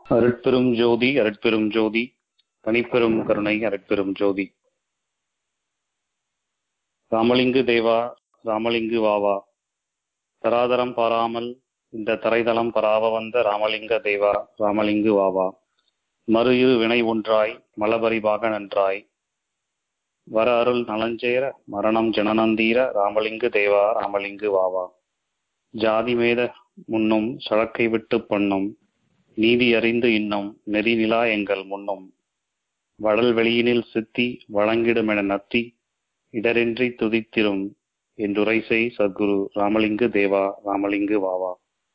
அருட்பெரும் ஜோதி அருட்பெரும் ஜோதி தனிப்பெரும் கருணை அருட்பெரும் ஜோதி ராமலிங்கு தேவா ராமலிங்கு வாவா தராதரம் பாராமல் இந்த தரைதளம் பராவ வந்த ராமலிங்க தேவா ராமலிங்கு வாவா மறு இரு வினை ஒன்றாய் மலபரிபாக நன்றாய் வர அருள் நலஞ்சேர மரணம் ஜனநந்தீர ராமலிங்கு தேவா ராமலிங்கு வாவா ஜாதி மேத முன்னும் சழக்கை விட்டு பண்ணும் நீதி அறிந்து இன்னும் நெறி நிலா எங்கள் முன்னும் வடல் வெளியினில் சித்தி வழங்கிடுமென நத்தி இடரின்றி துதித்திரும் என்றுரை செய் சத்குரு ராமலிங்கு தேவா ராமலிங்கு வாவா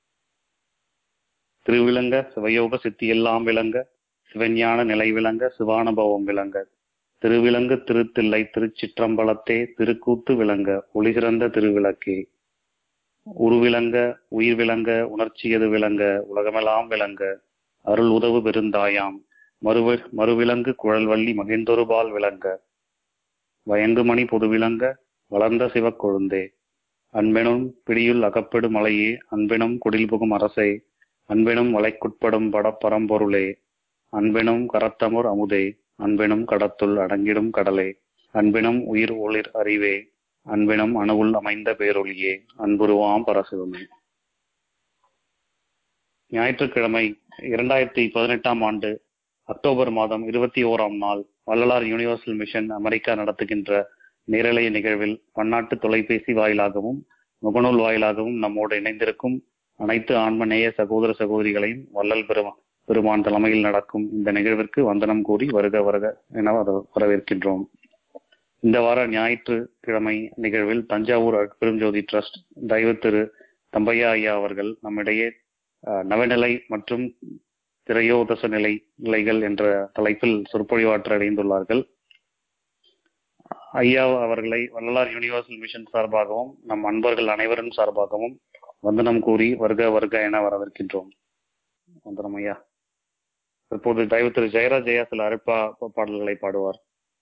திருவிளங்க சிவயோக சித்தியெல்லாம் விளங்க சிவஞான நிலை விளங்க சிவானுபவம் விளங்க திருவிலங்கு திருத்தில்லை திருச்சிற்றம்பலத்தே திருக்கூத்து விளங்க ஒளிசிறந்த திருவிளக்கே உருவிளங்க உயிர் விளங்க உணர்ச்சியது விளங்க உலகமெல்லாம் விளங்க அருள் உதவு பெருந்தாயாம் மறுவ மறுவிலங்கு குழல்வள்ளி மகிழ்ந்தொருபால் விளங்க வயங்குமணி பொதுவிளங்க வளர்ந்த சிவக்கொழுந்தே அன்பெனும் பிடியுள் அகப்படு மலையே அன்பெனும் குடில் புகும் அரசே அன்பெனும் வளைக்குட்படும் படப்பரம்பொருளே அன்பெனும் கரத்தமுர் அமுதே அன்பெனும் கடத்துள் அடங்கிடும் கடலே அன்பெனும் உயிர் ஒளிர் அறிவே அன்பெனும் அணுவுள் அமைந்த பேரொழியே அன்புருவாம் பரசிவமே ஞாயிற்றுக்கிழமை இரண்டாயிரத்தி பதினெட்டாம் ஆண்டு அக்டோபர் மாதம் இருபத்தி ஓராம் நாள் வள்ளலார் யூனிவர்சல் மிஷன் அமெரிக்கா நடத்துகின்ற நேரலைய நிகழ்வில் பன்னாட்டு தொலைபேசி வாயிலாகவும் முகநூல் வாயிலாகவும் நம்மோடு இணைந்திருக்கும் அனைத்து ஆன்மநேய சகோதர சகோதரிகளையும் வள்ளல் பெருமா பெருமான் தலைமையில் நடக்கும் இந்த நிகழ்விற்கு வந்தனம் கூறி வருக வருக என வரவேற்கின்றோம் இந்த வார ஞாயிற்றுக்கிழமை நிகழ்வில் தஞ்சாவூர் பெருஞ்சோதி ட்ரஸ்ட் தெய்வ திரு தம்பையா ஐயா அவர்கள் நம்மிடையே நவநிலை மற்றும் திரையோதச நிலை நிலைகள் என்ற தலைப்பில் சொற்பொழிவாற்ற அடைந்துள்ளார்கள் ஐயா அவர்களை வள்ளலார் யூனிவர்சல் மிஷன் சார்பாகவும் நம் அன்பர்கள் அனைவரும் சார்பாகவும் வந்தனம் கூறி வருக வருக என வரவேற்கின்றோம் வந்தனம் ஐயா தற்போது தயவு திரு ஜெயராஜ் ஐயா சில அழைப்பா பாடல்களை பாடுவார்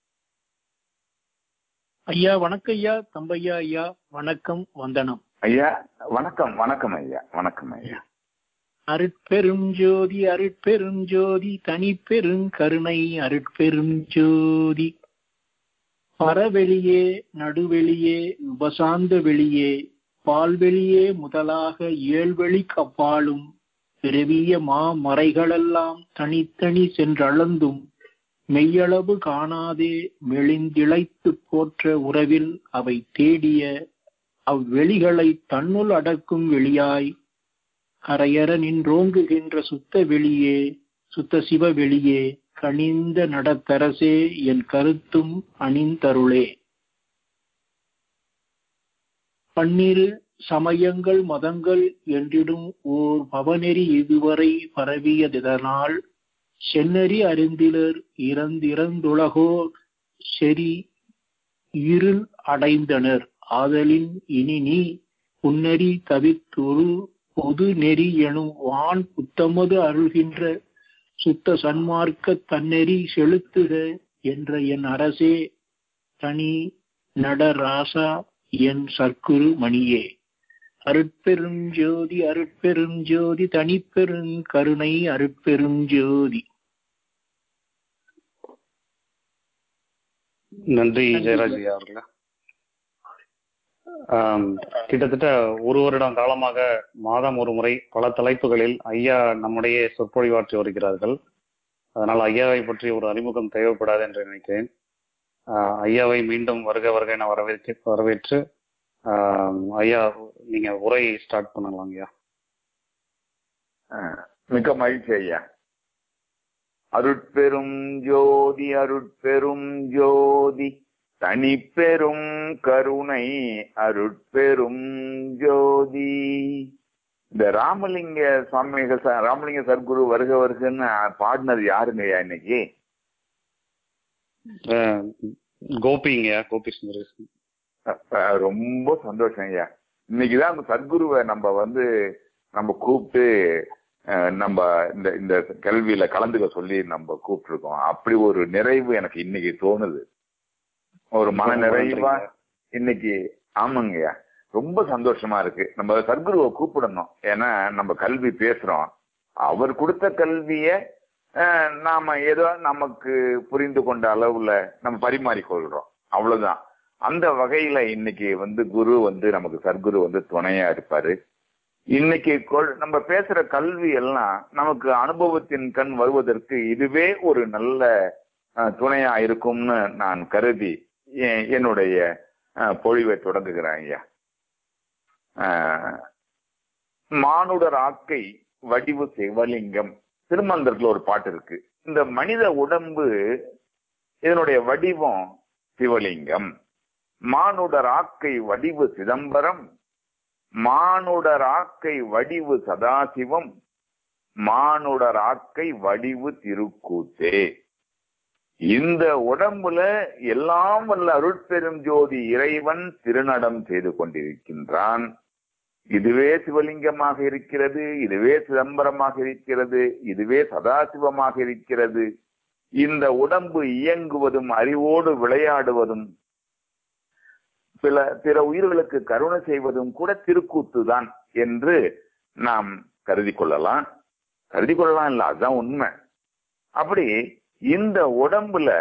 ஐயா வணக்கம் ஐயா தம்பையா ஐயா வணக்கம் வந்தனம் ஐயா வணக்கம் வணக்கம் ஐயா வணக்கம் ஐயா அருட்பெரும் ஜோதி அருட்பெரும் ஜோதி தனி கருணை அருட்பெரும் ஜோதி பரவெளியே நடுவெளியே உபசாந்த வெளியே பால்வெளியே முதலாக ஏழ்வெளி கப்பாலும் பிறவிய மா மறைகளெல்லாம் தனித்தனி சென்றளந்தும் மெய்யளவு காணாதே மெளிந்திழைத்து போற்ற உறவில் அவை தேடிய அவ்வெளிகளை தன்னுள் அடக்கும் வெளியாய் கரையற நின்றோங்குகின்ற சுத்த வெளியே சுத்த சிவ வெளியே கனிந்த நடத்தரசே என் கருத்தும் அணிந்தருளே பன்னிரு சமயங்கள் மதங்கள் என்றிடும் ஓர் பவநெறி இதுவரை பரவியதனால் சென்னறி அறிந்திலர் இறந்திறந்துலகோர் செறி இருள் அடைந்தனர் ஆதலின் இனி நீ புன்னறி தவித்தொரு பொது நெறி எனும் வான் புத்தமது அருள்கின்ற சுத்த சன்மார்க்க தன்னெறி செலுத்துக என்ற என் அரசே தனி நடராசா என் சர்க்குரு மணியே அருட்பெரும் ஜோதி அருட்பெரும் ஜோதி தனிப்பெரும் கருணை அருட்பெரும் ஜோதி நன்றி ஜெயராஜ் ஐயா அவர்களே கிட்டத்தட்ட ஒரு வருடம் காலமாக மாதம் ஒரு முறை பல தலைப்புகளில் ஐயா நம்முடைய சொற்பொழிவாற்றி வருகிறார்கள் அதனால் ஐயாவை பற்றி ஒரு அறிமுகம் தேவைப்படாது என்று நினைக்கிறேன் ஐயாவை மீண்டும் வருக வருக என வரவேற்று வரவேற்று ஐயா நீங்க உரையை ஸ்டார்ட் பண்ணலாம் ஐயா மிக்க மகிழ்ச்சி ஐயா அருட்பெரும் ஜோதி அருட்பெரும் ஜோதி தனிப்பெரும் கருணை அருட்பெரும் ஜோதி இந்த ராமலிங்க சுவாமிகள் ராமலிங்க சர்க்குரு வருக வருகன்னு பாடினது யாருங்க ஐயா இன்னைக்கு கோபிங்க கோபி சுந்தரேசன் ரொம்ப சந்தோஷம் ஐயா இன்னைக்குதான் அந்த சத்குருவை நம்ம வந்து நம்ம கூப்பிட்டு நம்ம இந்த இந்த கல்வியில கலந்துக்க சொல்லி நம்ம கூப்பிட்டு இருக்கோம் அப்படி ஒரு நிறைவு எனக்கு இன்னைக்கு தோணுது ஒரு மன நிறைவா இன்னைக்கு ஆமாங்கய்யா ரொம்ப சந்தோஷமா இருக்கு நம்ம சத்குருவை கூப்பிடணும் ஏன்னா நம்ம கல்வி பேசுறோம் அவர் கொடுத்த கல்விய அஹ், நாம ஏதோ நமக்கு புரிந்து கொண்ட அளவுல நம்ம பரிமாறிக்கொள்றோம் அவ்வளவுதான் அந்த வகையில இன்னைக்கு வந்து குரு வந்து நமக்கு சர்க்குரு வந்து துணையா இருப்பாரு இன்னைக்கு கொள்- நம்ம பேசுற கல்வி எல்லாம் நமக்கு அனுபவத்தின் கண் வருவதற்கு இதுவே ஒரு நல்ல அஹ், துணையா இருக்கும்னு நான் கருதி எ- என்னுடைய அஹ், பொழிவை தொடங்குகிறேன் ஐயா அஹ், மானுடர் ஆக்கை வடிவு சிவலிங்கம் திருமந்திரத்துல ஒரு பாட்டு இருக்கு இந்த மனித உடம்பு இதனுடைய வடிவம் சிவலிங்கம் மானுடர் ஆக்கை வடிவு சிதம்பரம் மானுடர் ஆக்கை வடிவு சதாசிவம் மானுடர் ஆக்கை வடிவு திருக்கூத்தே இந்த உடம்புல எல்லாம் வல்ல அருட்பெரும் ஜோதி இறைவன் திருநடம் செய்து கொண்டிருக்கின்றான் இதுவே சிவலிங்கமாக இருக்கிறது இதுவே சிதம்பரமாக இருக்கிறது இதுவே சதாசிவமாக இருக்கிறது இந்த உடம்பு இயங்குவதும் அறிவோடு விளையாடுவதும் பிற பிற உயிர்களுக்கு கருணை செய்வதும் கூட திருக்கூத்து தான் என்று நாம் கருதி கொள்ளலாம் கருதி கொள்ளலாம் இல்ல அதுதான் உண்மை அப்படி இந்த உடம்புல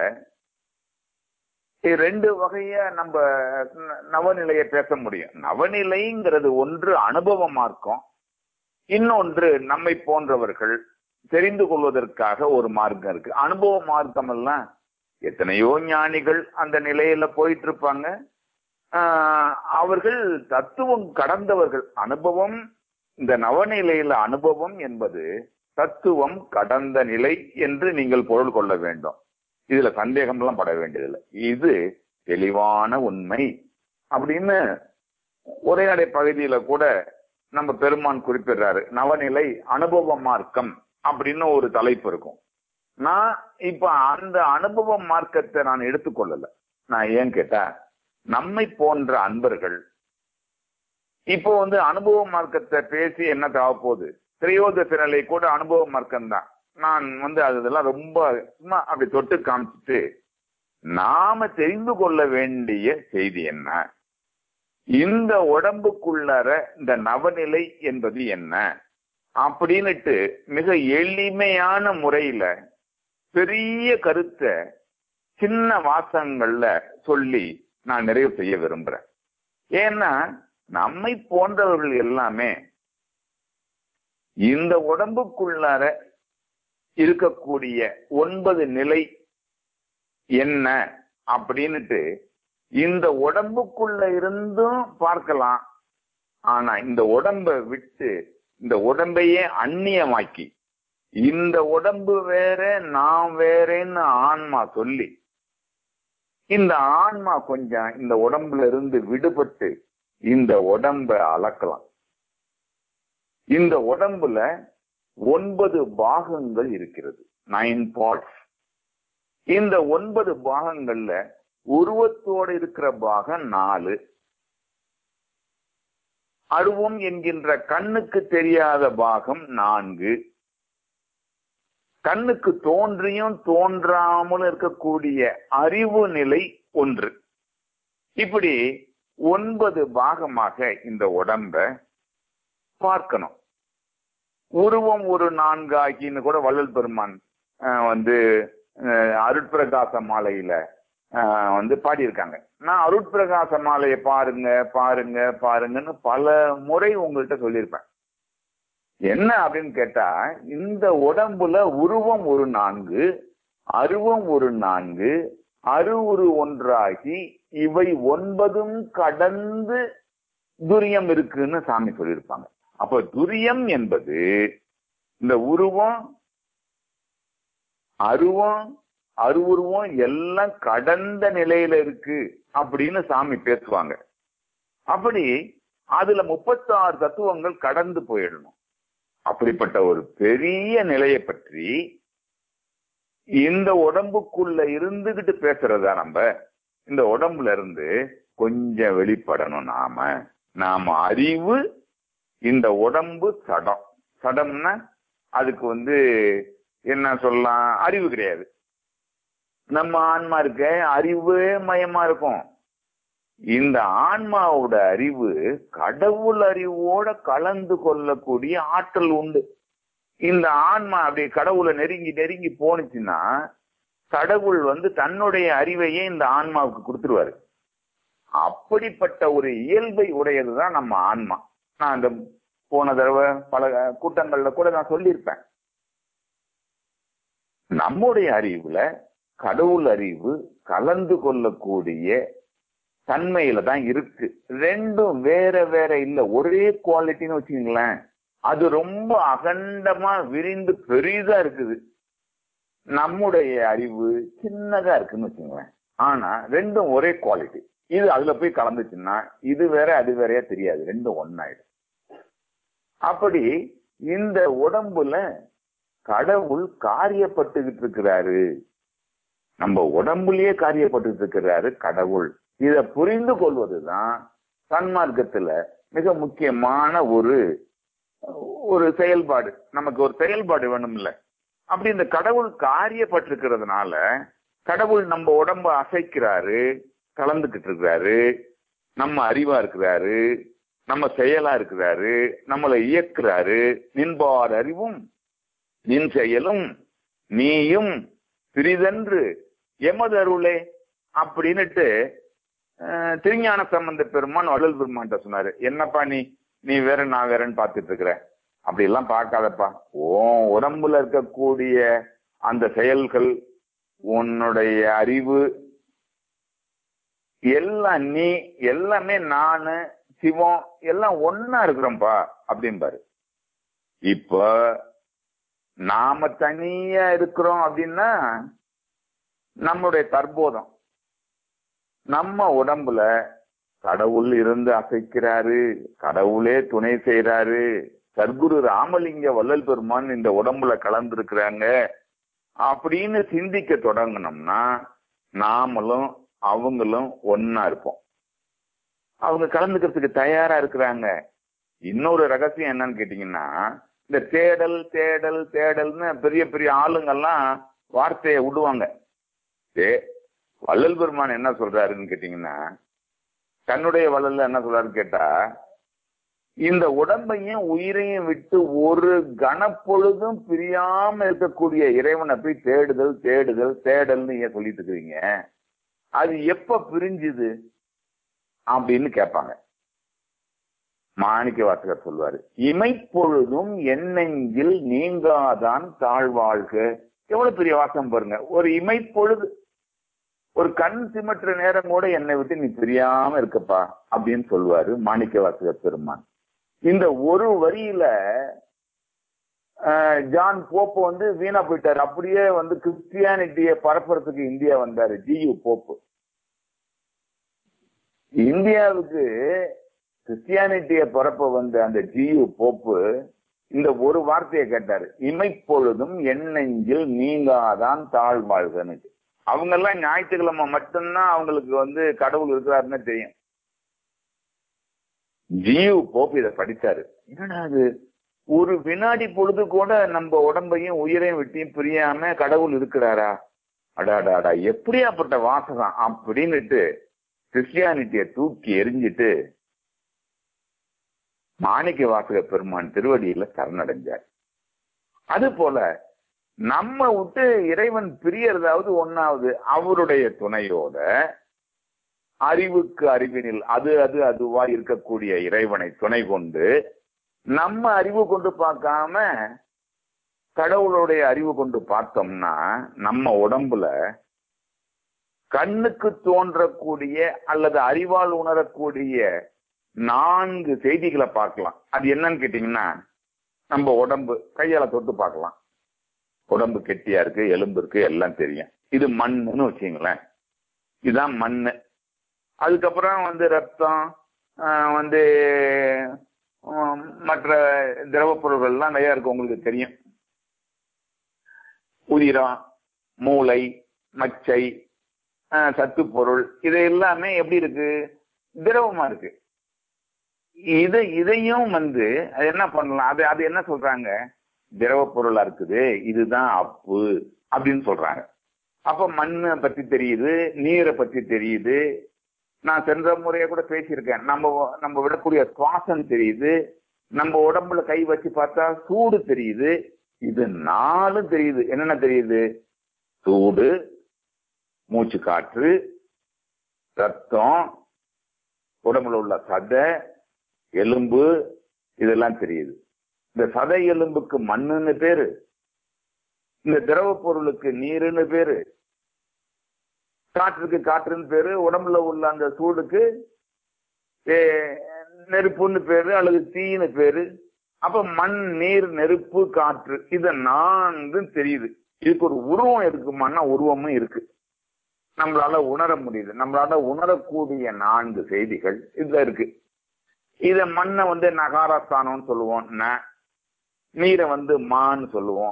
ரெண்டு வகைய நம்ம ந- நவநிலையை பேச முடியும் நவநிலைங்கிறது ஒன்று அனுபவ மார்க்கம் இன்னொன்று நம்மை போன்றவர்கள் தெரிந்து கொள்வதற்காக ஒரு மார்க்கம் இருக்கு அனுபவ மார்க்கம் எல்லாம் எத்தனையோ ஞானிகள் அந்த நிலையில போயிட்டு இருப்பாங்க ஆஹ் அவர்கள் தத்துவம் கடந்தவர்கள் அனுபவம் இந்த நவநிலையில அனுபவம் என்பது தத்துவம் கடந்த நிலை என்று நீங்கள் பொருள் கொள்ள வேண்டும் இதுல சந்தேகம்லாம் பட வேண்டியதில்லை இது தெளிவான உண்மை அப்படின்னு உரையாடை பகுதியில கூட நம்ம பெருமான் குறிப்பிடுறாரு நவநிலை அனுபவ மார்க்கம் அப்படின்னு ஒரு தலைப்பு இருக்கும் நான் இப்ப அந்த அனுபவ மார்க்கத்தை நான் எடுத்துக்கொள்ளல நான் ஏன் கேட்டா நம்மை போன்ற அன்பர்கள் இப்போ வந்து அனுபவ மார்க்கத்தை பேசி என்ன தேவைப்போகுது திரையோதச நிலை கூட அனுபவ மார்க்கம் தான் நான் வந்து அது இதெல்லாம் ரொம்ப சும்மா அப்படி தொட்டு காமிச்சிட்டு நாம தெரிந்து கொள்ள வேண்டிய செய்தி என்ன இந்த உடம்புக்குள்ளார இந்த நவநிலை என்பது என்ன அப்படின்னுட்டு மிக எளிமையான முறையில பெரிய கருத்தை சின்ன வாசகங்கள்ல சொல்லி நான் நிறைவு செய்ய விரும்புறேன் ஏன்னா நம்மை போன்றவர்கள் எல்லாமே இந்த உடம்புக்குள்ளார இருக்கக்கூடிய ஒன்பது நிலை என்ன அப்படின்னுட்டு இந்த உடம்புக்குள்ள இருந்தும் பார்க்கலாம் ஆனா இந்த உடம்ப விட்டு இந்த உடம்பையே அந்நியமாக்கி இந்த உடம்பு வேற நான் வேறேன்னு ஆன்மா சொல்லி இந்த ஆன்மா கொஞ்சம் இந்த உடம்புல இருந்து விடுபட்டு இந்த உடம்ப அளக்கலாம் இந்த உடம்புல ஒன்பது பாகங்கள் இருக்கிறது நைன் பார்ட்ஸ் இந்த ஒன்பது பாகங்கள்ல உருவத்தோடு இருக்கிற பாகம் நாலு அருவம் என்கின்ற கண்ணுக்கு தெரியாத பாகம் நான்கு கண்ணுக்கு தோன்றியும் தோன்றாமல் இருக்கக்கூடிய அறிவு நிலை ஒன்று இப்படி ஒன்பது பாகமாக இந்த உடம்ப பார்க்கணும் உருவம் ஒரு நான்காகின்னு கூட வள்ளல் பெருமான் அஹ், வந்து அஹ், அருட்பிரகாச மாலையில அஹ், வந்து பாடியிருக்காங்க நான் அருட்பிரகாச மாலையை பாருங்க பாருங்க பாருங்கன்னு பல முறை உங்கள்கிட்ட சொல்லியிருப்பேன் என்ன அப்படின்னு கேட்டா இந்த உடம்புல உருவம் ஒரு நான்கு அருவம் ஒரு நான்கு அருவுரு ஒன்றாகி இவை ஒன்பதும் கடந்து துரியம் இருக்குன்னு சாமி சொல்லியிருப்பாங்க அப்ப துரியம் என்பது இந்த உருவம் அருவம் அருவுருவம் எல்லாம் கடந்த நிலையில இருக்கு அப்படின்னு சாமி பேசுவாங்க அப்படி அதுல முப்பத்தாறு தத்துவங்கள் கடந்து போயிடணும் அப்படிப்பட்ட ஒரு பெரிய நிலையை பற்றி இந்த உடம்புக்குள்ள இருந்துகிட்டு பேசுறதா நம்ம இந்த உடம்புல இருந்து கொஞ்சம் வெளிப்படணும் நாம நாம அறிவு இந்த உடம்பு சடம் சடம்னா அதுக்கு வந்து என்ன சொல்லலாம் அறிவு கிடையாது நம்ம ஆன்மா இருக்க அறிவே மயமா இருக்கும் இந்த ஆன்மாவோட அறிவு கடவுள் அறிவோட கலந்து கொள்ளக்கூடிய ஆற்றல் உண்டு இந்த ஆன்மா அப்படி கடவுளை நெருங்கி நெருங்கி போனுச்சுன்னா கடவுள் வந்து தன்னுடைய அறிவையே இந்த ஆன்மாவுக்கு கொடுத்துருவாரு அப்படிப்பட்ட ஒரு இயல்பை உடையதுதான் நம்ம ஆன்மா நான் அந்த போன தடவை பல கூட்டங்கள்ல கூட நான் சொல்லியிருப்பேன் நம்முடைய அறிவுல கடவுள் அறிவு கலந்து கொள்ளக்கூடிய தன்மையில தான் இருக்கு ரெண்டும் வேற வேற இல்ல ஒரே குவாலிட்டின்னு வச்சுக்கீங்களேன் அது ரொம்ப அகண்டமா விரிந்து பெரிதா இருக்குது நம்முடைய அறிவு சின்னதா இருக்குன்னு வச்சுக்கோங்களேன் ஆனா ரெண்டும் ஒரே குவாலிட்டி இது அதுல போய் கலந்துச்சுன்னா இது வேற அது வேறையா தெரியாது ரெண்டும் ஒன்னாயிடும் அப்படி இந்த உடம்புல கடவுள் காரியப்பட்டுகிட்டு இருக்கிறாரு நம்ம உடம்புலயே காரியப்பட்டு இருக்கிறாரு கடவுள் இத புரிந்து கொள்வதுதான் சன்மார்க்கத்துல மிக முக்கியமான ஒரு ஒரு செயல்பாடு நமக்கு ஒரு செயல்பாடு வேணும்ல அப்படி இந்த கடவுள் காரியப்பட்டிருக்கிறதுனால கடவுள் நம்ம உடம்ப அசைக்கிறாரு கலந்துகிட்டு இருக்கிறாரு நம்ம அறிவா இருக்கிறாரு நம்ம செயலா இருக்கிறாரு நம்மளை இயக்குறாரு நின்பார் அறிவும் நின் செயலும் நீயும் பிரிதன்று எமது அருளே அப்படின்னுட்டு அஹ், திருஞான சம்பந்த பெருமான் வள்ளல் பெருமான்ட்ட சொன்னாரு என்னப்பா நீ நீ வேற நான் வேறன்னு பார்த்துட்டு இருக்கிற அப்படி எல்லாம் பார்க்காதப்பா உன் உடம்புல இருக்கக்கூடிய அந்த செயல்கள் உன்னுடைய அறிவு எல்லாம் நீ எல்லாமே நானு சிவம் எல்லாம் ஒன்னா இருக்கிறோம்ப்பா அப்படிம்பாரு இப்ப நாம தனியா இருக்கிறோம் அப்படின்னா நம்முடைய தற்போதம் நம்ம உடம்புல கடவுள் இருந்து அசைக்கிறாரு கடவுளே துணை செய்யறாரு சர்க்குரு ராமலிங்க வள்ளல் பெருமான் இந்த உடம்புல கலந்துருக்கிறாங்க அப்படின்னு சிந்திக்க தொடங்கினோம்னா நாமளும் அவங்களும் ஒன்னா இருப்போம் அவங்க கலந்துக்கிறதுக்கு தயாரா இருக்கிறாங்க இன்னொரு ரகசியம் என்னன்னு கேட்டீங்கன்னா இந்த தேடல் தேடல் தேடல்னு பெரிய பெரிய ஆளுங்கெல்லாம் வார்த்தையை விடுவாங்க ஏ வள்ளல் பெருமான் என்ன சொல்றாருன்னு கேட்டீங்கன்னா தன்னுடைய வள்ளல்ல என்ன சொல்றாருன்னு கேட்டா இந்த உடம்பையும் உயிரையும் விட்டு ஒரு கணப்பொழுதும் பிரியாம இருக்கக்கூடிய இறைவனை போய் தேடுதல் தேடுதல் தேடல்னு ஏன் சொல்லிட்டு இருக்கிறீங்க அது எப்ப பிரிஞ்சுது அப்படின்னு கேட்பாங்க மாணிக்க வாசகர் சொல்வாரு இமைப்பொழுதும் என்னெங்கில் நீங்காதான் தாழ்வாழ்க எவ்வளவு பெரிய வாசம் பாருங்க ஒரு இமைப்பொழுது ஒரு கண் சிமற்ற நேரம் கூட என்னை விட்டு நீ பிரியாம இருக்கப்பா அப்படின்னு சொல்லுவாரு மாணிக்க வாசகர் பெருமான் இந்த ஒரு வரியில ஆஹ், ஜான் போப்பு வந்து வீணா போயிட்டாரு அப்படியே வந்து கிறிஸ்டியானிட்டியை பரப்புறதுக்கு இந்தியா வந்தாரு ஜியு போப்பு இந்தியாவுக்கு கிறிஸ்டியானிட்டியை பரப்ப வந்த அந்த ஜியு போப்பு இந்த ஒரு வார்த்தையை கேட்டாரு இமைப்பொழுதும் எண்ணெஞ்சில் நீங்காதான் தாழ்வாழ்கன்னு அவங்க எல்லாம் ஞாயிற்றுக்கிழமை மட்டும்தான் அவங்களுக்கு வந்து கடவுள் இருக்கிறாருன்னு தெரியும் ஜியு போப்பு இதை படிச்சாரு என்னடா அது ஒரு வினாடி பொழுது கூட நம்ம உடம்பையும் உயிரையும் விட்டையும் பிரியாம கடவுள் இருக்கிறாரா அடாடாடா எப்படியாப்பட்ட வாசகம் அப்படின்னுட்டு கிறிஸ்டியானிட்டிய தூக்கி எரிஞ்சிட்டு மாணிக்க வாசக பெருமான் திருவடியில சரணடைஞ்சார் அது போல நம்ம விட்டு இறைவன் பிரியறதாவது ஒன்னாவது அவருடைய துணையோட அறிவுக்கு அறிவினில் அது அது அதுவா இருக்கக்கூடிய இறைவனை துணை கொண்டு நம்ம அறிவு கொண்டு பார்க்காம கடவுளுடைய அறிவு கொண்டு பார்த்தோம்னா நம்ம உடம்புல கண்ணுக்கு தோன்றக்கூடிய அல்லது அறிவால் உணரக்கூடிய நான்கு செய்திகளை பார்க்கலாம் அது என்னன்னு கேட்டீங்கன்னா நம்ம உடம்பு கையால தொட்டு பார்க்கலாம் உடம்பு கெட்டியா இருக்கு எலும்பு இருக்கு எல்லாம் தெரியும் இது மண்ணுன்னு வச்சுங்களேன் இதுதான் மண்ணு அதுக்கப்புறம் வந்து ரத்தம் ஆஹ் வந்து ஆஹ் மற்ற திரவ பொருள்கள்லாம் நிறைய இருக்கு உங்களுக்கு தெரியும் உதிரம் மூளை மச்சை ஆஹ் சத்து பொருள் இது எல்லாமே எப்படி இருக்கு திரவமா இருக்கு இது இதையும் வந்து அது என்ன பண்ணலாம் அது அது என்ன சொல்றாங்க திரவ பொருளா இருக்குது இதுதான் அப்பு அப்படின்னு சொல்றாங்க அப்ப மண்ணை பத்தி தெரியுது நீரை பத்தி தெரியுது நான் சென்ற முறைய கூட பேசியிருக்கேன் நம்ம நம்ம விடக்கூடிய சுவாசம் தெரியுது நம்ம உடம்புல கை வச்சு பார்த்தா சூடு தெரியுது இது நாலும் தெரியுது என்னென்ன தெரியுது சூடு மூச்சு காற்று ரத்தம் உடம்புல உள்ள சதை எலும்பு இதெல்லாம் தெரியுது இந்த சதை எலும்புக்கு மண்ணுன்னு பேரு இந்த திரவ பொருளுக்கு நீருன்னு பேரு காற்றுக்கு காற்றுன்னு பேரு உடம்புல உள்ள அந்த சூடுக்கு ஏ, நெருப்புன்னு பேரு அல்லது தீன்னு பேரு அப்ப மண் நீர் நெருப்பு காற்று இது நான்கு தெரியுது இதுக்கு ஒரு உருவம் இருக்குமான்னா உருவமும் இருக்கு நம்மளால உணர முடியுது நம்மளால உணரக்கூடிய நான்கு செய்திகள் இதுல இருக்கு இத மண்ணை வந்து நகாரஸ்தானம்னு சொல்லுவோம் ந நீரை வந்து மான்னு சொல்லுவோம்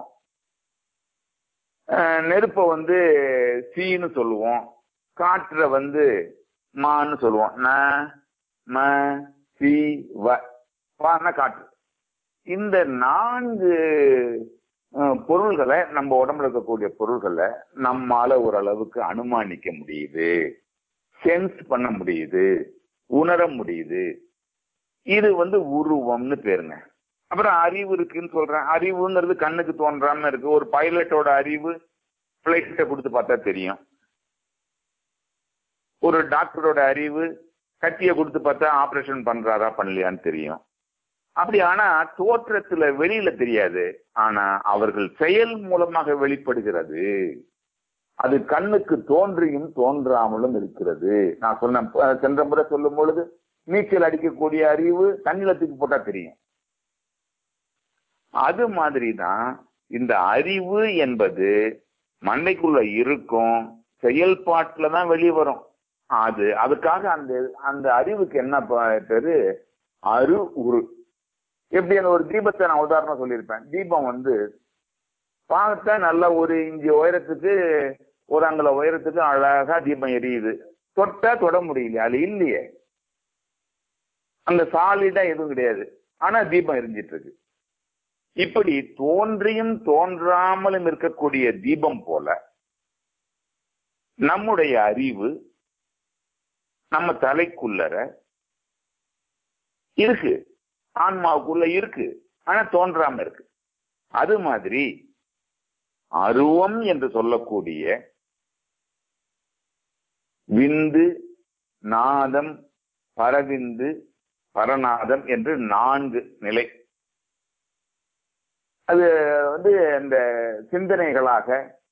அஹ் நெருப்பை வந்து சீன்னு சொல்லுவோம் காற்றை வந்து மான்னு சொல்லுவோம் ந ம சி வ வான காற்று இந்த நான்கு அஹ், பொருள்களை நம்ம உடம்புல இருக்கக்கூடிய பொருள்களை நம்மால ஓரளவுக்கு அனுமானிக்க முடியுது சென்ஸ் பண்ண முடியுது உணர முடியுது இது வந்து உருவம்னு பேருங்க அப்புறம் அறிவு இருக்குன்னு சொல்றேன் அறிவுங்கிறது கண்ணுக்கு தோன்றாம இருக்கு ஒரு பைலட்டோட அறிவு பிளைட்டை கொடுத்து பார்த்தா தெரியும் ஒரு டாக்டரோட அறிவு கத்தியை கொடுத்து பார்த்தா ஆபரேஷன் பண்றாரா பண்ணலையான்னு தெரியும் அப்படி ஆனா தோற்றத்துல வெளியில தெரியாது ஆனா அவர்கள் செயல் மூலமாக வெளிப்படுகிறது அது கண்ணுக்கு தோன்றியும் தோன்றாமலும் இருக்கிறது நான் சொன்ன அஹ் சென்ற முறை சொல்லும் பொழுது நீச்சல் அடிக்கக்கூடிய அறிவு தண்ணில தூக்கி போட்டா தெரியும் அது மாதிரிதான் இந்த அறிவு என்பது மண்டைக்குள்ள இருக்கும் செயல்பாட்டுல தான் வெளியே வரும் அது அதுக்காக அந்த அந்த அறிவுக்கு என்ன ப- பேரு அரு உரு எப்படி அந்த ஒரு தீபத்தை நான் உதாரணம் சொல்லியிருப்பேன் தீபம் வந்து பார்த்தா நல்ல ஒரு இஞ்சி உயரத்துக்கு ஒரு அங்குல உயரத்துக்கு அழகா தீபம் எரியுது தொட்டா தொட முடியல அது இல்லையே அந்த சாலிடா எதுவும் கிடையாது ஆனா தீபம் எரிஞ்சிட்டு இருக்கு இப்படி தோன்றியும் தோன்றாமலும் இருக்கக்கூடிய தீபம் போல நம்முடைய அறிவு நம்ம தலைக்குள்ளர இருக்கு ஆன்மாவுக்குள்ள இருக்கு ஆனா தோன்றாம இருக்கு அது மாதிரி அருவம் என்று சொல்லக்கூடிய விந்து நாதம் பரவிந்து பரநாதம் என்று நான்கு நிலை அது வந்து இந்த சிந்தனைகளாக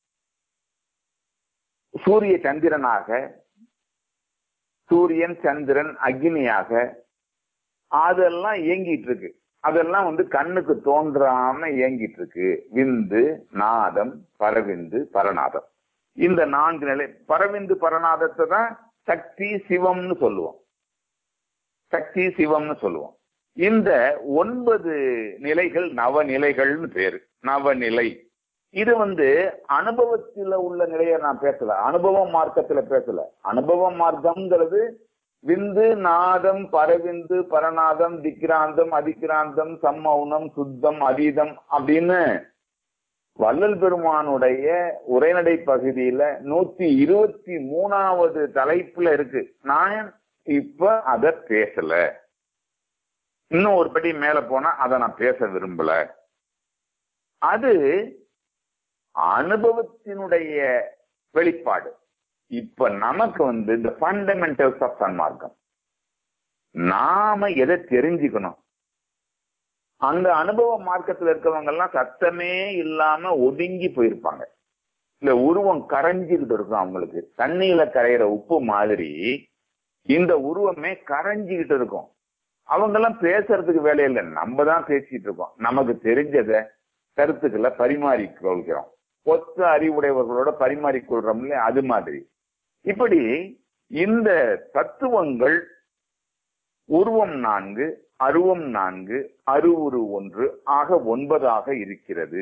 சூரிய சந்திரனாக சூரியன் சந்திரன் அக்னியாக அதெல்லாம் இயங்கிட்டு இருக்கு அதெல்லாம் வந்து கண்ணுக்கு தோன்றாம இயங்கிட்டு இருக்கு விந்து நாதம் பரவிந்து பரநாதம் இந்த நான்கு நிலை பரவிந்து பரநாதத்தை தான் சக்தி சிவம்னு சொல்லுவோம் சக்தி சிவம்னு சொல்லுவோம் இந்த ஒன்பது நிலைகள் நவநிலைகள்னு பேரு நவநிலை இது வந்து அனுபவத்துல உள்ள நிலையை நான் பேசல அனுபவ மார்க்கத்துல பேசல அனுபவ மார்க்கம்ங்கிறது விந்து நாதம் பரவிந்து பரநாதம் திக்ராந்தம் அதிக்ராந்தம் சம்மௌனம் சுத்தம் அதீதம் அப்படின்னு வள்ளல் பெருமானுடைய உரைநடை பகுதியில நூத்தி இருபத்தி மூணாவது தலைப்புல இருக்கு நான் இப்ப அத பேசல இன்னும் ஒரு படி மேல போனா அதை நான் பேச விரும்பல அது அனுபவத்தினுடைய வெளிப்பாடு இப்ப நமக்கு வந்து இந்த ஃபண்டமெண்டல்ஸ் ஆஃப் சன்மார்க்கம் நாம எதை தெரிஞ்சுக்கணும் அந்த அனுபவ மார்க்கத்துல இருக்கிறவங்க எல்லாம் சத்தமே இல்லாம ஒதுங்கி போயிருப்பாங்க இந்த உருவம் கரைஞ்சுக்கிட்டு இருக்கும் அவங்களுக்கு தண்ணியில கரையிற உப்பு மாதிரி இந்த உருவமே கரைஞ்சுக்கிட்டு இருக்கும் அவங்க எல்லாம் பேசுறதுக்கு வேலை இல்லை நம்ம தான் பேசிட்டு இருக்கோம் நமக்கு தெரிஞ்சதை கருத்துக்களை பரிமாறிக் கொள்கிறோம் ஒத்த அறிவுடையவர்களோட பரிமாறிக் கொள்றோம்ல அது மாதிரி இப்படி இந்த தத்துவங்கள் உருவம் நான்கு அருவம் நான்கு அருவுரு ஒன்று ஆக ஒன்பதாக இருக்கிறது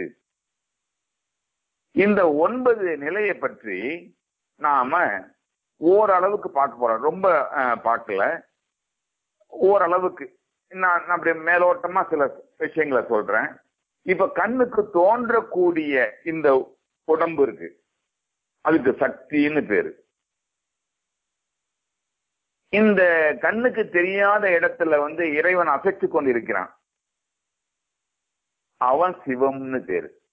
இந்த ஒன்பது நிலையை பற்றி நாம ஓரளவுக்கு பார்க்க போறோம் ரொம்ப அஹ், பார்க்கல ஓரளவுக்கு நான் நான் அப்படியே மேலோட்டமா சில விஷயங்களை சொல்றேன் இப்ப கண்ணுக்கு தோன்றக்கூடிய இந்த உடம்பு இருக்கு அதுக்கு சக்தின்னு பேரு இந்த கண்ணுக்கு தெரியாத இடத்துல வந்து இறைவன் அசைச்சு கொண்டிருக்கிறான் அவன் சிவம்னு பேரு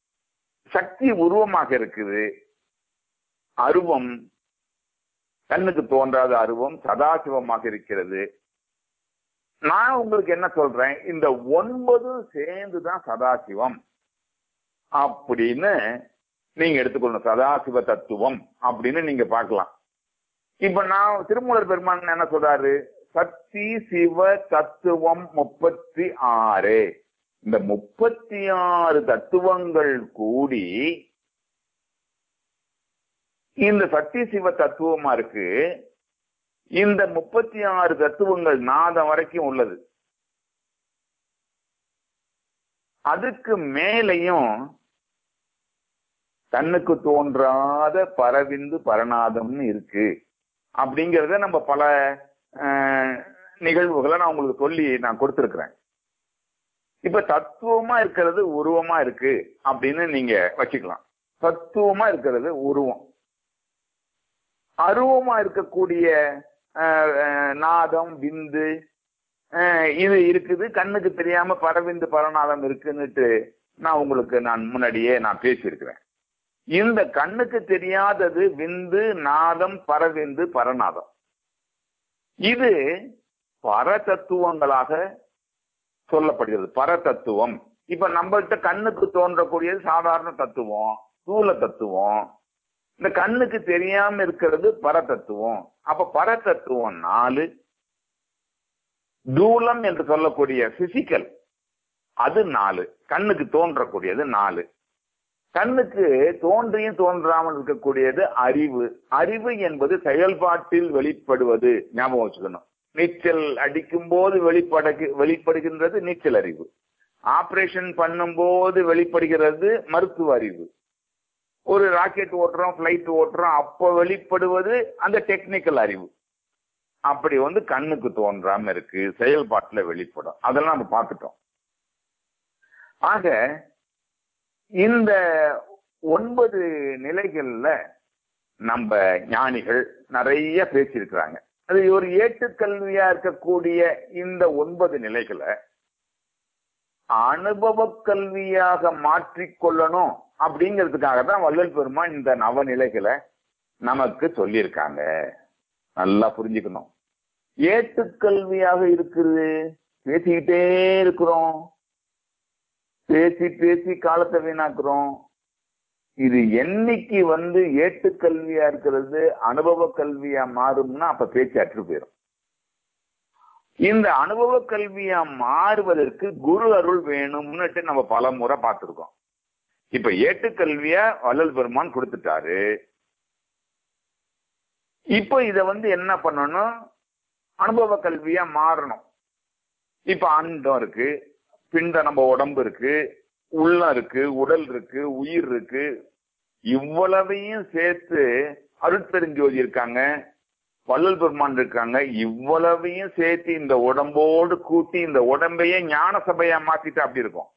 சக்தி உருவமாக இருக்குது அருவம் கண்ணுக்கு தோன்றாத அருவம் சதாசிவமாக இருக்கிறது நான் உங்களுக்கு என்ன சொல்றேன் இந்த ஒன்பது சேர்ந்துதான் சதாசிவம் அப்படின்னு நீங்க எடுத்துக்கொள்ளணும் சதாசிவ தத்துவம் அப்படின்னு நீங்க பார்க்கலாம் இப்ப நான் திருமூலர் பெருமான் என்ன சொல்றாரு சக்தி சிவ தத்துவம் முப்பத்தி ஆறு இந்த முப்பத்தி ஆறு தத்துவங்கள் கூடி இந்த சக்தி சிவ தத்துவமா இருக்கு இந்த முப்பத்தி ஆறு தத்துவங்கள் நாதம் வரைக்கும் உள்ளது அதுக்கு மேலையும் கண்ணுக்கு தோன்றாத பரவிந்து பரநாதம்னு இருக்கு அப்படிங்கறத நம்ம பல அஹ், நிகழ்வுகளை நான் உங்களுக்கு சொல்லி நான் கொடுத்திருக்கிறேன் இப்ப தத்துவமா இருக்கிறது உருவமா இருக்கு அப்படின்னு நீங்க வச்சுக்கலாம் தத்துவமா இருக்கிறது உருவம் அருவமா இருக்கக்கூடிய அஹ், அஹ், நாதம் விந்து அஹ், இது இருக்குது கண்ணுக்கு தெரியாம பரவிந்து பரநாதம் இருக்குன்னுட்டு நான் உங்களுக்கு நான் முன்னாடியே நான் பேசியிருக்கிறேன் இந்த கண்ணுக்கு தெரியாதது விந்து நாதம் பரவிந்து பரநாதம் இது பரதத்துவங்களாக சொல்லப்படுகிறது பரதத்துவம் இப்ப நம்மள்கிட்ட கண்ணுக்கு தோன்றக்கூடியது சாதாரண தத்துவம் ஸ்தூல தத்துவம் இந்த கண்ணுக்கு தெரியாம இருக்கிறது பரதத்துவம் அப்ப பரதத்துவம் நாலு தூலம் என்று சொல்லக்கூடிய பிசிக்கல் அது நாலு கண்ணுக்கு தோன்றக்கூடியது நாலு கண்ணுக்கு தோன்றியும் தோன்றாமல் இருக்கக்கூடியது அறிவு அறிவு என்பது செயல்பாட்டில் வெளிப்படுவது ஞாபகம் வச்சுக்கணும் நீச்சல் அடிக்கும் போது வெளிப்பட வெளிப்படுகின்றது நீச்சல் அறிவு ஆபரேஷன் பண்ணும்போது வெளிப்படுகிறது மருத்துவ அறிவு ஒரு ராக்கெட் ஓட்டுறோம் பிளைட் ஓட்டுறோம் அப்போ வெளிப்படுவது அந்த டெக்னிக்கல் அறிவு அப்படி வந்து கண்ணுக்கு தோன்றாம இருக்கு செயல்பாட்டுல வெளிப்படும் அதெல்லாம் நம்ம பார்த்துட்டோம் ஆக இந்த ஒன்பது நிலைகள்ல நம்ம ஞானிகள் நிறைய பேசியிருக்கிறாங்க அது ஒரு ஏட்டுக்கல்வியா இருக்கக்கூடிய இந்த ஒன்பது நிலைகளை அனுபவ கல்வியாக மாற்றிக்கொள்ளணும் அப்படிங்கிறதுக்காக தான் வள்ளல் பெருமான் இந்த நவநிலைகளை நமக்கு சொல்லியிருக்காங்க நல்லா புரிஞ்சுக்கணும் ஏட்டுக்கல்வியாக இருக்குது பேசிக்கிட்டே இருக்கிறோம் பேசி பேசி காலத்தை வீணாக்குறோம் இது என்னைக்கு வந்து ஏட்டுக்கல்வியா இருக்கிறது அனுபவ கல்வியா மாறும்னா அப்ப பேச்சு அற்று போயிடும் இந்த அனுபவ கல்வியா மாறுவதற்கு குரு அருள் வேணும்னுட்டு நம்ம பல முறை பார்த்திருக்கோம் இப்ப ஏட்டுக்கல்விய வள்ளல் பெருமான் கொடுத்துட்டாரு இப்போ இத வந்து என்ன பண்ணணும் அனுபவ கல்வியா மாறணும் இப்ப அண்டம் இருக்கு பிண்ட நம்ம உடம்பு இருக்கு உள்ளம் இருக்கு உடல் இருக்கு உயிர் இருக்கு இவ்வளவையும் சேர்த்து அருட்பெருஞ்சோதி இருக்காங்க வள்ளல் பெருமான் இருக்காங்க இவ்வளவையும் சேர்த்து இந்த உடம்போடு கூட்டி இந்த உடம்பையே ஞான சபையா மாத்திட்டு அப்படி இருக்கும்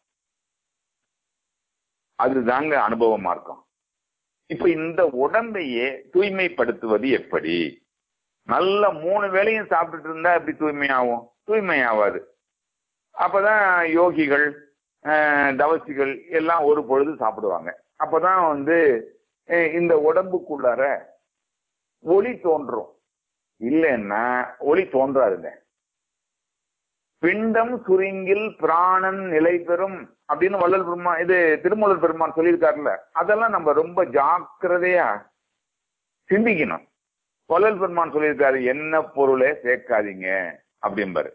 அதுதாங்க அனுபவமா இருக்கும் இப்ப இந்த உடம்பையே தூய்மைப்படுத்துவது எப்படி நல்ல மூணு வேளையும் சாப்பிட்டுட்டு இருந்தா எப்படி தூய்மையாகும் தூய்மையாவாது அப்பதான் யோகிகள் அஹ், தவசிகள் எல்லாம் ஒரு பொழுது சாப்பிடுவாங்க அப்பதான் வந்து அஹ், இந்த உடம்புக்குள்ளார ஒளி தோன்றும் இல்லைன்னா ஒளி தோன்றாதுங்க பிண்டம் சுருங்கில் பிராணன் நிலை பெறும் அப்படின்னு வள்ளல் பெருமான் இது திருமூலர் பெருமான் சொல்லியிருக்காருல்ல அதெல்லாம் நம்ம ரொம்ப ஜாக்கிரதையா சிந்திக்கணும் வள்ளல் பெருமான் சொல்லியிருக்காரு என்ன பொருளை சேர்க்காதீங்க அப்படிம்பாரு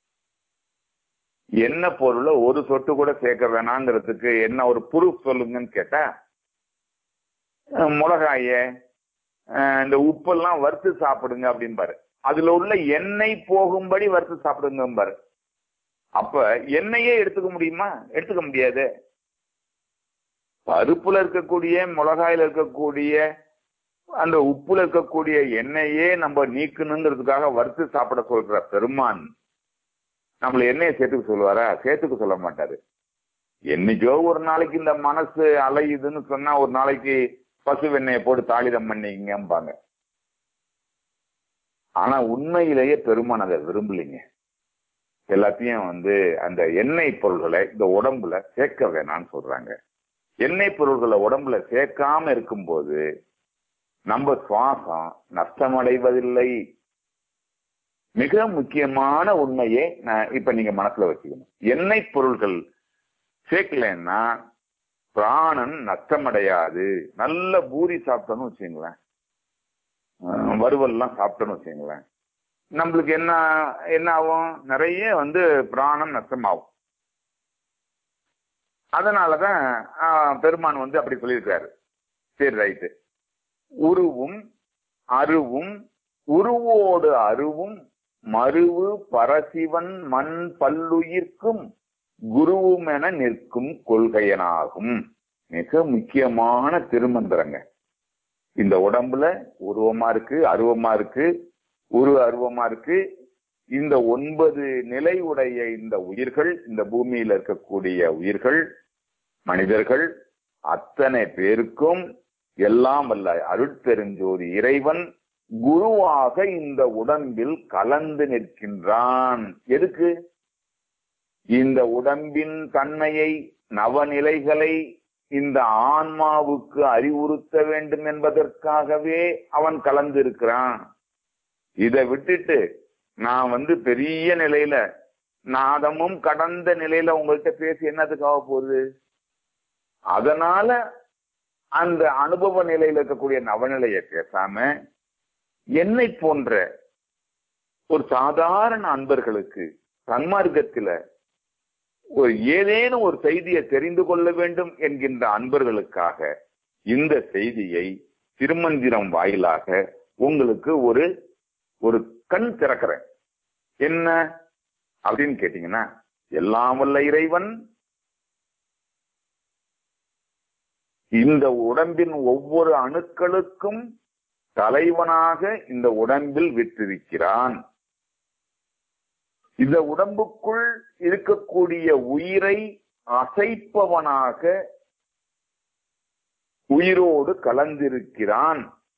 என்ன பொருளை ஒரு சொட்டு கூட சேர்க்க வேணாங்கிறதுக்கு என்ன ஒரு ப்ரூஃப் சொல்லுங்கன்னு கேட்டா அஹ் மிளகாய அஹ் இந்த உப்பெல்லாம் வறுத்து சாப்பிடுங்க அப்படிம்பாரு அதுல உள்ள எண்ணெய் போகும்படி வறுத்து சாப்பிடுங்கம்பாரு அப்ப எண்ணெயே எடுத்துக்க முடியுமா எடுத்துக்க முடியாது பருப்புல இருக்கக்கூடிய மிளகாயில இருக்கக்கூடிய அந்த உப்புல இருக்கக்கூடிய எண்ணெயே நம்ம நீக்கணுங்கிறதுக்காக வறுத்து சாப்பிட சொல்ற பெருமான் நம்மள எண்ணெயை சேர்த்துக்க சொல்லுவாரா சேர்த்துக்க சொல்ல மாட்டாரு என்னைக்கோ ஒரு நாளைக்கு இந்த மனசு அலையுதுன்னு சொன்னா ஒரு நாளைக்கு பசு வெண்ணெயை போட்டு தாளிதம் பண்ணிக்கங்கம்பாங்க ஆனா உண்மையிலேயே பெருமான் அதை விரும்பலைங்க எல்லாத்தையும் வந்து அந்த எண்ணெய் பொருள்களை இந்த உடம்புல சேர்க்க வேணாம்னு சொல்றாங்க எண்ணெய் பொருள்களை உடம்புல சேர்க்காம இருக்கும்போது நம்ம சுவாசம் நஷ்டமடைவதில்லை மிக முக்கியமான உண்மையை நான் இப்ப நீங்க மனசுல வச்சுக்கணும் எண்ணெய் பொருள்கள் சேர்க்கலன்னா பிராணன் நஷ்டமடையாது நல்ல பூரி சாப்பிட்டோன்னு வச்சுங்களேன் அஹ் வறுவல்லாம் சாப்பிட்டோன்னு வச்சுங்களேன் நம்மளுக்கு என்ன என்ன ஆகும் நிறைய வந்து பிராணம் நஷ்டமாகும் அதனாலதான் ஆஹ், பெருமான் வந்து அப்படி சொல்லியிருக்காரு சரி ரைட்டு உருவும் அருவும் உருவோடு அருவும் மருவு பரசிவன் மண் பல்லுயிர்க்கும் குருவும் என நிற்கும் கொள்கையனாகும் மிக முக்கியமான திருமந்திரங்க இந்த உடம்புல உருவமா இருக்கு அருவமா இருக்கு உரு அருவமா இருக்கு இந்த ஒன்பது நிலை உடைய இந்த உயிர்கள் இந்த பூமியில இருக்கக்கூடிய உயிர்கள் மனிதர்கள் அத்தனை பேருக்கும் எல்லாம் வல்ல அருட்பெருஞ்சோதி இறைவன் குருவாக இந்த உடம்பில் கலந்து நிற்கின்றான் எதுக்கு இந்த உடம்பின் தன்மையை நவநிலைகளை இந்த ஆன்மாவுக்கு அறிவுறுத்த வேண்டும் என்பதற்காகவே அவன் கலந்து இருக்கிறான் இதை விட்டுட்டு நான் வந்து பெரிய நிலையில நாதமும் கடந்த நிலையில உங்கள்கிட்ட பேசி என்னதுக்காக போகுது அதனால அந்த அனுபவ நிலையில இருக்கக்கூடிய நவநிலையை பேசாம என்னை போன்ற ஒரு சாதாரண அன்பர்களுக்கு சன்மார்க்கத்தில ஒரு ஏதேனும் ஒரு செய்தியை தெரிந்து கொள்ள வேண்டும் என்கின்ற அன்பர்களுக்காக இந்த செய்தியை திருமந்திரம் வாயிலாக உங்களுக்கு ஒரு ஒரு கண் திறக்கிறேன் என்ன அப்படின்னு கேட்டீங்கன்னா எல்லாம் வல்ல இறைவன் இந்த உடம்பின் ஒவ்வொரு அணுக்களுக்கும் தலைவனாக இந்த உடம்பில் விற்றிருக்கிறான் இந்த உடம்புக்குள் இருக்கக்கூடிய உயிரை அசைப்பவனாக உயிரோடு கலந்திருக்கிறான்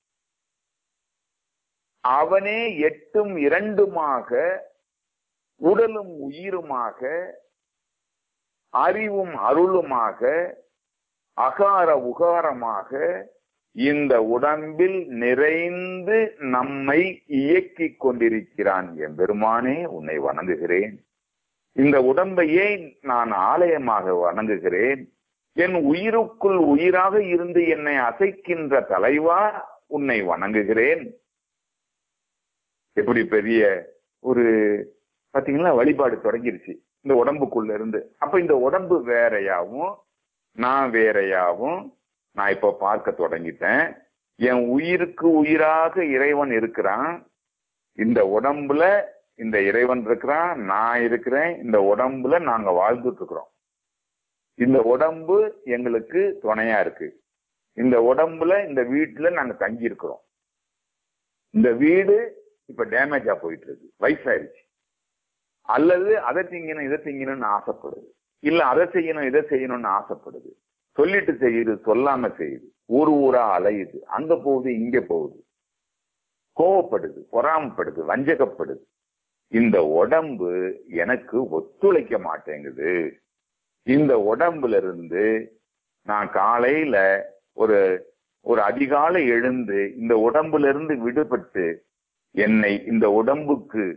அவனே எட்டும் இரண்டுமாக உடலும் உயிருமாக அறிவும் அருளுமாக அகார உகாரமாக இந்த உடம்பில் நிறைந்து நம்மை இயக்கிக் கொண்டிருக்கிறான் எம்பெருமானே உன்னை வணங்குகிறேன் இந்த உடம்பையே நான் ஆலயமாக வணங்குகிறேன் என் உயிருக்குள் உயிராக இருந்து என்னை அசைக்கின்ற தலைவா உன்னை வணங்குகிறேன் எப்படி பெரிய ஒரு பாத்தீங்களா வழிபாடு தொடங்கிருச்சு இந்த உடம்புக்குள்ள இருந்து அப்ப இந்த உடம்பு வேறையாவும் நான் வேறையாவும் நான் இப்ப பார்க்க தொடங்கிட்டேன் என் உயிருக்கு உயிராக இறைவன் இருக்கிறான் இந்த உடம்புல இந்த இறைவன் இருக்கிறான் நான் இருக்கிறேன் இந்த உடம்புல நாங்க வாழ்ந்துட்டு இருக்கிறோம் இந்த உடம்பு எங்களுக்கு துணையா இருக்கு இந்த உடம்புல இந்த வீட்டுல நாங்க தங்கி இருக்கிறோம் இந்த வீடு இப்ப டேமேஜா போயிட்டு இருக்கு வயசாயிருச்சு அல்லது அதை திங்கணும் இதை திங்கணும்னு ஆசைப்படுது இல்ல அதை செய்யணும் இதை செய்யணும்னு ஆசைப்படுது சொல்லிட்டு செய்யுது சொல்லாம செய்யுது ஊர் ஊரா அலையுது அங்க போகுது இங்க போகுது கோவப்படுது பொறாமப்படுது வஞ்சகப்படுது இந்த உடம்பு எனக்கு ஒத்துழைக்க மாட்டேங்குது இந்த உடம்புல இருந்து நான் காலையில ஒரு ஒரு அதிகாலை எழுந்து இந்த உடம்புல இருந்து விடுபட்டு என்னை இந்த உடம்புக்கு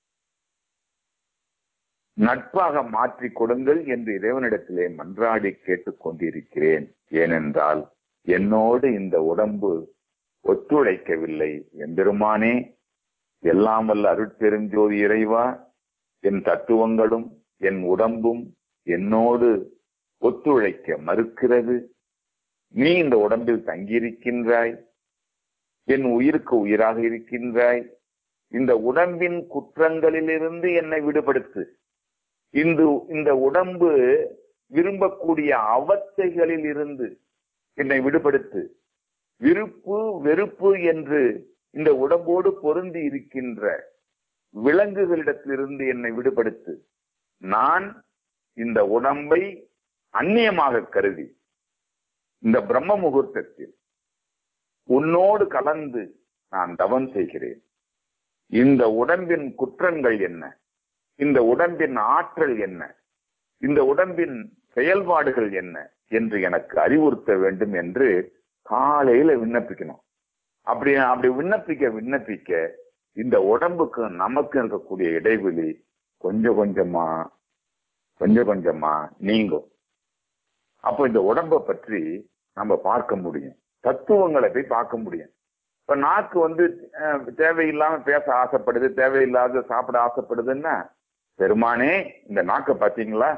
நட்பாக மாற்றி கொடுங்கள் என்று இறைவனிடத்திலே மன்றாடி கேட்டுக் கொண்டிருக்கிறேன் ஏனென்றால் என்னோடு இந்த உடம்பு ஒத்துழைக்கவில்லை எம்பெருமானே எல்லாம் வல்ல அருட்பெருஞ்சோதி இறைவா என் தத்துவங்களும் என் உடம்பும் என்னோடு ஒத்துழைக்க மறுக்கிறது நீ இந்த உடம்பில் தங்கியிருக்கின்றாய் என் உயிருக்கு உயிராக இருக்கின்றாய் இந்த உடம்பின் குற்றங்களிலிருந்து என்னை விடுபடுத்து இந்த இந்த உடம்பு விரும்பக்கூடிய அவத்தைகளில் இருந்து என்னை விடுபடுத்து விருப்பு வெறுப்பு என்று இந்த உடம்போடு பொருந்தி இருக்கின்ற விலங்குகளிடத்திலிருந்து என்னை விடுபடுத்து நான் இந்த உடம்பை அந்நியமாக கருதி இந்த பிரம்ம முகூர்த்தத்தில் உன்னோடு கலந்து நான் தவம் செய்கிறேன் இந்த உடம்பின் குற்றங்கள் என்ன இந்த உடம்பின் ஆற்றல் என்ன இந்த உடம்பின் செயல்பாடுகள் என்ன என்று எனக்கு அறிவுறுத்த வேண்டும் என்று காலையில விண்ணப்பிக்கணும் அப்படி அப்படி விண்ணப்பிக்க விண்ணப்பிக்க இந்த உடம்புக்கு நமக்கு இருக்கக்கூடிய இடைவெளி கொஞ்சம் கொஞ்சமா கொஞ்சம் கொஞ்சமா நீங்கும் அப்போ இந்த உடம்ப பற்றி நம்ம பார்க்க முடியும் தத்துவங்களை போய் பார்க்க முடியும் இப்ப நாக்கு வந்து அஹ், தேவையில்லாம பேச ஆசைப்படுது தேவையில்லாத சாப்பிட ஆசைப்படுதுன்னா பெருமானே இந்த நாக்க பாத்தீங்களா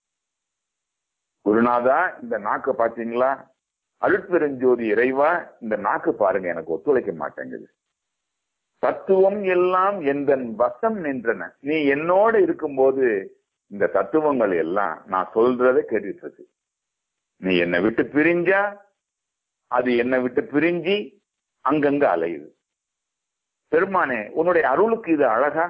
குருநாதா இந்த நாக்க பாத்தீங்களா அருட்பெருஞ்சோதி இறைவா இந்த நாக்கு பாருங்க எனக்கு ஒத்துழைக்க மாட்டேங்குது தத்துவம் எல்லாம் எந்தன் வசம் நின்றன நீ என்னோட இருக்கும்போது இந்த தத்துவங்கள் எல்லாம் நான் சொல்றதை கேட்டுட்டு இருக்கு நீ என்னை விட்டு பிரிஞ்சா அது என்னை விட்டு பிரிஞ்சு அங்கங்க அலையுது பெருமானே உன்னுடைய அருளுக்கு இது அழகா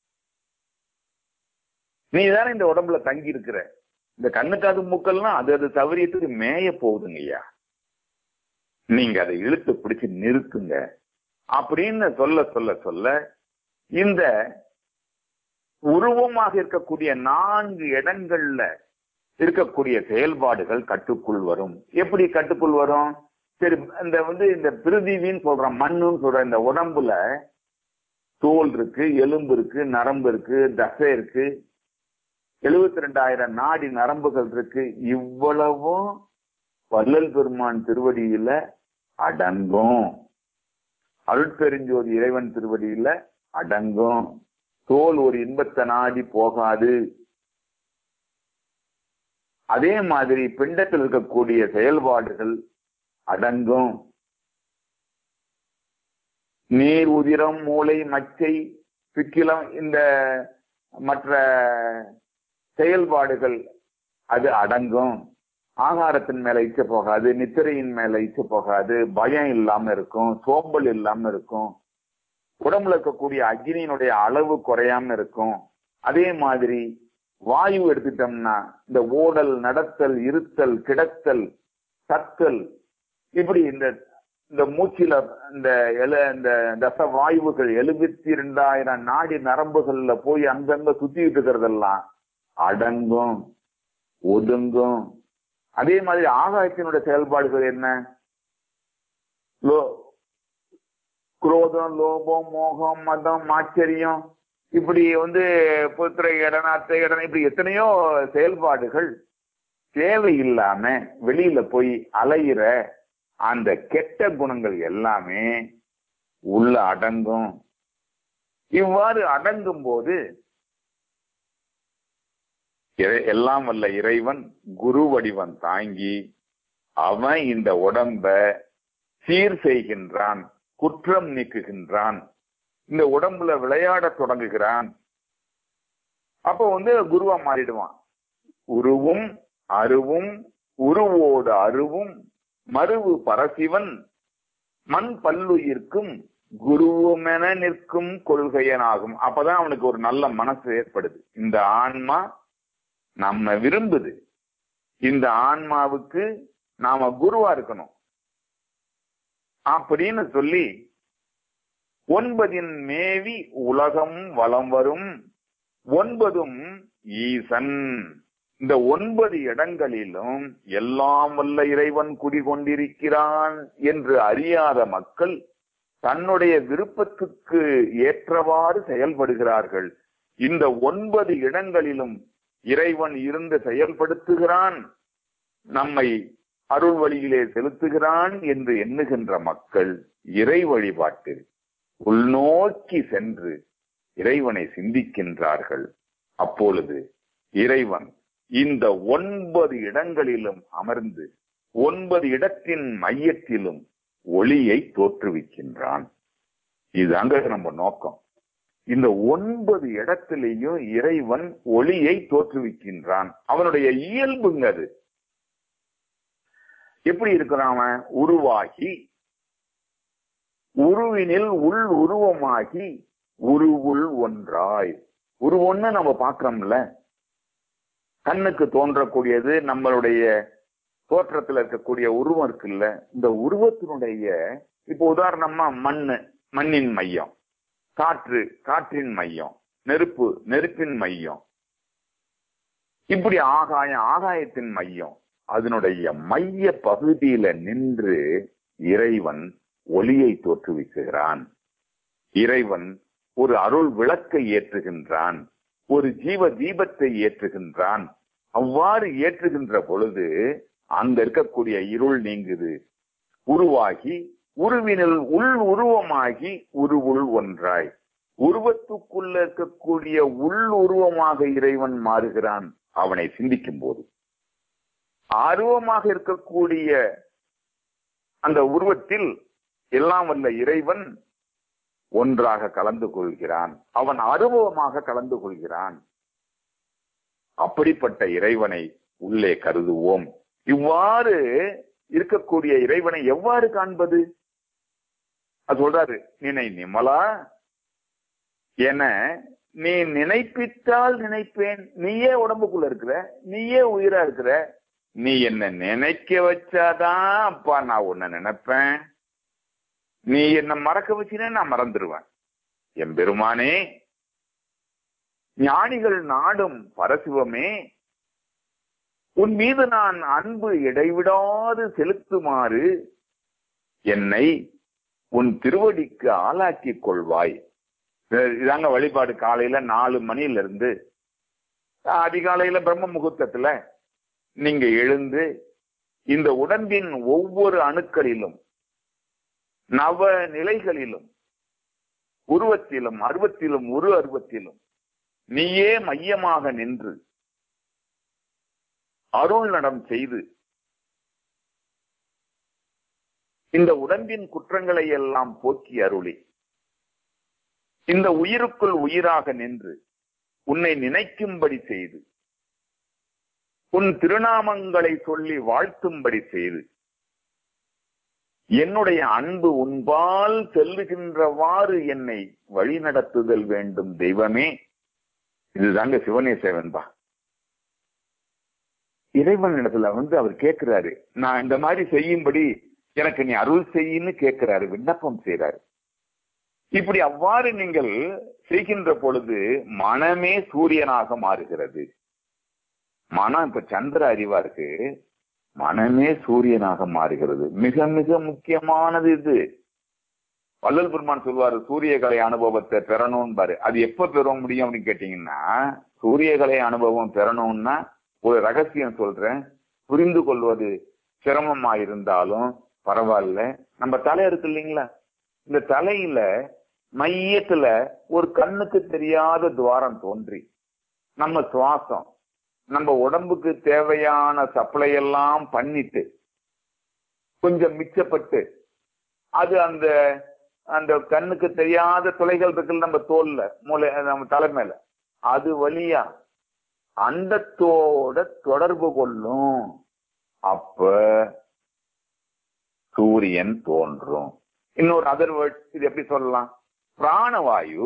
நீ தானே இந்த உடம்புல தங்கி இருக்கிற இந்த கண்ணுக்காது மூக்கெல்லாம் அது அது தவறியத்துக்கு மேய போகுதுங்க ஐயா நீங்க அதை இழுத்து பிடிச்சு நிறுத்துங்க அப்படின்னு சொல்ல சொல்ல சொல்ல இந்த உருவமாக இருக்கக்கூடிய நான்கு இடங்கள்ல இருக்கக்கூடிய செயல்பாடுகள் கட்டுக்குள் வரும் எப்படி கட்டுக்குள் வரும் சரி இந்த வந்து இந்த பிரிதிவின்னு சொல்ற மண்ணுன்னு சொல்ற இந்த உடம்புல தோல் இருக்கு எலும்பு இருக்கு நரம்பு இருக்கு தசை இருக்கு எழுபத்தி ரெண்டாயிரம் நாடி நரம்புகள் இருக்கு இவ்வளவும் வள்ளல் பெருமான் திருவடியில அடங்கும் அருட்பெருஞ்சோதி இறைவன் திருவடியில அடங்கும் தோல் ஒரு இன்பத்தை நாடி போகாது அதே மாதிரி பிண்டத்தில் இருக்கக்கூடிய செயல்பாடுகள் அடங்கும் நீர் உதிரம் மூளை மச்சை பிக்கிலம் இந்த மற்ற செயல்பாடுகள் அது அடங்கும் ஆகாரத்தின் மேல இச்ச போகாது நித்திரையின் மேல இச்ச போகாது பயம் இல்லாம இருக்கும் சோம்பல் இல்லாம இருக்கும் உடம்புல இருக்கக்கூடிய அக்னியினுடைய அளவு குறையாம இருக்கும் அதே மாதிரி வாயு எடுத்துட்டோம்னா இந்த ஓடல் நடத்தல் இருத்தல் கிடத்தல் சத்தல் இப்படி இந்த இந்த மூச்சில இந்த எல இந்த தச வாயுகள் எழுபத்தி ரெண்டாயிரம் நாடி நரம்புகள்ல போய் அங்கங்க சுத்திட்டு இருக்கிறதெல்லாம் அடங்கும் ஒதுங்கும் அதே மாதிரி ஆகாயத்தினுடைய செயல்பாடுகள் என்ன லோ குரோதம் லோபம் மோகம் மதம் ஆச்சரியம் இப்படி வந்து புத்திர இடம் அத்தை இடம் இப்படி எத்தனையோ செயல்பாடுகள் தேவையில்லாம வெளியில போய் அலையிற அந்த கெட்ட குணங்கள் எல்லாமே உள்ள அடங்கும் இவ்வாறு அடங்கும் போது இறை- எல்லாம் வல்ல இறைவன் குரு வடிவம் தாங்கி அவன் இந்த உடம்ப சீர் செய்கின்றான் குற்றம் நீக்குகின்றான் இந்த உடம்புல விளையாடத் தொடங்குகிறான் அப்போ வந்து குருவா மாறிடுவான் உருவும் அருவும் உருவோடு அருவும் மருவு பரசிவன் மண் பல்லுயிர்க்கும் குருவுமென நிற்கும் கொள்கையனாகும் அப்பதான் அவனுக்கு ஒரு நல்ல மனசு ஏற்படுது இந்த ஆன்மா நம்ம விரும்புது இந்த ஆன்மாவுக்கு நாம குருவா இருக்கணும் அப்படின்னு சொல்லி ஒன்பதின் மேவி உலகம் வலம் வரும் ஒன்பதும் ஈசன் இந்த ஒன்பது இடங்களிலும் எல்லாம் வல்ல இறைவன் குடிகொண்டிருக்கிறான் என்று அறியாத மக்கள் தன்னுடைய விருப்பத்துக்கு ஏற்றவாறு செயல்படுகிறார்கள் இந்த ஒன்பது இடங்களிலும் இறைவன் இருந்து செயல்படுத்துகிறான் நம்மை அருள் வழியிலே செலுத்துகிறான் என்று எண்ணுகின்ற மக்கள் இறை வழிபாட்டில் உள்நோக்கி சென்று இறைவனை சிந்திக்கின்றார்கள் அப்பொழுது இறைவன் இந்த ஒன்பது இடங்களிலும் அமர்ந்து ஒன்பது இடத்தின் மையத்திலும் ஒளியை தோற்றுவிக்கின்றான் இதுதாங்க நம்ம நோக்கம் இந்த ஒன்பது இடத்திலேயும் இறைவன் ஒளியை தோற்றுவிக்கின்றான் அவனுடைய இயல்புங்க அது எப்படி இருக்கிறான் அவன் உருவாகி உருவினில் உள் உருவமாகி உருவுள் ஒன்றாய் உருவொன்னு நம்ம பார்க்கிறோம்ல கண்ணுக்கு தோன்றக்கூடியது நம்மளுடைய தோற்றத்துல இருக்கக்கூடிய உருவம் இருக்குல்ல இந்த உருவத்தினுடைய இப்போ உதாரணமா மண்ணு மண்ணின் மையம் காற்று காற்றின் மையம் நெருப்பு நெருப்பின் மையம் இப்படி ஆகாயம் ஆகாயத்தின் மையம் அதனுடைய மைய பகுதியில நின்று இறைவன் ஒளியை தோற்றுவிக்குகிறான் இறைவன் ஒரு அருள் விளக்கை ஏற்றுகின்றான் ஒரு ஜீவ தீபத்தை ஏற்றுகின்றான் அவ்வாறு ஏற்றுகின்ற பொழுது அங்க இருக்கக்கூடிய இருள் நீங்குது உருவாகி உருவினில் உள் உருவமாகி உருவுள் ஒன்றாய் உருவத்துக்குள்ள இருக்கக்கூடிய உள் உருவமாக இறைவன் மாறுகிறான் அவனை சிந்திக்கும் போது ஆர்வமாக இருக்கக்கூடிய அந்த உருவத்தில் எல்லாம் வல்ல இறைவன் ஒன்றாக கலந்து கொள்கிறான் அவன் அனுபவமாக கலந்து கொள்கிறான் அப்படிப்பட்ட இறைவனை உள்ளே கருதுவோம் இவ்வாறு இருக்கக்கூடிய இறைவனை எவ்வாறு காண்பது அது சொல்றாரு நினை நிமலா என நீ நினைப்பித்தால் நினைப்பேன் நீயே உடம்புக்குள்ள இருக்கிற நீயே உயிரா இருக்கிற நீ என்ன நினைக்க வச்சாதான் அப்பா நான் உன்னை நினைப்பேன் நீ என்ன மறக்க வச்சினா நான் மறந்துடுவேன் என் பெருமானே ஞானிகள் நாடும் பரசிவமே உன் மீது நான் அன்பு இடைவிடாது செலுத்துமாறு என்னை உன் திருவடிக்கு ஆளாக்கிக் கொள்வாய் இதாங்க வழிபாடு காலையில நாலு மணில இருந்து அதிகாலையில பிரம்ம முகூர்த்தத்துல நீங்க எழுந்து இந்த உடம்பின் ஒவ்வொரு அணுக்களிலும் நவ நிலைகளிலும் உருவத்திலும் அருவத்திலும் உரு அருவத்திலும் நீயே மையமாக நின்று அருள் நடம் செய்து இந்த உடம்பின் குற்றங்களை எல்லாம் போக்கி அருளி இந்த உயிருக்குள் உயிராக நின்று உன்னை நினைக்கும்படி செய்து உன் திருநாமங்களை சொல்லி வாழ்த்தும்படி செய்து என்னுடைய அன்பு உன்பால் செல்லுகின்றவாறு என்னை வழி நடத்துதல் வேண்டும் தெய்வமே இதுதாங்க சிவனே சேவன்பா இறைவன் இடத்துல வந்து அவர் கேட்கிறாரு நான் இந்த மாதிரி செய்யும்படி எனக்கு நீ அருள் செய்யின்னு கேட்கிறாரு விண்ணப்பம் செய்யறாரு இப்படி அவ்வாறு நீங்கள் செய்கின்ற பொழுது மனமே சூரியனாக மாறுகிறது மனம் இப்ப சந்திர அறிவா இருக்கு மனமே சூரியனாக மாறுகிறது மிக மிக முக்கியமானது இது வள்ளல் பெருமான் சொல்வாரு சூரியகலை அனுபவத்தை பெறணும் பாரு அது எப்ப பெற முடியும் அப்படின்னு கேட்டீங்கன்னா சூரியகலை அனுபவம் பெறணும்னா ஒரு ரகசியம் சொல்றேன் புரிந்து கொள்வது சிரமமா இருந்தாலும் பரவாயில்ல நம்ம தலை இருக்கு இல்லைங்களா இந்த தலையில மையத்துல ஒரு கண்ணுக்கு தெரியாத துவாரம் தோன்றி நம்ம சுவாசம் நம்ம உடம்புக்கு தேவையான சப்ளை எல்லாம் பண்ணிட்டு கொஞ்சம் மிச்சப்பட்டு அது அந்த அந்த கண்ணுக்கு தெரியாத துளைகள் இருக்கு நம்ம தோல்ல மூளை நம்ம தலை மேல அது வழியா அண்டத்தோட தொடர்பு கொள்ளும் அப்ப சூரியன் தோன்றும் இன்னொரு அதர் வேர்ட் இது எப்படி சொல்லலாம் பிராணவாயு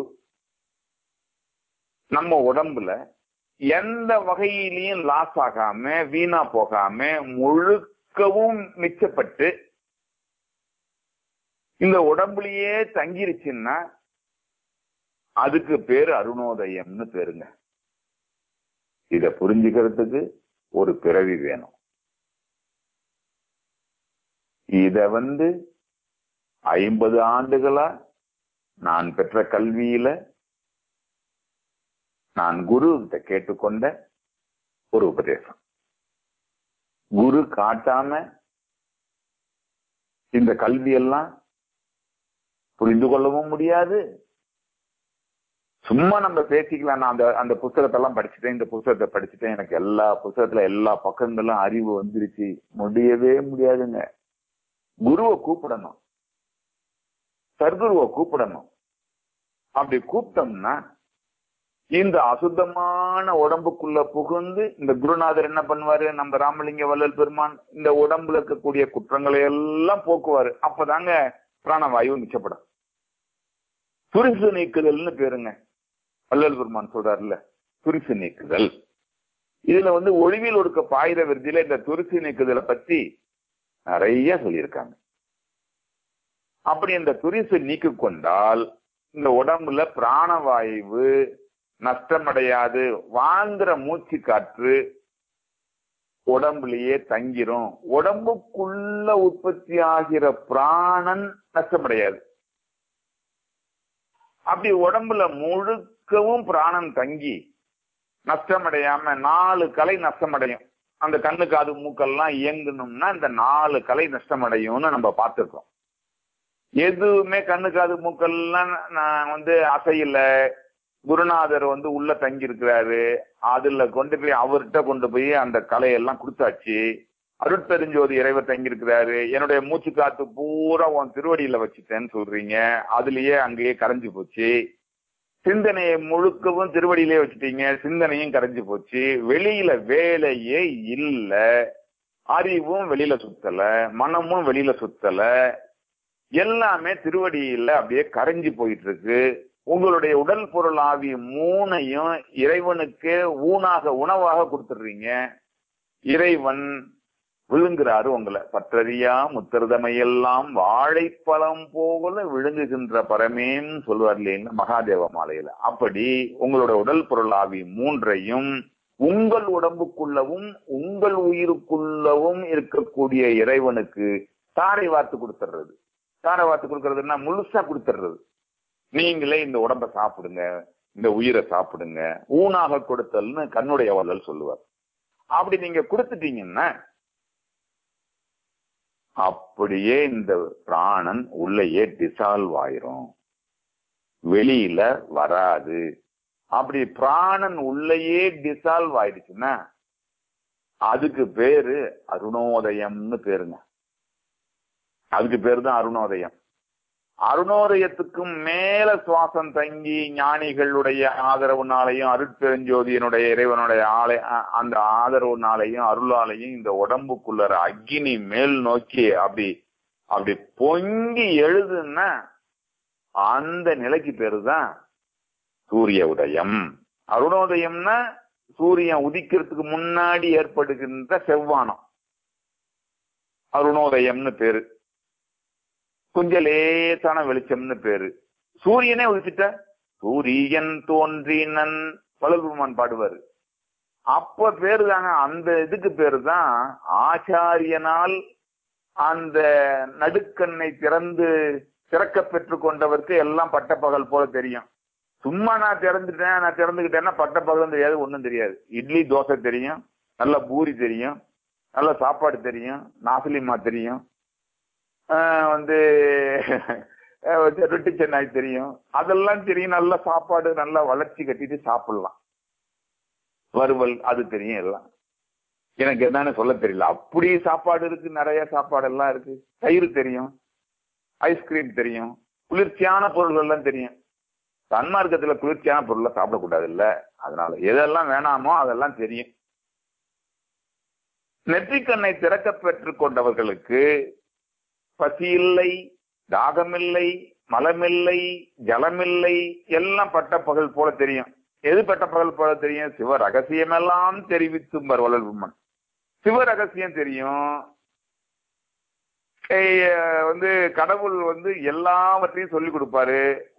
நம்ம உடம்புல எந்த வகையிலையும் லாஸ் ஆகாம வீணா போகாம முழுக்கவும் மிச்சப்பட்டு இந்த உடம்புலயே தங்கிருச்சுன்னா அதுக்கு பேரு அருணோதயம்னு பேருங்க இத புரிஞ்சுக்கிறதுக்கு ஒரு பிறவி வேணும் இத வந்து ஐம்பது ஆண்டுகளா நான் பெற்ற கல்வியில நான் குரு கிட்ட கேட்டுக்கொண்ட ஒரு உபதேசம் குரு காட்டாம இந்த கல்வியெல்லாம் புரிந்து கொள்ளவும் முடியாது சும்மா நம்ம பேசிக்கலாம் நான் அந்த அந்த புத்தகத்தை எல்லாம் படிச்சுட்டேன் இந்த புத்தகத்தை படிச்சுட்டேன் எனக்கு எல்லா புத்தகத்துல எல்லா பக்கங்களும் அறிவு வந்துருச்சு முடியவே முடியாதுங்க குருவை கூப்பிடணும் சர்க்குருவை கூப்பிடணும் அப்படி கூப்பிட்டோம்னா இந்த அசுத்தமான உடம்புக்குள்ள புகுந்து இந்த குருநாதர் என்ன பண்ணுவாரு நம்ம ராமலிங்க வள்ளல் பெருமான் இந்த உடம்புல இருக்கக்கூடிய குற்றங்களை எல்லாம் போக்குவாரு அப்பதாங்க பிராணவாயு மிச்சப்படும் துரிசு நீக்குதல்னு பேருங்க வள்ளல் பெருமான் சொல்றாருல்ல துரிசு நீக்குதல் இதுல வந்து ஒளிவில் ஒடுக்க பாயிர விருதியில இந்த துரிசு நீக்குதலை பத்தி நிறைய சொல்லியிருக்காங்க அப்படி இந்த துரிசு நீக்கி கொண்டால் இந்த உடம்புல பிராணவாயு நஷ்டமடையாது வாங்குற மூச்சு காற்று உடம்புலயே தங்கிரும் உடம்புக்குள்ள உற்பத்தி ஆகிற பிராணன் நஷ்டமடையாது அப்படி உடம்புல முழுக்கவும் பிராணன் தங்கி நஷ்டமடையாம நாலு கலை நஷ்டமடையும் அந்த கண்ணு காது மூக்கெல்லாம் இயங்கணும்னா இந்த நாலு கலை நஷ்டமடையும்னு நம்ம பார்த்திருக்கோம் எதுவுமே கண்ணு காது மூக்கெல்லாம் நான் வந்து அசையல குருநாதர் வந்து உள்ள தங்கி இருக்கிறாரு அதுல கொண்டு போய் அவர்கிட்ட கொண்டு போய் அந்த கலையெல்லாம் கொடுத்தாச்சு அருட்பெருஞ்சோதி இறைவர் தங்கி இருக்கிறாரு என்னுடைய மூச்சு காத்து பூரா உன் திருவடியில வச்சுட்டேன்னு சொல்றீங்க அதுலயே அங்கேயே கரைஞ்சு போச்சு சிந்தனையை முழுக்கவும் திருவடியிலே வச்சுட்டீங்க சிந்தனையும் கரைஞ்சு போச்சு வெளியில வேலையே இல்ல அறிவும் வெளியில சுத்தல மனமும் வெளியில சுத்தல எல்லாமே திருவடியில அப்படியே கரைஞ்சு போயிட்டு இருக்கு உங்களுடைய உடல் பொருள் ஆவி மூணையும் இறைவனுக்கு ஊனாக உணவாக கொடுத்துடுறீங்க இறைவன் விழுங்குறாரு உங்களை பற்றறியா முத்திரதமையெல்லாம் வாழைப்பழம் போல விழுங்குகின்ற பரமேன்னு சொல்லுவார் இல்லைங்களா மகாதேவ மாலையில அப்படி உங்களோட உடல் பொருள் ஆவி மூன்றையும் உங்கள் உடம்புக்குள்ளவும் உங்கள் உயிருக்குள்ளவும் இருக்கக்கூடிய இறைவனுக்கு தாரை வார்த்து கொடுத்துடுறது தாரை வார்த்து கொடுக்கறதுன்னா முழுசா கொடுத்துடுறது நீங்களே இந்த உடம்ப சாப்பிடுங்க இந்த உயிரை சாப்பிடுங்க ஊனாக கொடுத்தல்னு கண்ணுடைய வள்ளல் சொல்லுவார் அப்படி நீங்க கொடுத்துட்டீங்கன்னா அப்படியே இந்த பிராணன் உள்ளேயே டிசால்வ் ஆயிரும் வெளியில வராது அப்படி பிராணன் உள்ளேயே டிசால்வ் ஆயிடுச்சுன்னா அதுக்கு பேரு அருணோதயம்னு பேருங்க அதுக்கு பேரு தான் அருணோதயம் அருணோதயத்துக்கும் மேல சுவாசம் தங்கி ஞானிகளுடைய ஆதரவுனாலையும் அருட்பெருஞ்சோதியனுடைய இறைவனுடைய ஆலை அ- அந்த ஆதரவுனாலையும் அருளாலையும் இந்த உடம்புக்குள்ளற அக்கினி மேல் நோக்கி அப்படி அப்படி பொங்கி எழுதுன்னா அந்த நிலைக்கு பேரு தான் சூரிய உதயம் அருணோதயம்னா சூரியன் உதிக்கிறதுக்கு முன்னாடி ஏற்படுகின்ற செவ்வானம் அருணோதயம்னு பேரு கொஞ்சம் லேசான வெளிச்சம்னு பேரு சூரியனே உதிச்சிட்ட சூரியன் தோன்றினன் வளர்பெருமான் பாடுவாரு அப்ப பேரு தாங்க அந்த இதுக்கு பேரு தான் ஆச்சாரியனால் அந்த நடுக்கண்ணை திறந்து திறக்க பெற்று கொண்டவருக்கு எல்லாம் பட்டப்பகல் போல தெரியும் சும்மா நான் திறந்துட்டேன் நான் திறந்துக்கிட்டேன்னா பட்டப்பகலும் தெரியாது ஒண்ணும் தெரியாது இட்லி தோசை தெரியும் நல்ல பூரி தெரியும் நல்ல சாப்பாடு தெரியும் நாசிலிமா தெரியும் ஆஹ் வந்து அஹ் வந்து ரொட்டி சென்னாய் தெரியும் அதெல்லாம் தெரியும் நல்ல சாப்பாடு நல்லா வளர்ச்சி கட்டிட்டு சாப்பிடலாம் வறுவல் அது தெரியும் எல்லாம் எனக்கு என்னன்னு சொல்ல தெரியல அப்படி சாப்பாடு இருக்கு நிறைய சாப்பாடு எல்லாம் இருக்கு தயிர் தெரியும் ஐஸ்கிரீம் தெரியும் குளிர்ச்சியான பொருள்கள் எல்லாம் தெரியும் சன்மார்க்கத்துல குளிர்ச்சியான பொருளை சாப்பிடக்கூடாது இல்ல அதனால எதெல்லாம் வேணாமோ அதெல்லாம் தெரியும் நெற்றிக்கண்ணை திறக்க பெற்றுக் கொண்டவர்களுக்கு பசி இல்லை தாகமில்லை மலமில்லை ஜலமில்லை எல்லாம் பட்ட பகல் போல தெரியும் எது பட்ட பகல் போல தெரியும் சிவ ரகசியமெல்லாம் தெரிவித்தும் வளர்வுமன் சிவ ரகசியம் தெரியும் ஏய், வந்து கடவுள் வந்து எல்லாவற்றையும் சொல்லி கொடுப்பாரு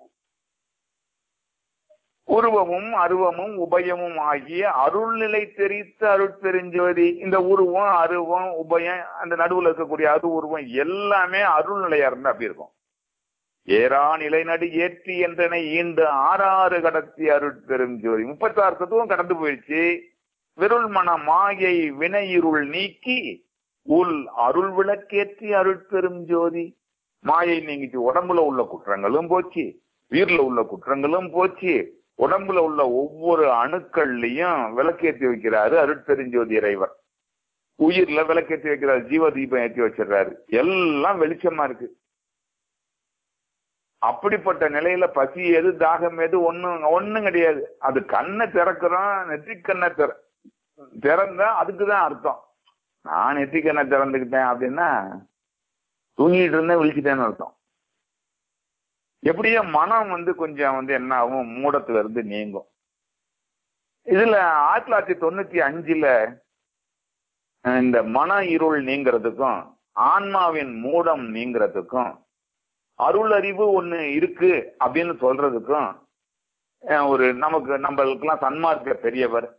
உருவமும் அருவமும் உபயமும் ஆகிய அருள்நிலை தெரித்த அருட்பெருஞ்சோதி இந்த உருவம் அருவம் உபயம் அந்த நடுவுல இருக்கக்கூடிய அரு உருவம் எல்லாமே அருள்நிலையா இருந்தா அப்படி இருக்கும் ஏறா நிலைநடு ஏற்றி என்றனை ஈண்டு ஆறாறு கடத்தி அருட்பெருஞ்சோதி முப்பத்தாறு தத்துவம் கடந்து போயிடுச்சு விருள் மன மாயை வினையிருள் நீக்கி உள் அருள் விளக்கேற்றி அருட்பெரும் ஜோதி மாயை நீங்கிச்சு உடம்புல உள்ள குற்றங்களும் போச்சு உயிர்ல உள்ள குற்றங்களும் போச்சு உடம்புல உள்ள ஒவ்வொரு அணுக்கள்லயும் விளக்கேற்றி வைக்கிறாரு அருட்பெருஞ்சோதி இறைவர் உயிர்ல விளக்கேற்றி வைக்கிறாரு ஜீவ தீபம் ஏற்றி வச்சிடுறாரு எல்லாம் வெளிச்சமா இருக்கு அப்படிப்பட்ட நிலையில பசி எது தாகம் எது ஒண்ணும் ஒண்ணும் கிடையாது அது கண்ணை திறக்கிறோம் நெற்றிக் கண்ணை திற திறந்தா அதுக்குதான் அர்த்தம் நான் நெற்றிக் கண்ணை திறந்துக்கிட்டேன் அப்படின்னா தூங்கிட்டு இருந்தேன் விழிச்சிட்டேன்னு அர்த்தம் எப்படியோ மனம் வந்து கொஞ்சம் வந்து என்ன ஆகும் மூடத்துல இருந்து நீங்கும் இதுல ஆயிரத்தி தொள்ளாயிரத்தி தொண்ணூத்தி அஞ்சுல அஹ், இந்த மன இருள் நீங்கிறதுக்கும் ஆன்மாவின் மூடம் நீங்கிறதுக்கும் அருள் அறிவு ஒண்ணு இருக்கு அப்படின்னு சொல்றதுக்கும் அஹ், ஒரு நமக்கு நம்மளுக்கெல்லாம் சன்மார்க்க பெரியவர்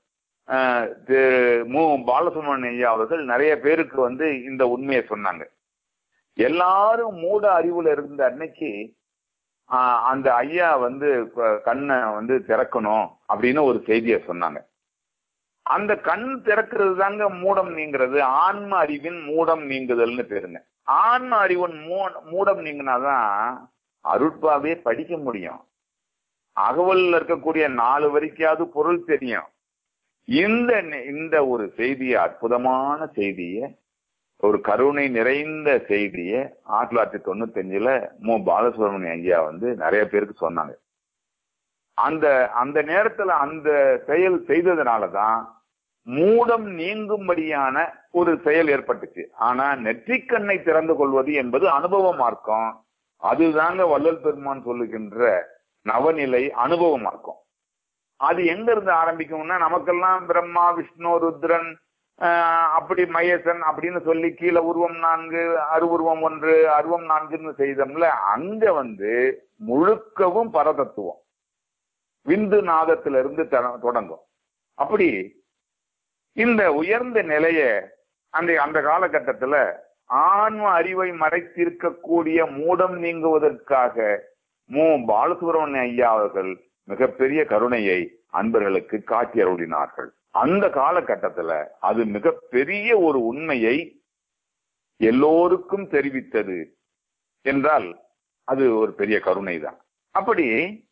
அஹ், திரு மு பாலசுப்ரமணிய ஐயா அவர்கள் நிறைய பேருக்கு வந்து இந்த உண்மையை சொன்னாங்க எல்லாரும் மூட அறிவுல இருந்த அன்னைக்கு ஆஹ், அந்த ஐயா வந்து க- கண்ணை வந்து திறக்கணும் அப்படின்னு ஒரு செய்தியை சொன்னாங்க அந்த கண் திறக்கிறது தாங்க மூடம் நீங்கிறது ஆன்ம அறிவின் மூடம் நீங்குதல்னு பேருங்க ஆன்ம அறிவின் மூ- மூடம் நீங்கினாதான் அருட்பாவே படிக்க முடியும் அகவல்ல இருக்கக்கூடிய நாலு வரைக்காவது பொருள் தெரியும் இந்த நெ- இந்த ஒரு செய்தியை அற்புதமான செய்தியை ஒரு கருணை நிறைந்த செய்தியை ஆயிரத்தி தொள்ளாயிரத்தி தொண்ணூத்தி அஞ்சுல மு பாலசுப்ரமணிய ஐயா வந்து நிறைய பேருக்கு சொன்னாங்க அந்த அந்த நேரத்துல அந்த செயல் செய்ததுனாலதான் மூடம் நீங்கும்படியான ஒரு செயல் ஏற்பட்டுச்சு ஆனா நெற்றிக்கண்ணை திறந்து கொள்வது என்பது அனுபவ மார்க்கம் அதுதாங்க வள்ளல் பெருமான் சொல்லுகின்ற நவநிலை அனுபவ மார்க்கம் அது எங்க இருந்து ஆரம்பிக்கும்னா நமக்கெல்லாம் பிரம்மா விஷ்ணு ருத்ரன் ஆஹ், அப்படி மகேசன் அப்படின்னு சொல்லி கீழே உருவம் நான்கு அருவுருவம் ஒன்று அருவம் நான்குன்னு செய்தோம்ல அங்க வந்து முழுக்கவும் பரதத்துவம் விந்து நாதத்திலிருந்து த- தொடங்கும் அப்படி இந்த உயர்ந்த நிலைய அந்த அந்த காலகட்டத்துல ஆன்ம அறிவை மறைத்திருக்கக்கூடிய மூடம் நீங்குவதற்காக மு பாலசுப்ரமணிய ஐயா அவர்கள் மிகப்பெரிய கருணையை அன்பர்களுக்கு காட்டி அருளினார்கள் அந்த காலகட்டத்துல அது மிகப்பெரிய ஒரு உண்மையை எல்லோருக்கும் தெரிவித்தது என்றால் அது ஒரு பெரிய கருணை தான் அப்படி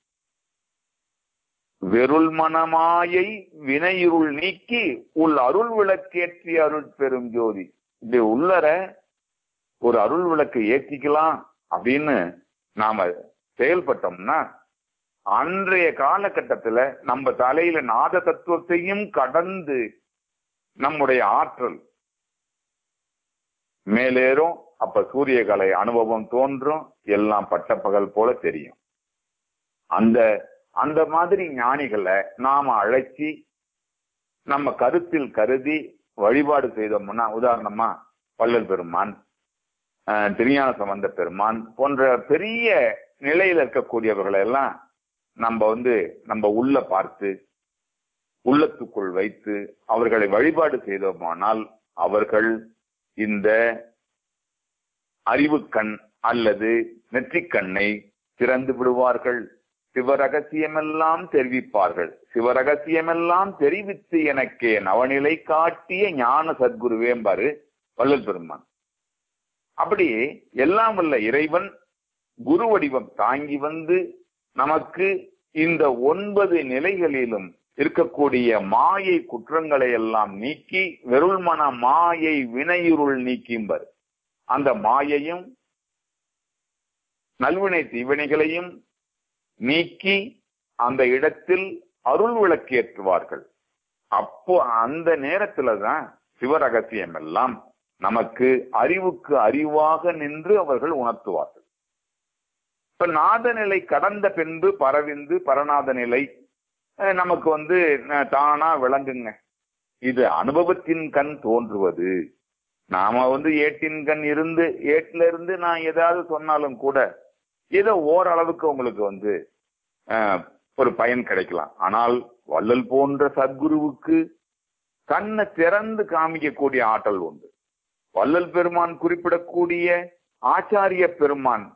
வெருள் மனமாயை வினையிருள் நீக்கி உள் அருள் விளக்கேற்றி அருள் பெரும் ஜோதி இப்படி உள்ளர ஒரு அருள் விளக்கு ஏற்றிக்கலாம் அப்படின்னு நாம செயல்பட்டோம்னா அன்றைய காலகட்டத்துல நம்ம தலையில நாத தத்துவத்தையும் கடந்து நம்முடைய ஆற்றல் மேலேறும் அப்ப சூரிய கலை அனுபவம் தோன்றும் எல்லாம் பட்டப்பகல் போல தெரியும் அந்த அந்த மாதிரி ஞானிகளை நாம அழைச்சி நம்ம கருத்தில் கருதி வழிபாடு செய்தோம்னா உதாரணமா வள்ளல் பெருமான் அஹ், திருஞான சம்பந்த பெருமான் போன்ற பெரிய நிலையில இருக்கக்கூடியவர்களை எல்லாம் நம்ம வந்து நம்ம உள்ள பார்த்து உள்ளத்துக்குள் வைத்து அவர்களை வழிபாடு செய்தோமானால் அவர்கள் இந்த அறிவுக்கண் அல்லது நெற்றிக்கண்ணை திறந்து விடுவார்கள் சிவரகசியமெல்லாம் தெரிவிப்பார்கள் சிவரகசியமெல்லாம் தெரிவித்து எனக்கே நவநிலை காட்டிய ஞான சத்குருவேம்பாரு வள்ளல் பெருமான் அப்படி எல்லாம் வல்ல இறைவன் குரு வடிவம் தாங்கி வந்து நமக்கு இந்த ஒன்பது நிலைகளிலும் இருக்கக்கூடிய மாயை குற்றங்களை எல்லாம் நீக்கி வெருள்மன மாயை வினையுருள் நீக்கிம்பர் அந்த மாயையும் நல்வினை தீவினைகளையும் நீக்கி அந்த இடத்தில் அருள் விளக்கேற்றுவார்கள் அப்போ அந்த நேரத்துல தான் சிவரகசியம் எல்லாம் நமக்கு அறிவுக்கு அறிவாக நின்று அவர்கள் உணர்த்துவார்கள் இப்ப நாத நிலை கடந்த பின்பு பரவிந்து பரநாத நிலை அஹ், நமக்கு வந்து அஹ், தானா விளங்குங்க இது அனுபவத்தின் கண் தோன்றுவது நாம வந்து ஏட்டின் கண் இருந்து ஏட்டுல இருந்து நான் ஏதாவது சொன்னாலும் கூட ஏதோ ஓரளவுக்கு உங்களுக்கு வந்து அஹ், ஒரு பயன் கிடைக்கலாம் ஆனால் வள்ளல் போன்ற சத்குருவுக்கு கண்ணை திறந்து காமிக்கக்கூடிய ஆற்றல் உண்டு வள்ளல் பெருமான் குறிப்பிடக்கூடிய ஆச்சாரிய பெருமான்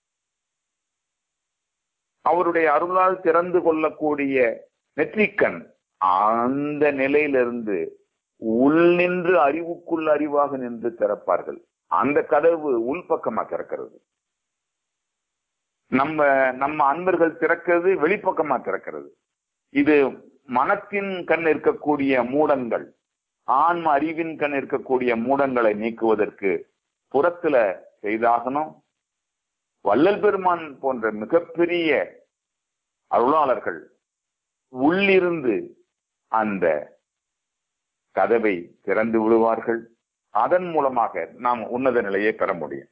அவருடைய அருளால் திறந்து கொள்ளக்கூடிய நெற்றிக்கண் அந்த நிலையிலிருந்து உள் நின்று அறிவுக்குள் அறிவாக நின்று திறப்பார்கள் அந்த கதவு உள்பக்கமா திறக்கிறது நம்ம நம்ம அன்பர்கள் திறக்கிறது வெளிப்பக்கமா திறக்கிறது இது மனத்தின் கண் இருக்கக்கூடிய மூடங்கள் ஆன்ம அறிவின் கண் இருக்கக்கூடிய மூடங்களை நீக்குவதற்கு புறத்துல செய்தாகணும் வள்ளல் பெருமான் போன்ற மிகப்பெரிய அருளாளர்கள் உள்ளிருந்து அந்த கதவை திறந்து விடுவார்கள் அதன் மூலமாக நாம் உன்னத நிலையை பெற முடியும்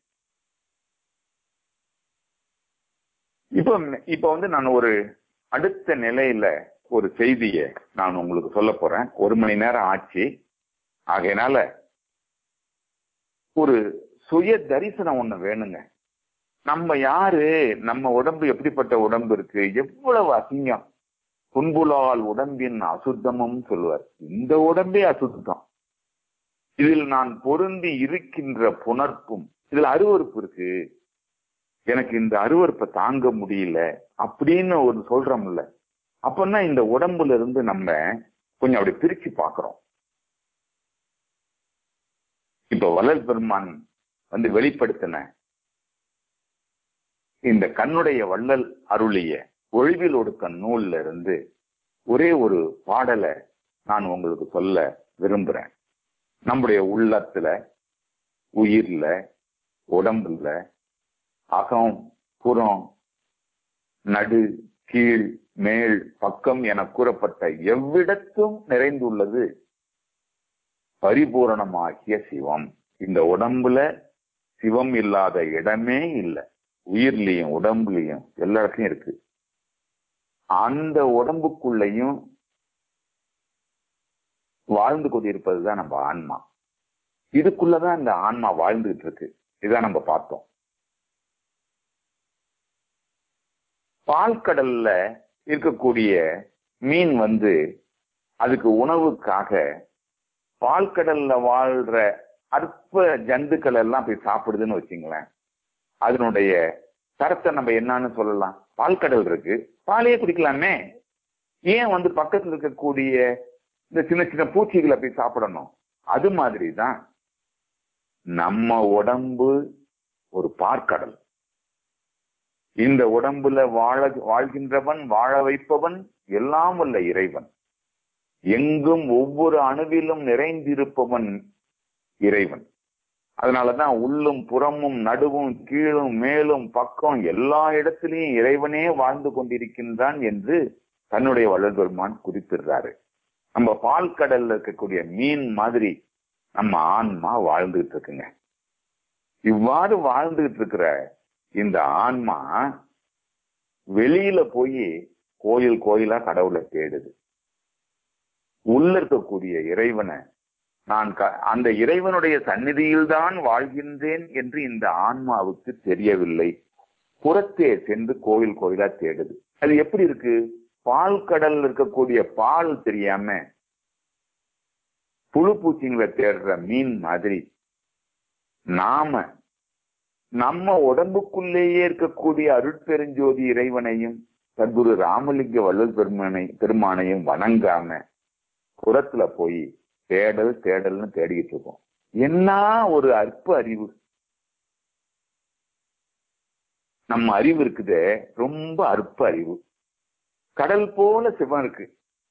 இப்போ இப்ப வந்து நான் ஒரு அடுத்த நிலையில ஒரு செய்தியை நான் உங்களுக்கு சொல்ல போறேன் ஒரு மணி நேரம் ஆச்சு ஆகையினால ஒரு சுய தரிசனம் ஒண்ணு வேணுங்க நம்ம யாரு நம்ம உடம்பு எப்படிப்பட்ட உடம்பு இருக்கு எவ்வளவு அசிங்கம் புன்புலால் உடம்பின் அசுத்தமும் சொல்லுவார் இந்த உடம்பே அசுத்தம் இதில் நான் பொருந்தி இருக்கின்ற புணர்ப்பும் இதுல அருவறுப்பு இருக்கு எனக்கு இந்த அருவறுப்பை தாங்க முடியல அப்படின்னு ஒரு சொல்றோம்ல அப்பன்னா இந்த உடம்புல இருந்து நம்ம கொஞ்சம் அப்படி பிரிச்சு பார்க்கிறோம் இப்ப வள்ளல் பெருமான் வந்து வெளிப்படுத்தின இந்த கண்ணுடைய வள்ளல் அருளிய ஒழிவில் ஒடுக்க நூல்ல இருந்து ஒரே ஒரு பாடலை நான் உங்களுக்கு சொல்ல விரும்புறேன் நம்முடைய உள்ளத்துல உயிர்ல உடம்புல அகம் புறம் நடு கீழ் மேல் பக்கம் என கூறப்பட்ட எவ்விடத்தும் நிறைந்துள்ளது பரிபூரணமாகிய சிவம் இந்த உடம்புல சிவம் இல்லாத இடமே இல்லை உயிர்லயும் உடம்புலயும் எல்லா இடத்துலயும் இருக்கு அந்த உடம்புக்குள்ளயும் வாழ்ந்து கொண்டிருப்பதுதான் நம்ம ஆன்மா இதுக்குள்ளதான் இந்த ஆன்மா வாழ்ந்துகிட்டு இருக்கு இதான் நம்ம பார்த்தோம் பால்கடல்ல இருக்கக்கூடிய மீன் வந்து அதுக்கு உணவுக்காக பால்கடல்ல வாழ்ற அற்ப ஜந்துக்கள் எல்லாம் போய் சாப்பிடுதுன்னு வச்சுங்களேன் அதனுடைய தரத்தை நம்ம என்னன்னு சொல்லலாம் பால்கடல் இருக்கு பாலையே குடிக்கலாமே ஏன் வந்து பக்கத்துல இருக்கக்கூடிய இந்த சின்ன சின்ன பூச்சிகளை போய் சாப்பிடணும் அது மாதிரி தான் நம்ம உடம்பு ஒரு பார்க்கடல் இந்த உடம்புல வாழ வாழ்கின்றவன் வாழ வைப்பவன் எல்லாம் வல்ல இறைவன் எங்கும் ஒவ்வொரு அணுவிலும் நிறைந்திருப்பவன் இறைவன் அதனாலதான் உள்ளும் புறமும் நடுவும் கீழும் மேலும் பக்கம் எல்லா இடத்திலையும் இறைவனே வாழ்ந்து கொண்டிருக்கின்றான் என்று தன்னுடைய வள்ளல் பெருமான் குறிப்பிடுறாரு நம்ம பால் கடல்ல இருக்கக்கூடிய மீன் மாதிரி நம்ம ஆன்மா வாழ்ந்துகிட்டு இருக்குங்க இவ்வாறு வாழ்ந்துகிட்டு இருக்கிற இந்த ஆன்மா வெளியில போய் கோயில் கோயிலா கடவுளை தேடுது உள்ள இருக்கக்கூடிய இறைவனை நான் அந்த இறைவனுடைய சந்நிதியில் தான் வாழ்கின்றேன் என்று இந்த ஆன்மாவுக்கு தெரியவில்லை புறத்தே சென்று கோயில் கோயிலா தேடுது அது எப்படி இருக்கு பால் கடல்ல இருக்கக்கூடிய பால் தெரியாம புழு பூச்சிங்களை தேடுற மீன் மாதிரி நாம நம்ம உடம்புக்குள்ளேயே இருக்கக்கூடிய அருட்பெருஞ்சோதி இறைவனையும் சத்குரு ராமலிங்க வள்ளல் பெருமானை பெருமானையும் வணங்காம புறத்துல போய் தேடல் தேடல்னு தேடிக்கிட்டு இருக்கோம் என்ன ஒரு அற்ப அறிவு நம்ம அறிவு இருக்குதே ரொம்ப அற்ப அறிவு கடல் போல சிவம் இருக்கு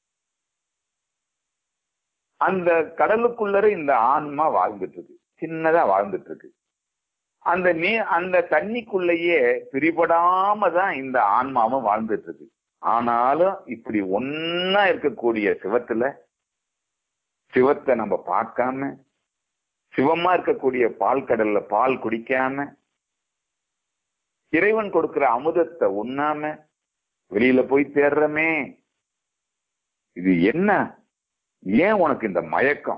அந்த கடலுக்குள்ளர இந்த ஆன்மா வாழ்ந்துட்டு இருக்கு சின்னதா வாழ்ந்துட்டு இருக்கு அந்த நீ அந்த தண்ணிக்குள்ளேயே பிரிபடாம தான் இந்த ஆன்மாவும் வாழ்ந்துட்டு இருக்கு ஆனாலும் இப்படி ஒன்னா இருக்கக்கூடிய சிவத்துல சிவத்தை நம்ம பார்க்காம சிவமா இருக்கக்கூடிய பால் கடல்ல பால் குடிக்காம இறைவன் கொடுக்கிற அமுதத்தை உண்ணாம வெளியில போய் தேடுறமே இது என்ன ஏன் உனக்கு இந்த மயக்கம்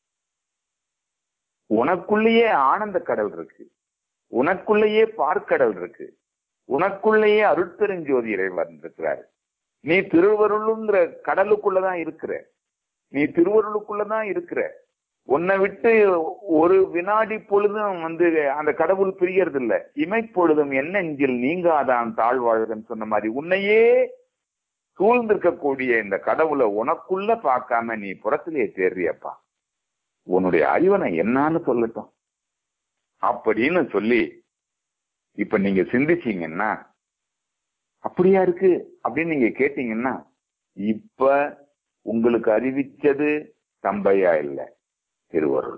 உனக்குள்ளேயே ஆனந்த கடல் இருக்கு உனக்குள்ளேயே பார்க்கடல் இருக்கு உனக்குள்ளேயே அருட்பெருஞ்சோதி இறைவன் இருக்கிறாரு நீ திருவருளுங்கிற கடலுக்குள்ளதான் இருக்கிற நீ திருவருளுக்குள்ளதான் இருக்கிற உன்னை விட்டு ஒரு வினாடி பொழுதும் வந்து அந்த கடவுள் பிரியறது இல்ல இமைப்பொழுதும் என்ன நெஞ்சில் நீங்காதான் தாழ்வாழ்கன்னு சொன்ன மாதிரி உன்னையே சூழ்ந்திருக்கக்கூடிய இந்த கடவுளை உனக்குள்ள பார்க்காம நீ புறத்திலேயே தேர்றியப்பா உன்னுடைய அறிவனை என்னான்னு சொல்லட்டும் அப்படின்னு சொல்லி இப்ப நீங்க சிந்திச்சீங்கன்னா அப்படியா இருக்கு அப்படின்னு நீங்க கேட்டீங்கன்னா இப்ப உங்களுக்கு அறிவிச்சது தம்பையா இல்ல திருவருள்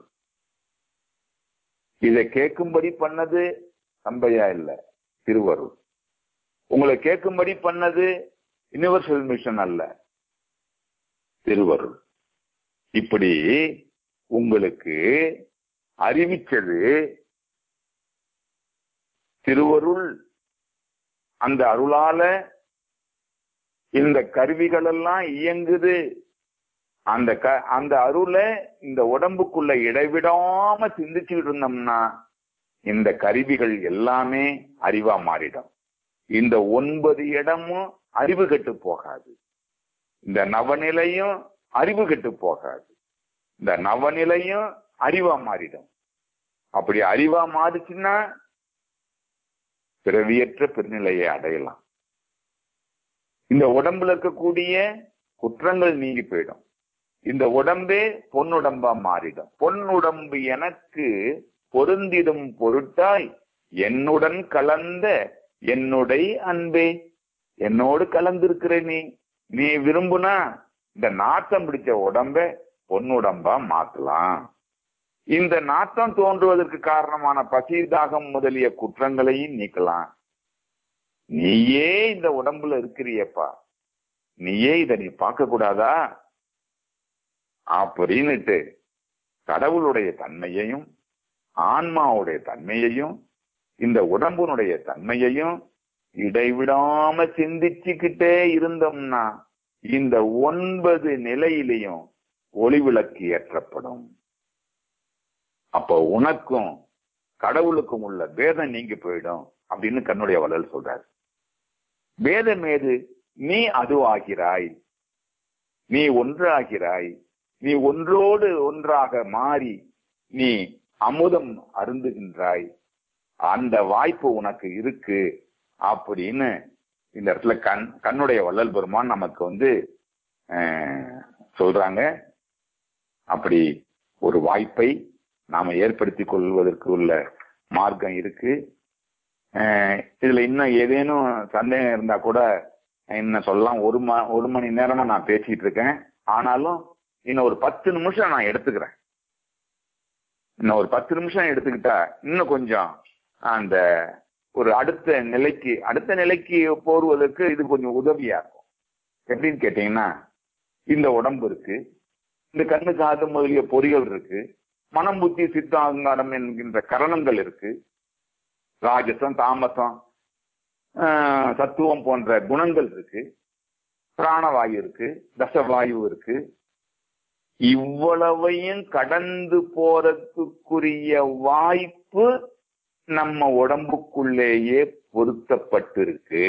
இதை கேட்கும்படி பண்ணது தம்பையா இல்ல திருவருள் உங்களை கேட்கும்படி பண்ணது யுனிவர்சல் மிஷன் அல்ல திருவருள் இப்படி உங்களுக்கு அறிவிச்சது திருவருள் அந்த அருளால இந்த கருவிகள் எல்லாம் இயங்குது அந்த க அந்த அருளை இந்த உடம்புக்குள்ள இடைவிடாம சிந்திச்சுக்கிட்டு இருந்தோம்னா இந்த கருவிகள் எல்லாமே அறிவா மாறிடும் இந்த ஒன்பது இடமும் அறிவு கெட்டு போகாது இந்த நவநிலையும் அறிவு கெட்டு போகாது இந்த நவநிலையும் அறிவா மாறிடும் அப்படி அறிவா மாறுச்சுன்னா பிறவியற்ற பெருநிலையை அடையலாம் இந்த உடம்புல இருக்கக்கூடிய குற்றங்கள் நீங்கி போயிடும் இந்த உடம்பே பொன்னுடம்பா மாறிடும் பொன்னுடம்பு எனக்கு பொருந்திடும் பொருட்டாய் என்னுடன் கலந்த என்னுடைய அன்பே என்னோடு கலந்திருக்கிற நீ நீ விரும்புனா இந்த நாட்டம் பிடிச்ச உடம்ப பொன்னுடம்பா மாத்தலாம் இந்த நாட்டம் தோன்றுவதற்கு காரணமான பசி தாகம் முதலிய குற்றங்களையும் நீக்கலாம் நீயே இந்த உடம்புல இருக்கிறியப்பா நீயே இத நீ பார்க்க கூடாதா அப்படின்னுட்டு கடவுளுடைய தன்மையையும் ஆன்மாவுடைய தன்மையையும் இந்த உடம்புனுடைய தன்மையையும் இடைவிடாம சிந்திச்சுக்கிட்டே இருந்தோம்னா இந்த ஒன்பது நிலையிலையும் ஒளிவிளக்கு ஏற்றப்படும் அப்போ உனக்கும் கடவுளுக்கும் உள்ள பேதம் நீங்கி போயிடும் அப்படின்னு கண்ணுடைய வள்ளல் சொல்றார் பேதம் ஏது நீ அது ஆகிறாய் நீ ஒன்றாகிறாய் நீ ஒன்றோடு ஒன்றாக மாறி நீ அமுதம் அருந்துகின்றாய் அந்த வாய்ப்பு உனக்கு இருக்கு அப்படின்னு இந்த இடத்துல கண் கண்ணுடைய வள்ளல் பெருமான் நமக்கு வந்து அஹ், சொல்றாங்க அப்படி ஒரு வாய்ப்பை நாம ஏற்படுத்திக் கொள்வதற்கு உள்ள மார்க்கம் இருக்கு அஹ், இதுல இன்னும் ஏதேனும் சந்தேகம் இருந்தா கூட இன்னும் சொல்லலாம் ஒரு ம ஒரு மணி நேரமா நான் பேசிட்டு இருக்கேன் ஆனாலும் இன்னும் ஒரு பத்து நிமிஷம் நான் எடுத்துக்கிறேன் இன்னும் ஒரு பத்து நிமிஷம் எடுத்துக்கிட்டா இன்னும் கொஞ்சம் அந்த ஒரு அடுத்த நிலைக்கு அடுத்த நிலைக்கு போடுவதற்கு இது கொஞ்சம் உதவியா இருக்கும் எப்படின்னு கேட்டீங்கன்னா இந்த உடம்பு இருக்கு இந்த கண்ணு காது முதலிய பொறிகள் இருக்கு மனம் புத்தி சித்தாங்காரம் என்கின்ற கரணங்கள் இருக்கு ராஜசம் தாமசம் ஆஹ், சத்துவம் போன்ற குணங்கள் இருக்கு பிராணவாயு இருக்கு தசவாயு இருக்கு இவ்வளவையும் கடந்து போறதுக்குரிய வாய்ப்பு நம்ம உடம்புக்குள்ளேயே பொருத்தப்பட்டிருக்கு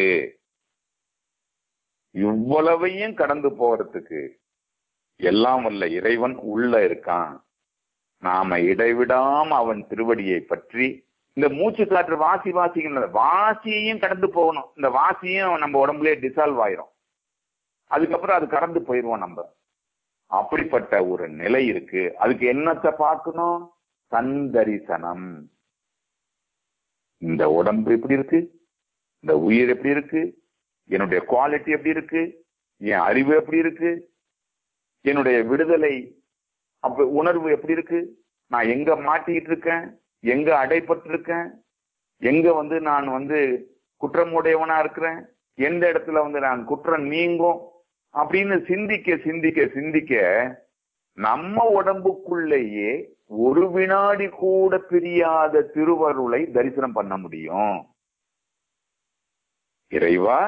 இவ்வளவையும் கடந்து போறதுக்கு எல்லாம் வல்ல இறைவன் உள்ள இருக்கான் நாம இடைவிடாம அவன் திருவடியை பற்றி இந்த மூச்சு காற்று வாசி வாசிக்கின்ற வாசியையும் கடந்து போகணும் இந்த வாசியும் நம்ம உடம்புலயே டிசால்வ் ஆயிரும் அதுக்கப்புறம் அது கடந்து போயிடுவோம் நம்ம அப்படிப்பட்ட ஒரு நிலை இருக்கு அதுக்கு என்னத்தை பார்க்கணும் சந்தரிசனம் இந்த உடம்பு எப்படி இருக்கு இந்த உயிர் எப்படி இருக்கு என்னுடைய குவாலிட்டி எப்படி இருக்கு என் அறிவு எப்படி இருக்கு என்னுடைய விடுதலை அப்ப உணர்வு எப்படி இருக்கு நான் எங்க மாட்டிக்கிட்டு இருக்கேன் எங்க அடைப்பட்டிருக்கேன் எங்க வந்து நான் வந்து குற்றமுடையவனா இருக்கிறேன் எந்த இடத்துல வந்து நான் குற்றம் நீங்கும் அப்படின்னு சிந்திக்க சிந்திக்க சிந்திக்க நம்ம உடம்புக்குள்ளேயே ஒரு வினாடி கூட பிரியாத திருவருளை தரிசனம் பண்ண முடியும் இறைவா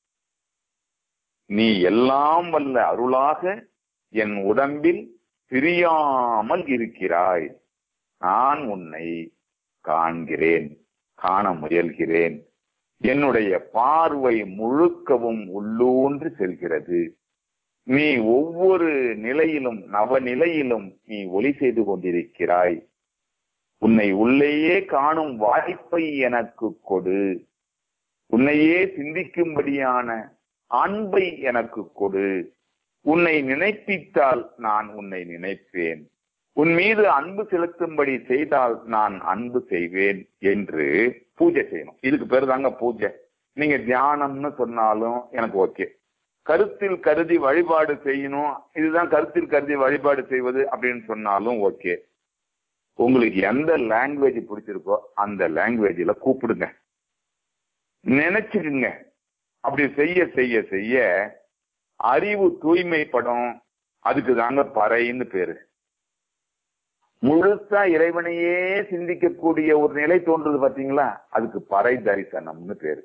நீ எல்லாம் வல்ல அருளாக என் உடம்பில் பிரியாமல் இருக்கிறாய் நான் உன்னை காண்கிறேன் காண முயல்கிறேன் என்னுடைய பார்வை முழுக்கவும் உள்ளூன்று செல்கிறது நீ ஒவ்வொரு நிலையிலும் நவநிலையிலும் நீ ஒளி செய்து கொண்டிருக்கிறாய் உன்னை உள்ளேயே காணும் வாய்ப்பை எனக்கு கொடு உன்னையே சிந்திக்கும்படியான அன்பை எனக்கு கொடு உன்னை நினைப்பித்தால் நான் உன்னை நினைப்பேன் உன் மீது அன்பு செலுத்தும்படி செய்தால் நான் அன்பு செய்வேன் என்று பூஜை செய்யணும் இதுக்கு பேரு தாங்க பூஜை நீங்க தியானம்னு சொன்னாலும் எனக்கு ஓகே கருத்தில் கருதி வழிபாடு செய்யணும் இதுதான் கருத்தில் கருதி வழிபாடு செய்வது அப்படின்னு சொன்னாலும் ஓகே உங்களுக்கு எந்த லாங்குவேஜ் பிடிச்சிருக்கோ அந்த லாங்குவேஜ்ல கூப்பிடுங்க நினைச்சுக்குங்க அப்படி செய்ய செய்ய செய்ய அறிவு தூய்மைப்படும் அதுக்கு தாங்க பறைன்னு பேரு முழுசா இறைவனையே சிந்திக்கக்கூடிய ஒரு நிலை தோன்றுது பாத்தீங்களா அதுக்கு பறை தரிசனம்னு பேரு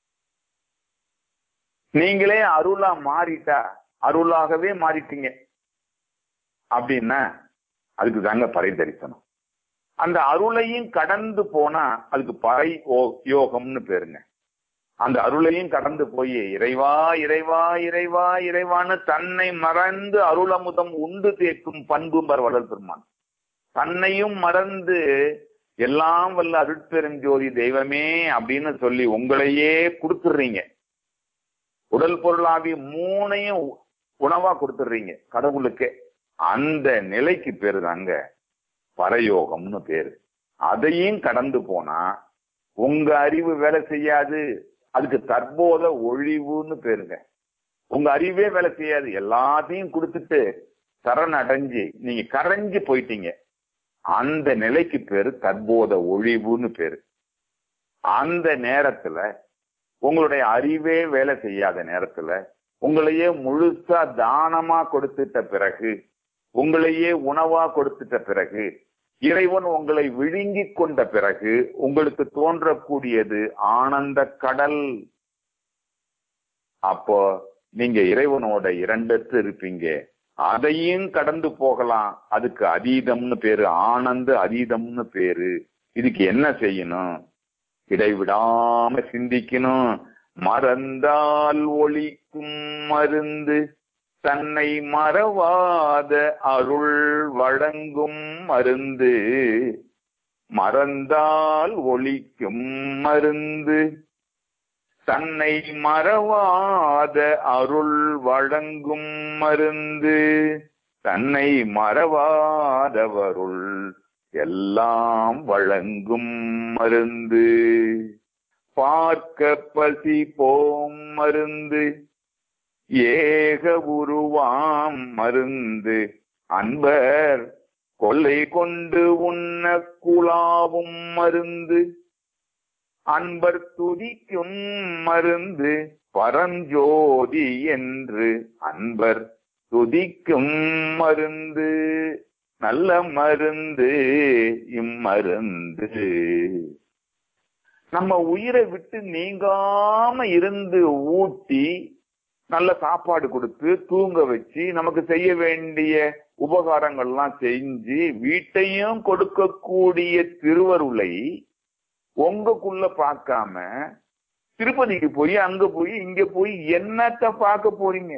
நீங்களே அருளா மாறிட்டா அருளாகவே மாறிட்டீங்க அப்படின்னா அதுக்கு தாங்க பறை தரிசனம் அந்த அருளையும் கடந்து போனா அதுக்கு பறை ஓ- யோகம்னு பேருங்க அந்த அருளையும் கடந்து போய் இறைவா இறைவா இறைவா இறைவான்னு தன்னை மறந்து அருளமுதம் உண்டு தேக்கும் பண்பும்பர் வளர் பெருமான் தன்னையும் மறந்து எல்லாம் வல்ல அருட்பெருஞ்சோதி தெய்வமே அப்படின்னு சொல்லி உங்களையே கொடுத்துடுறீங்க உடல் பொருளாவி மூணையும் உ- உணவா கொடுத்துடுறீங்க கடவுளுக்கே அந்த நிலைக்கு பேரு தாங்க பரயோகம்னு பேரு அதையும் கடந்து போனா உங்க அறிவு வேலை செய்யாது அதுக்கு தற்போத ஒழிவுன்னு பேருங்க உங்க அறிவே வேலை செய்யாது எல்லாத்தையும் கொடுத்துட்டு சரண் அடைஞ்சு நீங்க கரைஞ்சு போயிட்டீங்க அந்த நிலைக்கு பேரு தற்போத ஒழிவுன்னு பேரு அந்த நேரத்துல உங்களுடைய அறிவே வேலை செய்யாத நேரத்துல உங்களையே முழுசா தானமா கொடுத்துட்ட பிறகு உங்களையே உணவா கொடுத்துட்ட பிறகு இறைவன் உங்களை விழுங்கி கொண்ட பிறகு உங்களுக்கு தோன்றக்கூடியது ஆனந்த கடல் அப்போ நீங்க இறைவனோட இரண்டற்று இருப்பீங்க அதையும் கடந்து போகலாம் அதுக்கு அதீதம்னு பேரு ஆனந்த அதீதம்னு பேரு இதுக்கு என்ன செய்யணும் இடைவிடாம சிந்திக்கணும் மறந்தால் ஒளிக்கும் மருந்து தன்னை மறவாத அருள் வழங்கும் மருந்து மறந்தால் ஒளிக்கும் மருந்து தன்னை மறவாத அருள் வழங்கும் மருந்து தன்னை மறவாதவருள் எல்லாம் வழங்கும் மருந்து பார்க்க பசி போம் மருந்து ஏக உருவாம் மருந்து அன்பர் கொள்ளை கொண்டு உண்ண குழாவும் மருந்து அன்பர் துதிக்கும் மருந்து பரஞ்சோதி என்று அன்பர் துதிக்கும் மருந்து நல்ல மருந்து இம்மருந்து நம்ம உயிரை விட்டு நீங்காம இருந்து ஊட்டி நல்ல சாப்பாடு கொடுத்து தூங்க வச்சு நமக்கு செய்ய வேண்டிய உபகாரங்கள்லாம் செஞ்சு வீட்டையும் கொடுக்கக்கூடிய திருவருளை உங்களுக்குள்ள பார்க்காம திருப்பதிக்கு போய் அங்க போய் இங்க போய் என்னத்த பார்க்க போறீங்க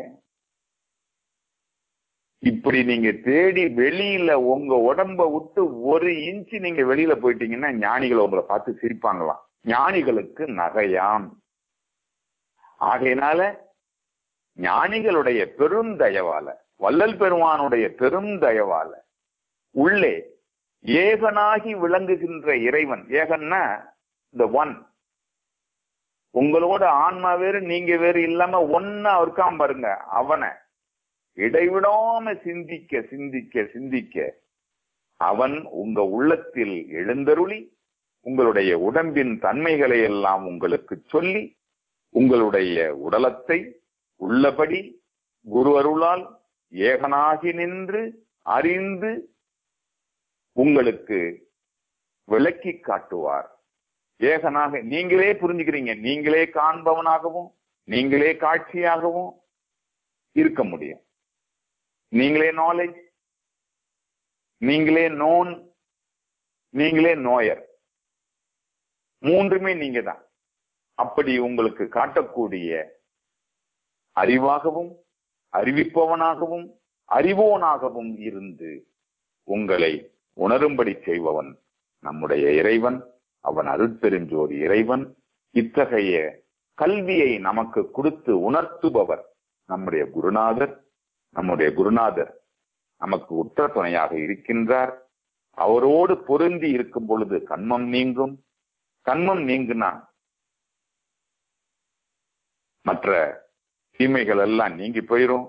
இப்படி நீங்க தேடி வெளியில உங்க உடம்ப விட்டு ஒரு இன்ச்சு நீங்க வெளியில போயிட்டீங்கன்னா ஞானிகள் உங்களை பார்த்து சிரிப்பாங்களாம் ஞானிகளுக்கு நகையாம் ஆகையினால ஞானிகளுடைய பெருந்தயவால வள்ளல் பெருமானுடைய பெருந்தயவால உள்ளே ஏகனாகி விளங்குகின்ற இறைவன் ஏகன்னா இந்த ஒன் உங்களோட ஆன்மா வேறு நீங்க வேறு இல்லாம ஒன்னா இருக்காம பாருங்க அவனை இடைவிடாம சிந்திக்க சிந்திக்க சிந்திக்க அவன் உங்க உள்ளத்தில் எழுந்தருளி உங்களுடைய உடம்பின் தன்மைகளை எல்லாம் உங்களுக்கு சொல்லி உங்களுடைய உடலத்தை உள்ளபடி குரு அருளால் ஏகனாகி நின்று அறிந்து உங்களுக்கு விளக்கி காட்டுவார் ஏகனாக நீங்களே புரிஞ்சுக்கிறீங்க நீங்களே காண்பவனாகவும் நீங்களே காட்சியாகவும் இருக்க முடியும் நீங்களே நாலேஜ் நீங்களே நோன் நீங்களே நோயர் மூன்றுமே நீங்க தான் அப்படி உங்களுக்கு காட்டக்கூடிய அறிவாகவும் அறிவிப்பவனாகவும் அறிவோனாகவும் இருந்து உங்களை உணரும்படி செய்பவன் நம்முடைய இறைவன் அவன் அருட்பெருஞ்சோதி இறைவன் இத்தகைய கல்வியை நமக்கு கொடுத்து உணர்த்துபவர் நம்முடைய குருநாதர் நம்முடைய குருநாதர் நமக்கு உற்ற துணையாக இருக்கின்றார் அவரோடு பொருந்தி இருக்கும் பொழுது கண்மம் நீங்கும் கண்மம் நீங்குனா மற்ற தீமைகள் எல்லாம் நீங்கி போயிரும்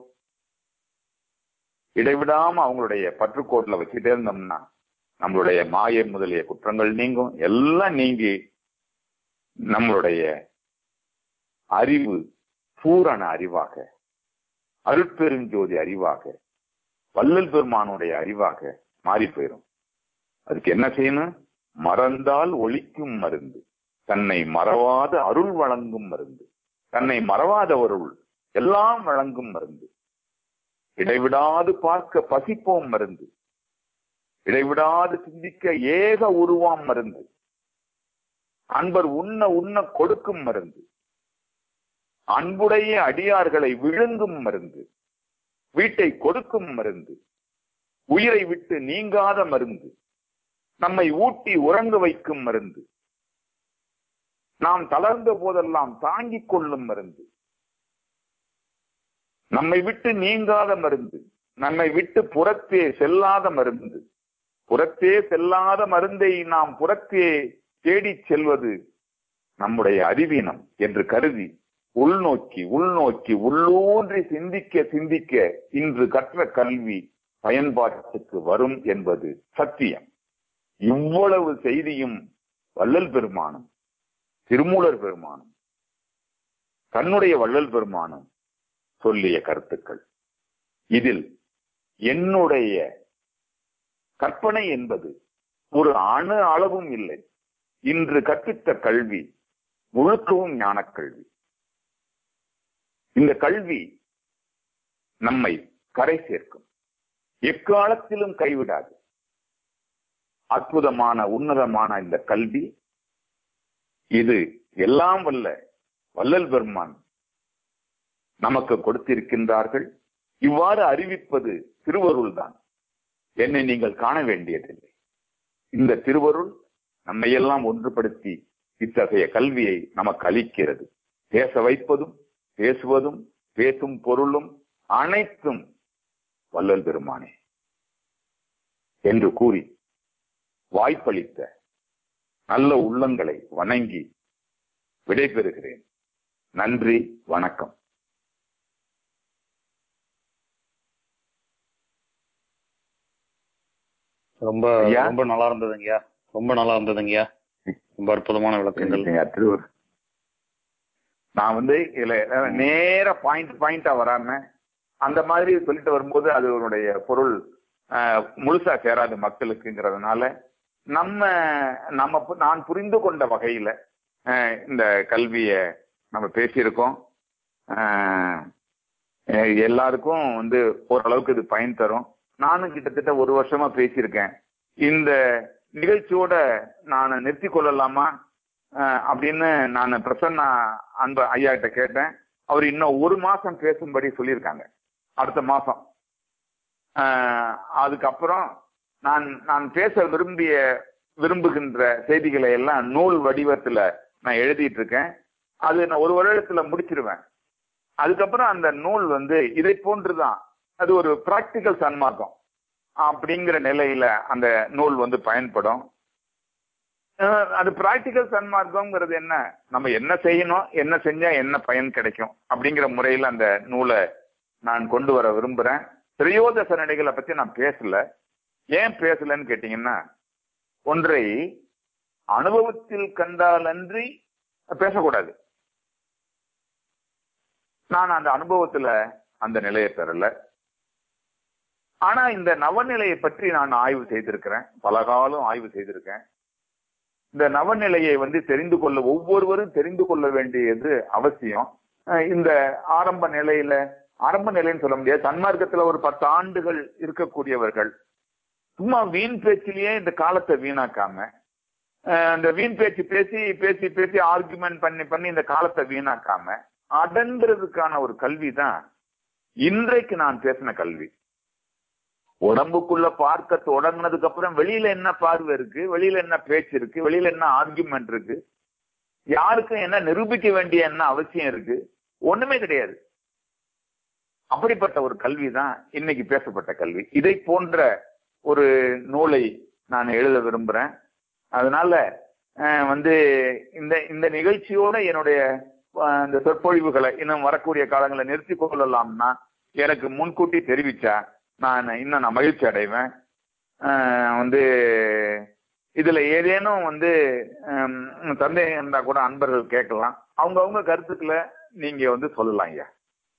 இடைவிடாம அவங்களுடைய பற்றுக்கோட்டில் வச்சுட்டே இருந்தோம்னா நம்மளுடைய மாய முதலிய குற்றங்கள் நீங்கும் எல்லாம் நீங்கி நம்மளுடைய அறிவு பூரண அறிவாக அருட்பெருஞ்சோதி அறிவாக வள்ளல் பெருமானுடைய அறிவாக மாறி போயிடும் அதுக்கு என்ன செய்யணும் மறந்தால் ஒழிக்கும் மருந்து தன்னை மறவாத அருள் வழங்கும் மருந்து தன்னை மறவாதவருள் எல்லாம் வழங்கும் மருந்து இடைவிடாது பார்க்க பசிப்போம் மருந்து இடைவிடாது சிந்திக்க ஏக உருவாம் மருந்து அன்பர் உண்ண உண்ண கொடுக்கும் மருந்து அன்புடைய அடியார்களை விழுங்கும் மருந்து வீட்டை கொடுக்கும் மருந்து உயிரை விட்டு நீங்காத மருந்து நம்மை ஊட்டி உறங்க வைக்கும் மருந்து நாம் தளர்ந்த போதெல்லாம் தாங்கிக் கொள்ளும் மருந்து நம்மை விட்டு நீங்காத மருந்து நம்மை விட்டு புறத்தே செல்லாத மருந்து புறத்தே செல்லாத மருந்தை நாம் புறத்தே தேடிச் செல்வது நம்முடைய அறிவீனம் என்று கருதி உள்நோக்கி உள்நோக்கி உள்ளூன்றி சிந்திக்க சிந்திக்க இன்று கற்ற கல்வி பயன்பாட்டுக்கு வரும் என்பது சத்தியம் இவ்வளவு செய்தியும் வள்ளல் பெருமானும் திருமூலர் பெருமானும் தன்னுடைய வள்ளல் பெருமானும் சொல்லிய கருத்துக்கள் இதில் என்னுடைய கற்பனை என்பது ஒரு அணு அளவும் இல்லை இன்று கற்பித்த கல்வி முழுக்கவும் ஞானக் கல்வி இந்த கல்வி நம்மை கரை சேர்க்கும் எக்காலத்திலும் கைவிடாது அற்புதமான உன்னதமான இந்த கல்வி இது எல்லாம் வல்ல வள்ளல் பெருமான் நமக்கு கொடுத்திருக்கின்றார்கள் இவ்வாறு அறிவிப்பது திருவருள் தான் என்னை நீங்கள் காண வேண்டியதில்லை இந்த திருவருள் நம்மையெல்லாம் ஒன்றுபடுத்தி இத்தகைய கல்வியை நமக்கு அளிக்கிறது பேச வைப்பதும் பேசுவதும் பேசும் பொருளும் அனைத்தும் வள்ளல் பெருமானே என்று கூறி வாய்ப்பளித்த நல்ல உள்ளங்களை வணங்கி விடைபெறுகிறேன் நன்றி வணக்கம் ரொம்ப ஐயா. ரொம்ப நல்லா இருந்ததுங்கய்யா ரொம்ப நல்லா இருந்ததுங்கய்யா ரொம்ப அற்புதமான விளக்கங்கள் ஐயா, திருவருள் நான் வந்து இதுல அஹ், நேர பாயிண்ட் பாயிண்டா வராம அந்த மாதிரி சொல்லிட்டு வரும்போது அது அதனுடைய பொருள் அஹ், முழுசா சேராது மக்களுக்குங்கிறதுனால நம்ம நம்ம பு- நான் புரிந்து கொண்ட வகையில அஹ், இந்த கல்விய நம்ம பேசியிருக்கோம் அஹ், அஹ், எல்லாருக்கும் வந்து ஓரளவுக்கு இது பயன் தரும் நானும் கிட்டத்தட்ட ஒரு வருஷமா பேசியிருக்கேன் இந்த நிகழ்ச்சியோட நான் நிறுத்தி கொள்ளலாமா அஹ், அப்படின்னு நான் பிரசன்னா அன்ப ஐயா கிட்ட கேட்டேன் அவர் இன்னும் ஒரு மாசம் பேசும்படி சொல்லியிருக்காங்க அடுத்த மாசம் அஹ், அதுக்கப்புறம் நான் நான் பேச விரும்பிய விரும்புகின்ற செய்திகளை எல்லாம் நூல் வடிவத்துல நான் எழுதிட்டு இருக்கேன் அது நான் ஒரு வருடத்துல முடிச்சிருவேன் அதுக்கப்புறம் அந்த நூல் வந்து இதை போன்றுதான் அது ஒரு பிராக்டிக்கல் சன்மார்க்கம் அப்படிங்கிற நிலையில அந்த நூல் வந்து பயன்படும் அஹ் அது பிராக்டிக்கல் சன்மார்க்கம்ங்கிறது என்ன நம்ம என்ன செய்யணும் என்ன செஞ்சா என்ன பயன் கிடைக்கும் அப்படிங்கிற முறையில அந்த நூலை நான் கொண்டு வர விரும்புறேன் திரையோதச நடைகளை பத்தி நான் பேசல ஏன் பேசலன்னு கேட்டீங்கன்னா ஒன்றை அனுபவத்தில் கண்டாலன்றி பேசக்கூடாது நான் அந்த அனுபவத்துல அந்த நிலையை பெறல ஆனா இந்த நவநிலையை பற்றி நான் ஆய்வு செய்திருக்கிறேன் பல காலம் ஆய்வு செய்திருக்கேன் இந்த நவநிலையை வந்து தெரிந்து கொள்ள ஒவ்வொருவரும் தெரிந்து கொள்ள வேண்டியது அவசியம் அஹ் இந்த ஆரம்ப நிலையில ஆரம்ப நிலைன்னு சொல்ல முடியாது சன்மார்க்கத்துல ஒரு பத்து ஆண்டுகள் இருக்கக்கூடியவர்கள் சும்மா வீண் பேச்சிலேயே இந்த காலத்தை வீணாக்காம அஹ் இந்த வீண் பேச்சு பேசி பேசி பேசி ஆர்குமெண்ட் பண்ணி பண்ணி இந்த காலத்தை வீணாக்காம அடங்குறதுக்கான ஒரு கல்வி தான் இன்றைக்கு நான் பேசின கல்வி உடம்புக்குள்ள பார்க்க தொடங்கினதுக்கு அப்புறம் வெளியில என்ன பார்வை இருக்கு வெளியில என்ன பேச்சு இருக்கு வெளியில என்ன ஆர்குமெண்ட் இருக்கு யாருக்கும் என்ன நிரூபிக்க வேண்டிய என்ன அவசியம் இருக்கு ஒண்ணுமே கிடையாது அப்படிப்பட்ட ஒரு கல்வி தான் இன்னைக்கு பேசப்பட்ட கல்வி இதை போன்ற ஒரு நூலை நான் எழுத விரும்புறேன் அதனால அஹ், வந்து இந்த இந்த நிகழ்ச்சியோட என்னுடைய அஹ், இந்த சொற்பொழிவுகளை இன்னும் வரக்கூடிய காலங்களை நிறுத்தி கொள்ளலாம்னா எனக்கு முன்கூட்டி தெரிவிச்சா நான் இன்னும் நான் மகிழ்ச்சி அடைவேன் அஹ், வந்து இதுல ஏதேனும் வந்து ஹம், சந்தேகம் இருந்தா கூட அன்பர்கள் கேட்கலாம் அவங்கவங்க கருத்துக்களை நீங்க வந்து சொல்லலாம் ஐயா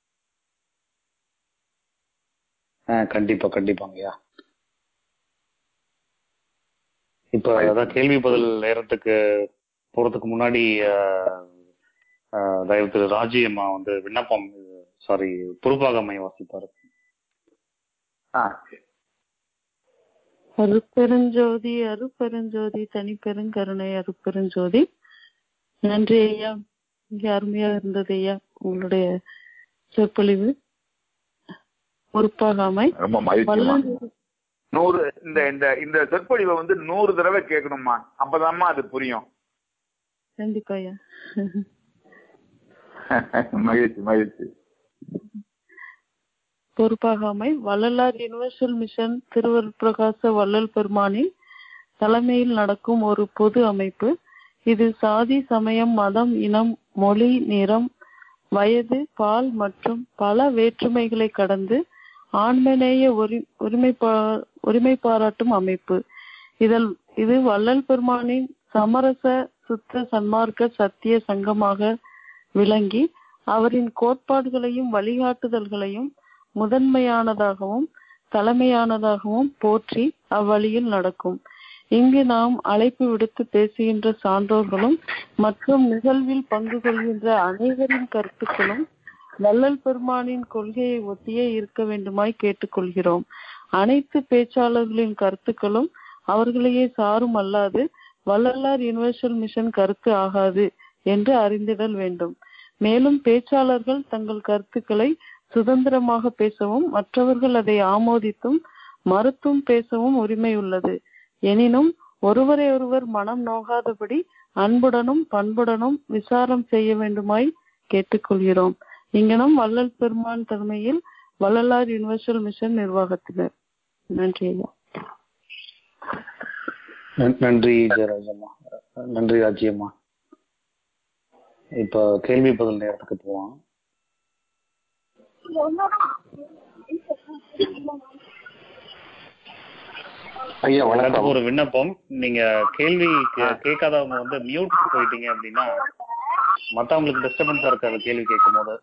ஆ, கண்டிப்பா கண்டிப்பாங்கய்யா இப்ப அதான் கேள்வி பதில் நேரத்துக்கு போறதுக்கு முன்னாடி ஆ, ஆ, தயவு திரு ராஜி அம்மா வந்து விண்ணப்பம் சாரி பொறுப்பாகமை வாசிப்பாரு ஆ அருப்பெருஞ்சோதி அருப்பெருஞ்சோதி தனிப்பெருங்கருணை அருப்பெருஞ்சோதி நன்றி ஐயா மிக அருமையா இருந்தது ஐயா உங்களுடைய சொற்பொழிவு பொறுப்பாகாமை ரொம்ப மகிழ்ச்சிமா வல்லல் நூறு இந்த இந்த இந்த சொற்பொழிவை வந்து நூறு தடவை கேட்கணுமா அப்பதாம்மா அது புரியும் கண்டிப்பா ஐயா மகிழ்ச்சி மகிழ்ச்சி பொறுப்பாகாமை வள்ளலார் யுனிவர்சல் மிஷன் திருவருட் பிரகாச வள்ளல் பெருமானின் தலைமையில் நடக்கும் ஒரு பொது அமைப்பு இது சாதி சமயம் மதம் இனம் மொழி நிறம் வயது பால் மற்றும் பல வேற்றுமைகளை கடந்து ஆண்மநேய உரி உரிமை பா- உரிமை பாராட்டும் அமைப்பு இதில் இது வள்ளல் பெருமானின் சமரச சுத்த சன்மார்க்க சத்திய சங்கமாக விளங்கி அவரின் கோட்பாடுகளையும் வழிகாட்டுதல்களையும் முதன்மையானதாகவும் தலைமையானதாகவும் போற்றி அவ்வழியில் நடக்கும் இங்கு நாம் அழைப்பு விடுத்து பேசுகின்ற சான்றோர்களும் மற்றும் நிகழ்வில் பங்கு கொள்கின்ற அனைவரின் கருத்துக்களும் வள்ளல் பெருமானின் கொள்கையை ஒட்டியே இருக்க வேண்டுமாய் கேட்டுக்கொள்கிறோம் அனைத்து பேச்சாளர்களின் கருத்துக்களும் அவர்களையே சாரும் அல்லாது வள்ளலார் யுனிவர்சல் மிஷன் கருத்து ஆகாது என்று அறிந்திடல் வேண்டும் மேலும் பேச்சாளர்கள் தங்கள் கருத்துக்களை சுதந்திரமாக பேசவும் மற்றவர்கள் அதை ஆமோதித்தும் மறுத்தும் பேசவும் உரிமை உள்ளது எனினும் ஒருவரை ஒருவர் மனம் நோகாதபடி அன்புடனும் பண்புடனும் விசாரம் செய்ய வேண்டுமாய் கேட்டுக்கொள்கிறோம் இங்கனம் வள்ளல் பெருமான் தலைமையில் வள்ளலார் யுனிவர்சல் மிஷன் நிர்வாகத்தினர் நன்றி ஐயா நன்- நன்றி ஜெயராஜம்மா நன்றி ராஜ்யம்மா இப்ப கேள்வி பதில் நேரத்துக்கு போவோம் ஐயா வணக்கம் எல்லாத்துக்கும் ஒரு விண்ணப்பம் நீங்க கேள்வி கே- கேட்காதவங்க வந்து மியூட் போயிட்டீங்க அப்படின்னா மத்தவங்களுக்கு டிஸ்டர்பன்ஸா இருக்காது கேள்வி கேட்கும் போது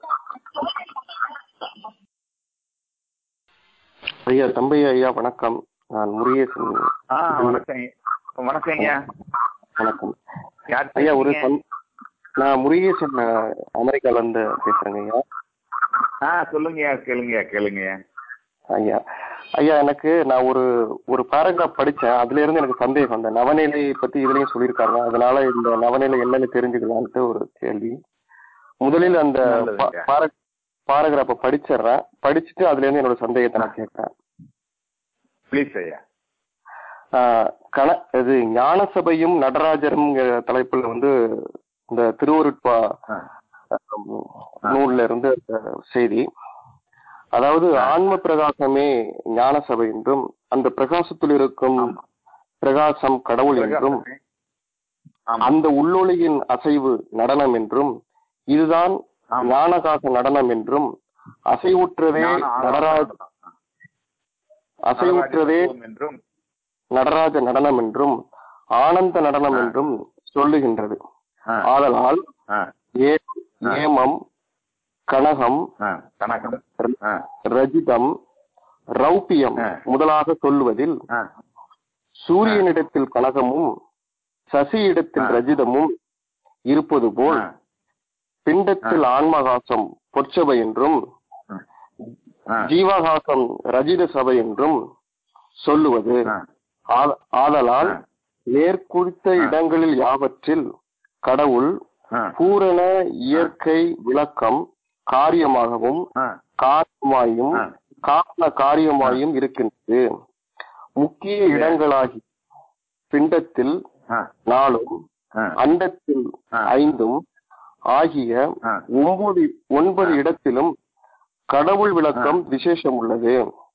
ஐயா தம்பையா ஐயா வணக்கம் நான் முருகேசன் ஆ வணக்கம் வணக்கங்க வணக்கம் யார் ஐயா ஒரு பேசுறீங்க? சந்- நான் முருகேசன் அஹ், அமெரிக்கால இருந்து பேசுறேங்க ஐயா ஆ சொல்லுங்க கேளுங்க கேளுங்க ஐயா ஐயா எனக்கு நான் ஒரு ஒரு பேராகிராஃப் படிச்சேன் அதுல இருந்து எனக்கு சந்தேகம் அந்த நவநிலை பத்தி இதுலயும் சொல்லியிருக்காங்க அதனால இந்த நவநிலை என்னன்னு தெரிஞ்சுக்கலான்ட்டு ஒரு கேள்வி முதலில் அந்த நல்லதுங்க. பாராகிராஃப படிச்சிடுறேன் படிச்சுட்டு அதுல இருந்து என்னோட சந்தேகத்தை நான் கேட்கிறேன் ப்ளீஸ் ஐயா ஆஹ் கண இது ஞான சபையும் நடராஜரும் தலைப்புல வந்து இந்த திருவருட்பா ஆ. ஆம், நூல்ல இருந்து அந்த செய்தி அதாவது ஆன்ம பிரகாசமே ஞான சபை என்றும் அந்த பிரகாசத்தில் இருக்கும் ஆமா. பிரகாசம் கடவுள் என்றும் பிரகாசமே. ஆமா. அந்த உள்ளொளியின் அசைவு நடனம் என்றும் இதுதான் ஆமா. ஞானகாச நடனம் என்றும் அசைவுற்றதே ஞான நடராஜ ஆராதனை. அசைவுற்றதே நடராஜ என்றும் நடராஜ நடனம் என்றும் ஆனந்த நடனம் ஆ. என்றும் சொல்லுகின்றது ஆ, ஆதலால் ஆ, ஏ ஆ. ஏமம் கனகம் ஆ, கணக்கம் ஆ, ரஜிதம் ரௌப்பியம் ஆ. முதலாக சொல்லுவதில் ஆ, சூரியனிடத்தில் கனகமும் சசியிடத்தில் ஆ. ரஜிதமும் இருப்பது போல் ஆ, பிண்டத்தில் ஆன்மகாசம் பொற்சபை என்றும் ஆ, ஜீவகாசம் ரஜித சபை என்றும் சொல்லுவது ஆ, ஆத- ஆதலால் ஆ. மேற்குறித்த ஆ. இடங்களில் யாவற்றில் கடவுள் ஆ, பூரண இயற்கை விளக்கம் காரியமாகவும் ஆ, காரியமாயும் ஆ. காரண காரியமாயும் இருக்கின்றது முக்கிய இடங்களாகி பிண்டத்தில் ஆ, நாலும் ஆ, அண்டத்தில் ஆ. ஐந்தும் ஆகிய ஆ. ஒன்பது ஒன்பது இடத்திலும் கடவுள் விளக்கம் விசேஷம் உள்ளது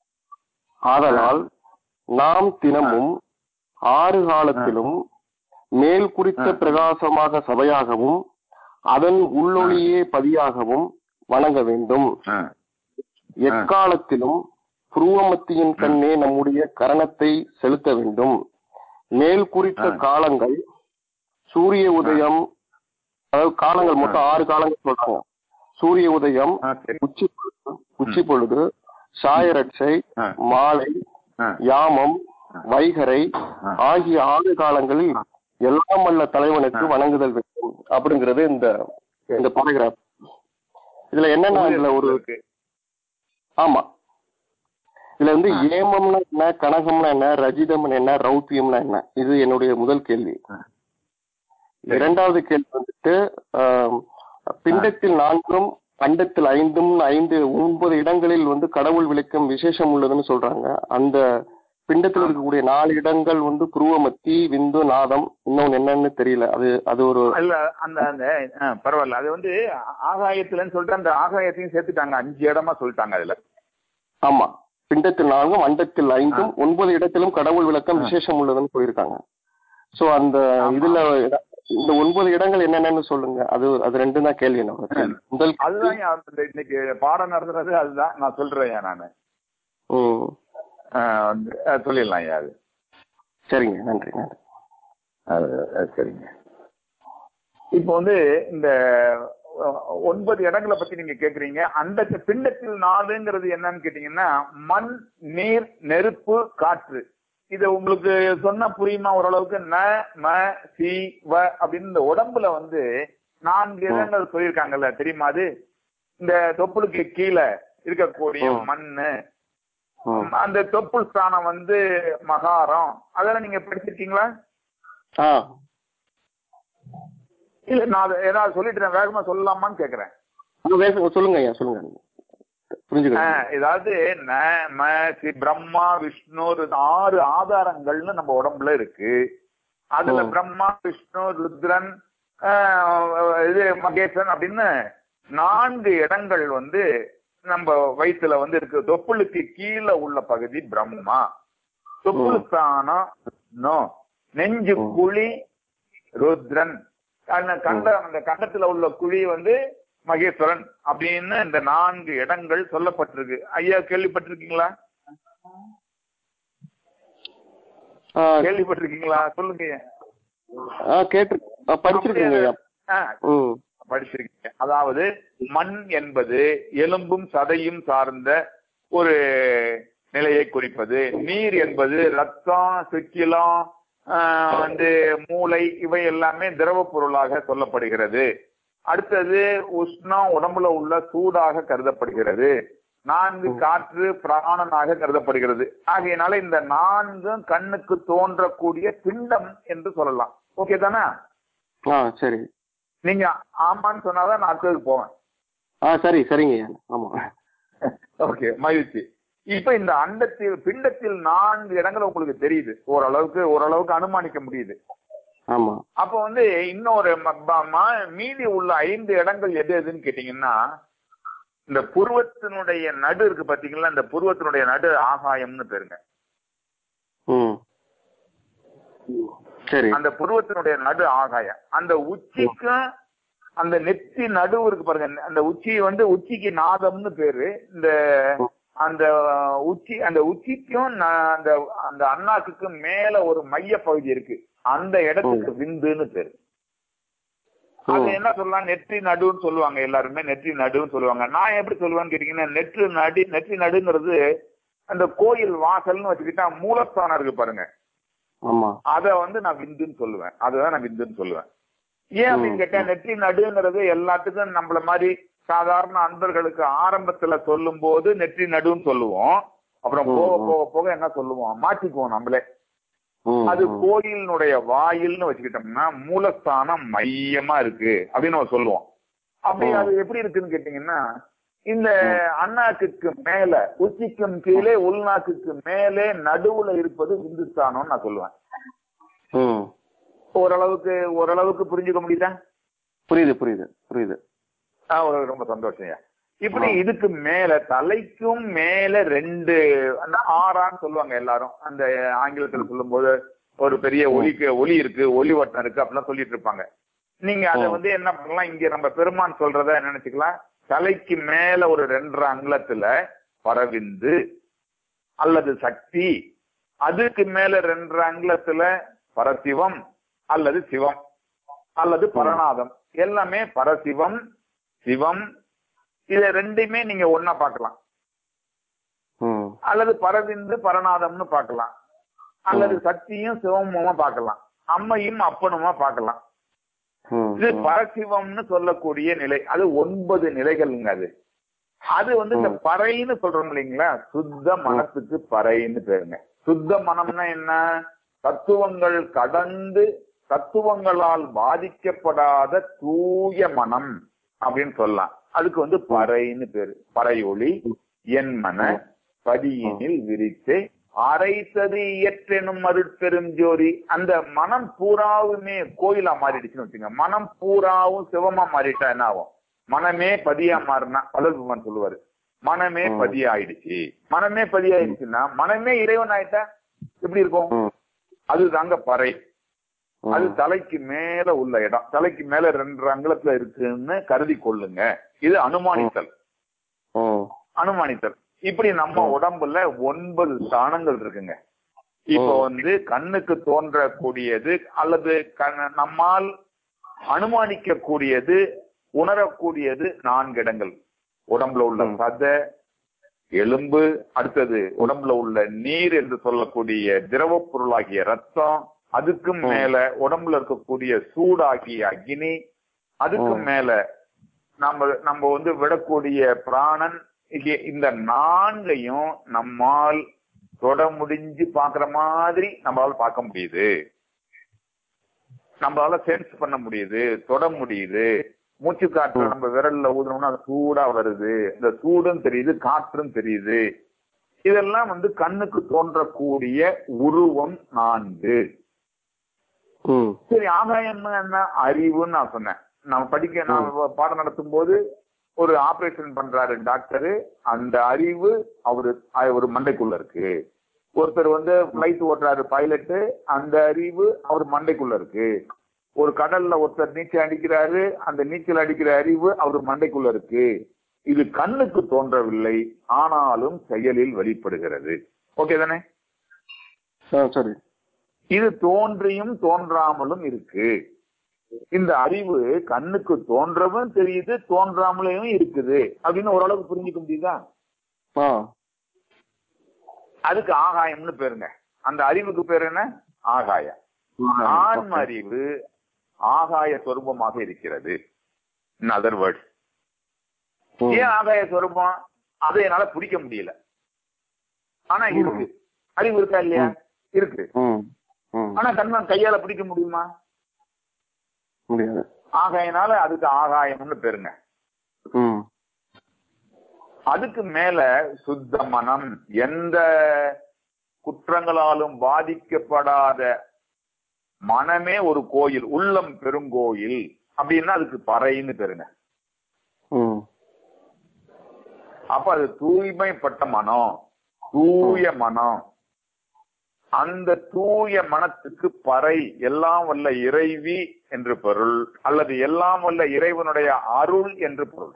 ஆதலால் நாம் தினமும் ஆறு காலத்திலும் மேல் குறித்த ஆ. பிரகாசமாக சபையாகவும் அதன் உள்ளொளியே பதியாகவும் வணங்க வேண்டும் ஆ, எக்காலத்திலும் புருவமத்தியின் கண்ணே நம்முடைய கரணத்தை செலுத்த வேண்டும் மேல் குறித்த ஆ. காலங்கள் சூரிய உதயம் அதாவது காலங்கள் மொத்தம் ஆறு காலங்கள் சொல்றாங்க சூரிய உதயம் ஆ, சரி. உச்சி பொழுது உச்சி பொழுது சாயரட்சை ஆ. மாலை ஆ, யாமம் வைகரை ஆ. ஆகிய ஆறு காலங்களில் எல்லாம் வல்ல தலைவனுக்கு ஆ. வணங்குதல் வேண்டும் அப்படிங்கிறது இந்த இந்த பாராகிராஃப் இதுல என்னன்னா இதுல ஒரு இருக்கு. ஆமா இதுல வந்து ஆ. ஏமம்னா என்ன கனகம்னா என்ன ரஜிதம்னா என்ன ரௌத்தியம்னா என்ன இது என்னுடைய முதல் கேள்வி ஆ. சரி. இரண்டாவது கேள்வி வந்துட்டு ஆம், பிண்டத்தில் நான்கும் அண்டத்தில் ஐந்தும் ஐந்து ஒன்பது இடங்களில் வந்து கடவுள் விளக்கம் விசேஷம் உள்ளதுன்னு சொல்றாங்க அந்த பிண்டத்தில் இருக்கக்கூடிய நாலு இடங்கள் வந்து புருவமத்தி விந்து நாதம் இன்னொன்னு என்னன்னு தெரியல அது அது ஒரு இல்ல அந்த அந்த ஆ, பரவாயில்ல அது வந்து ஆகாயத்துலன்னு சொல்லிட்டு அந்த ஆகாயத்தையும் சேர்த்துட்டாங்க அஞ்சு இடமா சொல்லிட்டாங்க அதுல ஆமா பிண்டத்தில் நான்கும் அண்டத்தில் ஐந்தும் ஒன்பது இடத்திலும் கடவுள் விளக்கம் விசேஷம் உள்ளதுன்னு சொல்லியிருக்காங்க சோ அந்த ஆமா. இதுல இட- இந்த ஒன்பது இடங்கள் என்னென்னு சொல்லுங்க அது அது ரெண்டும் தான் கேள்வி என்னோட கேள்வி. முதல் அதுதான் யா- இந்த இன்னைக்கு பாடம் நடத்துறது அதுதான் நான் சொல்றேன் யா நானு ம் ஆ, வந்து, ஆ, சொல்லிடலாம் யா அது சரிங்க நன்றி நன்றி அது, அது சரிங்க இப்போ வந்து இந்த அஹ், ஒன்பது இடங்களை பத்தி நீங்க கேக்குறீங்க அந்த பிண்டத்தில் நாலுங்கிறது என்னன்னு கேட்டீங்கன்னா மண் நீர் நெருப்பு காற்று இது உங்களுக்கு சொன்னா புரியுமா ஓரளவுக்கு ந ம சி வ அப்படின்னு இந்த உடம்புல வந்து நான்கு இடங்கள் சொல்லியிருக்காங்கல்ல தெரியுமா அது இந்த தொப்புளுக்கு கீழே இருக்கக்கூடிய ம். மண்ணு ம். அந்த தொப்புள் ஸ்தானம் வந்து மகாரம் அதெல்லாம் நீங்க படிச்சிருக்கீங்களா ஆ இல்ல நான் அதை ஏதாவது சொல்லிட்டு நான் வேகமா சொல்லலாமான்னு கேக்குறேன் ஆ, வேக சொல்லுங்க ஐயா சொல்லுங்க புரிஞ்சுக்கிறேன் ஆஹ், ஏதாவது ந ம சி பிரம்மா விஷ்ணு ரு- ஆறு ஆதாரங்கள்னு நம்ம உடம்புல இருக்கு அதுல ஓ. பிரம்மா விஷ்ணு ருத்ரன் ஆஹ், இது மகேசன் அப்படின்னு நான்கு இடங்கள் வந்து நம்ம வயித்துல வந்து இருக்கு தொப்புளுக்கு கீழே உள்ள பகுதி பிரம்மா தொப்புள் ஓ. ஸ்தானம் விஷ்ணு நெஞ்சு ஓ. குழி ருத்ரன் அந்த கண்ட அந்த கண்டத்துல உள்ள குழி வந்து மகேஸ்வரன் அப்படின்னு இந்த நான்கு இடங்கள் சொல்லப்பட்டிருக்கு ஐயா கேள்விப்பட்டிருக்கீங்களா ஆ, கேள்விப்பட்டிருக்கீங்களா சொல்லுங்க ஐயா. ஆ கேட்டு ஆ, படிச்சிருக்கீங்க ஐயா ஆ, ம் படிச்சிருக்கீங்க அதாவது மண் என்பது எலும்பும் சதையும் சார்ந்த ஒரு நிலையை குறிப்பது நீர் என்பது ரத்தம் சுக்கிலம் ஆஹ், வந்து மூளை இவை எல்லாமே திரவ பொருளாக சொல்லப்படுகிறது அடுத்தது உஷ்ணம் உடம்புல உள்ள சூடாக கருதப்படுகிறது நான்கு காற்று பிராணனாக கருதப்படுகிறது ஆகையினால இந்த நான்கும் கண்ணுக்கு தோன்றக்கூடிய பிண்டம் என்று சொல்லலாம் ஓகே தானே ஆ சரி நீங்க ஆமான்னு சொன்னாதான் நான் அடுத்ததுக்கு போவேன் ஆ சரி சரிங்க ஐயா ஆமா ஓகே மகிழ்ச்சி இப்ப இந்த அண்டத்தில் பிண்டத்தில் நான்கு இடங்கள் உங்களுக்கு தெரியுது ஓரளவுக்கு ஓரளவுக்கு அனுமானிக்க முடியுது ஆமா அப்ப வந்து இன்னொரு ம- ம- ம- மீதி உள்ள ஐந்து இடங்கள் எது எதுன்னு கேட்டீங்கன்னா இந்த புருவத்தினுடைய நடு இருக்கு பாத்தீங்களா இந்த புருவத்தினுடைய நடு ஆகாயம்னு பேருங்க ம் சரி அந்த புருவத்தினுடைய நடு ஆகாயம் அந்த உச்சிக்கும் அந்த நெத்தி நடுவு இருக்கு பாருங்க அந்த உச்சி வந்து உச்சிக்கு நாதம்னு பேரு இந்த அந்த உச்சி அந்த உச்சிக்கும் ந- அந்த அந்த அண்ணாக்குக்கும் மேல ஒரு மைய பகுதி இருக்கு அந்த இடத்துக்கு விந்துன்னு பேரு அது என்ன சொல்லலாம் நெற்றி நடுன்னு சொல்லுவாங்க எல்லாருமே நெற்றி நடுன்னு சொல்லுவாங்க நான் எப்படி சொல்லுவேன்னு கேட்டீங்கன்னா நெற்று நடு நெற்றி நடுங்கிறது அந்த கோயில் வாசல்னு வச்சுக்கிட்டா மூலஸ்தானம் இருக்கு பாருங்க ஆமா அத வந்து நான் விந்துன்னு சொல்லுவேன் அதுதான் நான் விந்துன்னு சொல்லுவேன் ஏன் அப்படின்னு ம், கேட்டா நெற்றி நடுங்கிறது எல்லாத்துக்கும் நம்மள மாதிரி சாதாரண அன்பர்களுக்கு ஆரம்பத்துல சொல்லும் போது நெற்றி நடுன்னு சொல்லுவோம் அப்புறம் ம், போக ம். போக போக என்ன சொல்லுவோம் மாற்றிக்குவோம் நம்மளே ம், அது ம். கோயிலினுடைய வாயில்னு வச்சுக்கிட்டோம்னா மூலஸ்தானம் மையமா இருக்கு அப்படின்னு நம்ம சொல்லுவோம் அப்படி ம். அது எப்படி இருக்குன்னு கேட்டீங்கன்னா இந்த அண்ணாக்குக்கு மேல உச்சிக்கும் கீழே உள்நாக்குக்கு மேலே நடுவுல இருப்பது இந்துஸ்தானம்னு நான் சொல்லுவேன் ம் ஓரளவுக்கு ஓரளவுக்கு புரிஞ்சுக்க முடியுதா புரியுது புரியுது புரியுது ஆ, ஒரு- ரொம்ப சந்தோஷம் இப்படி ஆ. இதுக்கு மேல தலைக்கும் மேல ரெண்டு அந்த ஆறான்னு சொல்லுவாங்க எல்லாரும் அந்த ஆங்கிலத்துல சொல்லும்போது ஒரு பெரிய ஒலிக்கு ஒலி இருக்கு ஒலி வட்டம் இருக்கு அப்படிலாம் சொல்லிட்டு இருப்பாங்க நீங்க அதை ம். வந்து என்ன பண்ணலாம் இங்க நம்ம பெருமான் சொல்றத என்ன நினைச்சுக்கலாம் தலைக்கு மேல ஒரு ரெண்டரை அங்குலத்துல பரவிந்து அல்லது சக்தி அதுக்கு மேல ரெண்டரை அங்குலத்துல பரசிவம் அல்லது சிவம் அல்லது பரநாதம் எல்லாமே பரசிவம் சிவம் இத ரெண்டுமே நீங்க ஒன்னா பார்க்கலாம் ம் அல்லது பரவிந்து பரநாதம்னு பார்க்கலாம் அல்லது சக்தியும் சிவமுமா பார்க்கலாம் அம்மையும் அப்பனுமா பார்க்கலாம் ம் இது ம். பரசிவம்னு சொல்லக்கூடிய நிலை அது ஒன்பது நிலைகள்ங்க அது அது வந்து இந்த பறைன்னு சொல்றோம் இல்லைங்களா சுத்த மனசுக்கு பறைன்னு பேருங்க சுத்த மனம்னா என்ன தத்துவங்கள் கடந்து தத்துவங்களால் பாதிக்கப்படாத தூய மனம் அப்படின்னு சொல்லலாம் அதுக்கு வந்து பறைன்னு பேரு பறை ஒளி என் மன பதியினில் விரித்து அரைத்தது இயற்றெனும் அருட்பெரும் ஜோதி அந்த மனம் பூராவுமே கோயிலா மாறிடுச்சுன்னு வச்சுங்க மனம் பூராவும் சிவமா மாறிட்டா என்ன ஆகும் மனமே பதியா மாறினா பலபெருமான் சொல்லுவாரு மனமே ம். பதியாயிடுச்சு மனமே பதியாயிடுச்சுன்னா மனமே இறைவன் ஆயிட்டா எப்படி இருக்கும் ம், அதுதாங்க பறை ம். அது தலைக்கு மேல உள்ள இடம் தலைக்கு மேல ரெண்டு அங்குலத்துல இருக்குன்னு கருதி கொள்ளுங்க இது அனுமானித்தல் ம், அனுமானித்தல் இப்படி நம்ம உடம்புல ஒன்பது ஸ்தானங்கள் இருக்குங்க இப்போ ஓ. வந்து கண்ணுக்கு தோன்றக்கூடியது அல்லது கண்- நம்மால் அனுமானிக்க கூடியது உணரக்கூடியது நான்கு இடங்கள் உடம்புல உள்ள ம். சதை எலும்பு அடுத்தது உடம்புல உள்ள நீர் என்று சொல்லக்கூடிய திரவப் பொருளாகிய ரத்தம் அதுக்கும் ம். மேல உடம்புல இருக்கக்கூடிய சூடாகிய அக்னி அதுக்கும் ம். மேல நம்ம நம்ம வந்து விடக்கூடிய பிராணன் இது- இந்த நான்கையும் நம்மால் தொட முடிஞ்சு பாக்குற மாதிரி நம்மளால பார்க்க முடியுது நம்மளால சென்ஸ் பண்ண முடியுது தொட முடியுது மூச்சு காற்று நம்ம விரல்ல ஊதுனோம்னா அது சூடா வருது இந்த சூடும் தெரியுது காற்றும் தெரியுது இதெல்லாம் வந்து கண்ணுக்கு தோன்றக்கூடிய உருவம் நான்கு ம், சரி ஆகாயம் என்ன அறிவுன்னு நான் சொன்னேன் நான் படிக்க நான் பாடம் நடத்தும் போது ஒரு ஆபரேஷன் பண்றாரு டாக்டர் அந்த அறிவு அவரு அவர் மண்டைக்குள்ள இருக்கு ஒருத்தர் வந்து பிளைட் ஓட்டுறாரு பைலட் அந்த அறிவு அவர் மண்டைக்குள்ள இருக்கு ஒரு கடல்ல ஒருத்தர் நீச்சல் அடிக்கிறாரு அந்த நீச்சல் அடிக்கிற அறிவு அவர் மண்டைக்குள்ள இருக்கு இது கண்ணுக்கு தோன்றவில்லை ஆனாலும் செயலில் வெளிப்படுகிறது ஓகே தானே ஆ, சரி இது தோன்றியும் தோன்றாமலும் இருக்கு இந்த அறிவு கண்ணுக்கு தோன்றவும் தெரியுது தோன்றாமலையும் இருக்குது அப்படின்னு ஓரளவுக்கு புரிஞ்சுக்க முடியுதா ஆ அதுக்கு ஆகாயம்னு பேருங்க அந்த அறிவுக்கு பேர் என்ன ஆகாயம் ஆன்ம அறிவு ஆகாய சொரூபமாக இருக்கிறது இன் அதர் வேர்ட்ஸ் ம், ஏன் ஆகாய சொரூபம் அதை என்னால பிடிக்க முடியல ஆனா இருக்கு அறிவு இருக்கா இல்லையா இருக்கு ம், ம், ஆனா கண்ணன் கையால பிடிக்க முடியுமா முடியாது ஆகையினால அதுக்கு ஆகாயம்னு பேருங்க ம், அதுக்கு மேல சுத்த மனம் எந்த குற்றங்களாலும் பாதிக்கப்படாத மனமே ஒரு கோயில் உள்ளம் பெருங்கோயில் அப்படின்னா அதுக்கு பறைன்னு பேருங்க ம், அப்ப அது தூய்மைப்பட்ட மனம் தூய மனம் அந்த தூய மனத்துக்கு பறை எல்லாம் வல்ல இறைவி என்று பொருள் அல்லது எல்லாம் வல்ல இறைவனுடைய அருள் என்று பொருள்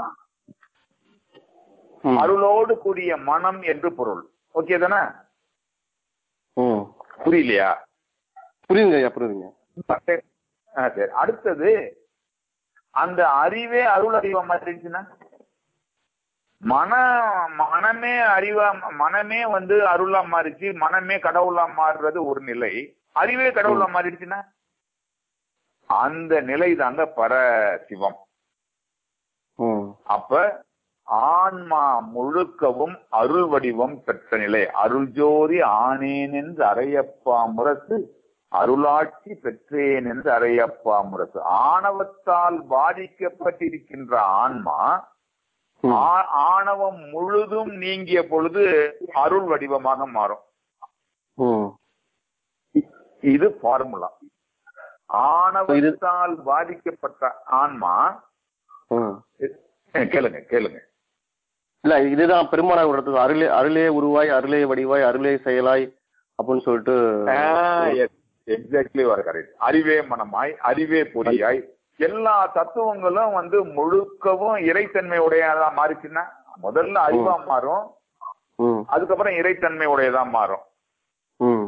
ம், அருளோடு கூடிய மனம் என்று பொருள் ஓகே தானே ம். புரியலையா புரியுதுங்க ஐயா புரியுதுங்க ஆ, சரி அடுத்தது அந்த அறிவே அருள் அறிவா மாறிடுச்சுன்னா மன மனமே அறிவா மனமே வந்து அருளா மாறிச்சு மனமே கடவுளா மாறுறது ஒரு நிலை அறிவே கடவுளா மாறிடுச்சுன்னா அந்த நிலை தாங்க பர சிவம் ம், அப்ப ஆன்மா முழுக்கவும் அருள் வடிவம் பெற்ற நிலை அருள் ஜோதி ஆனேன் என்று அறையப்பா முரசு அருளாட்சி பெற்றேன் என்று அறையப்பா முரசு ஆணவத்தால் பாதிக்கப்பட்டிருக்கின்ற ஆன்மா ம், ஆ- ஆணவம் முழுதும் நீங்கிய பொழுது அருள் வடிவமாக மாறும் ம். இது ஃபார்முலா ஆணவத்தால் பாதிக்கப்பட்ட ஆன்மா ம். அஹ் கேளுங்க கேளுங்க இல்ல இதுதான் பெருமானார் இடத்துக்கு அருளே அருளே உருவாய் அருளே வடிவாய் அருளே செயலாய் அப்படின்னு சொல்லிட்டு எக்ஸாக்ட்லி வர கரெக்ட் அறிவே மனமாய் அறிவே பொறியாய் எல்லா தத்துவங்களும் வந்து முழுக்கவும் இறைத்தன்மை உடையதா மாறிச்சுன்னா முதல்ல அறிவா மாறும் ம், அதுக்கப்புறம் இறைத்தன்மை உடையதா மாறும் ம்,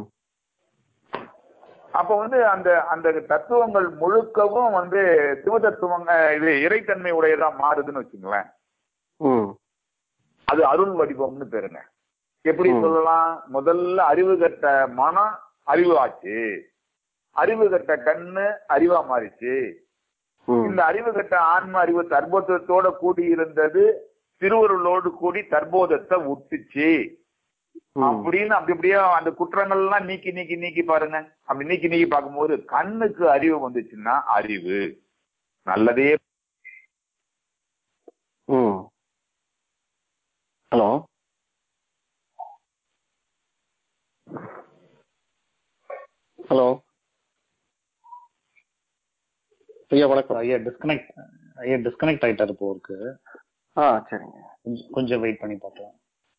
அப்ப வந்து அந்த அந்த தத்துவங்கள் முழுக்கவும் வந்து சிவதத்துவங்க இது இறைத்தன்மை உடையதா மாறுதுன்னு வச்சுங்களேன் ம், அது அருள் வடிவம்னு பேருங்க எப்படி ம். சொல்லலாம் முதல்ல அறிவு கட்ட மனம் அறிவு ஆச்சு அறிவு கட்ட கண்ணு அறிவா மாறிச்சு ம். இந்த அறிவு கட்ட ஆன்ம அறிவு தர்போதத்தோட கூடி இருந்தது திருவருளோடு கூடி தர்போதத்தை விட்டுச்சு ம். அப்படின்னு அப்படி அப்படியே அந்த குற்றங்கள் எல்லாம் நீக்கி நீக்கி நீக்கி பாருங்க அப்படி நீக்கி நீக்கி பார்க்கும்போது கண்ணுக்கு அறிவு வந்துச்சுன்னா அறிவு நல்லதே ஹலோ ஹலோ ஐயா வணக்கம் ஐயா டிஸ்கனெக்ட் ஐயா டிஸ்கனெக்ட் ஆயிட்டாரு இப்போ இருக்கு ஆ சரிங்க கொஞ்சம் கொஞ்சம் வெயிட் பண்ணி பார்க்கலாம்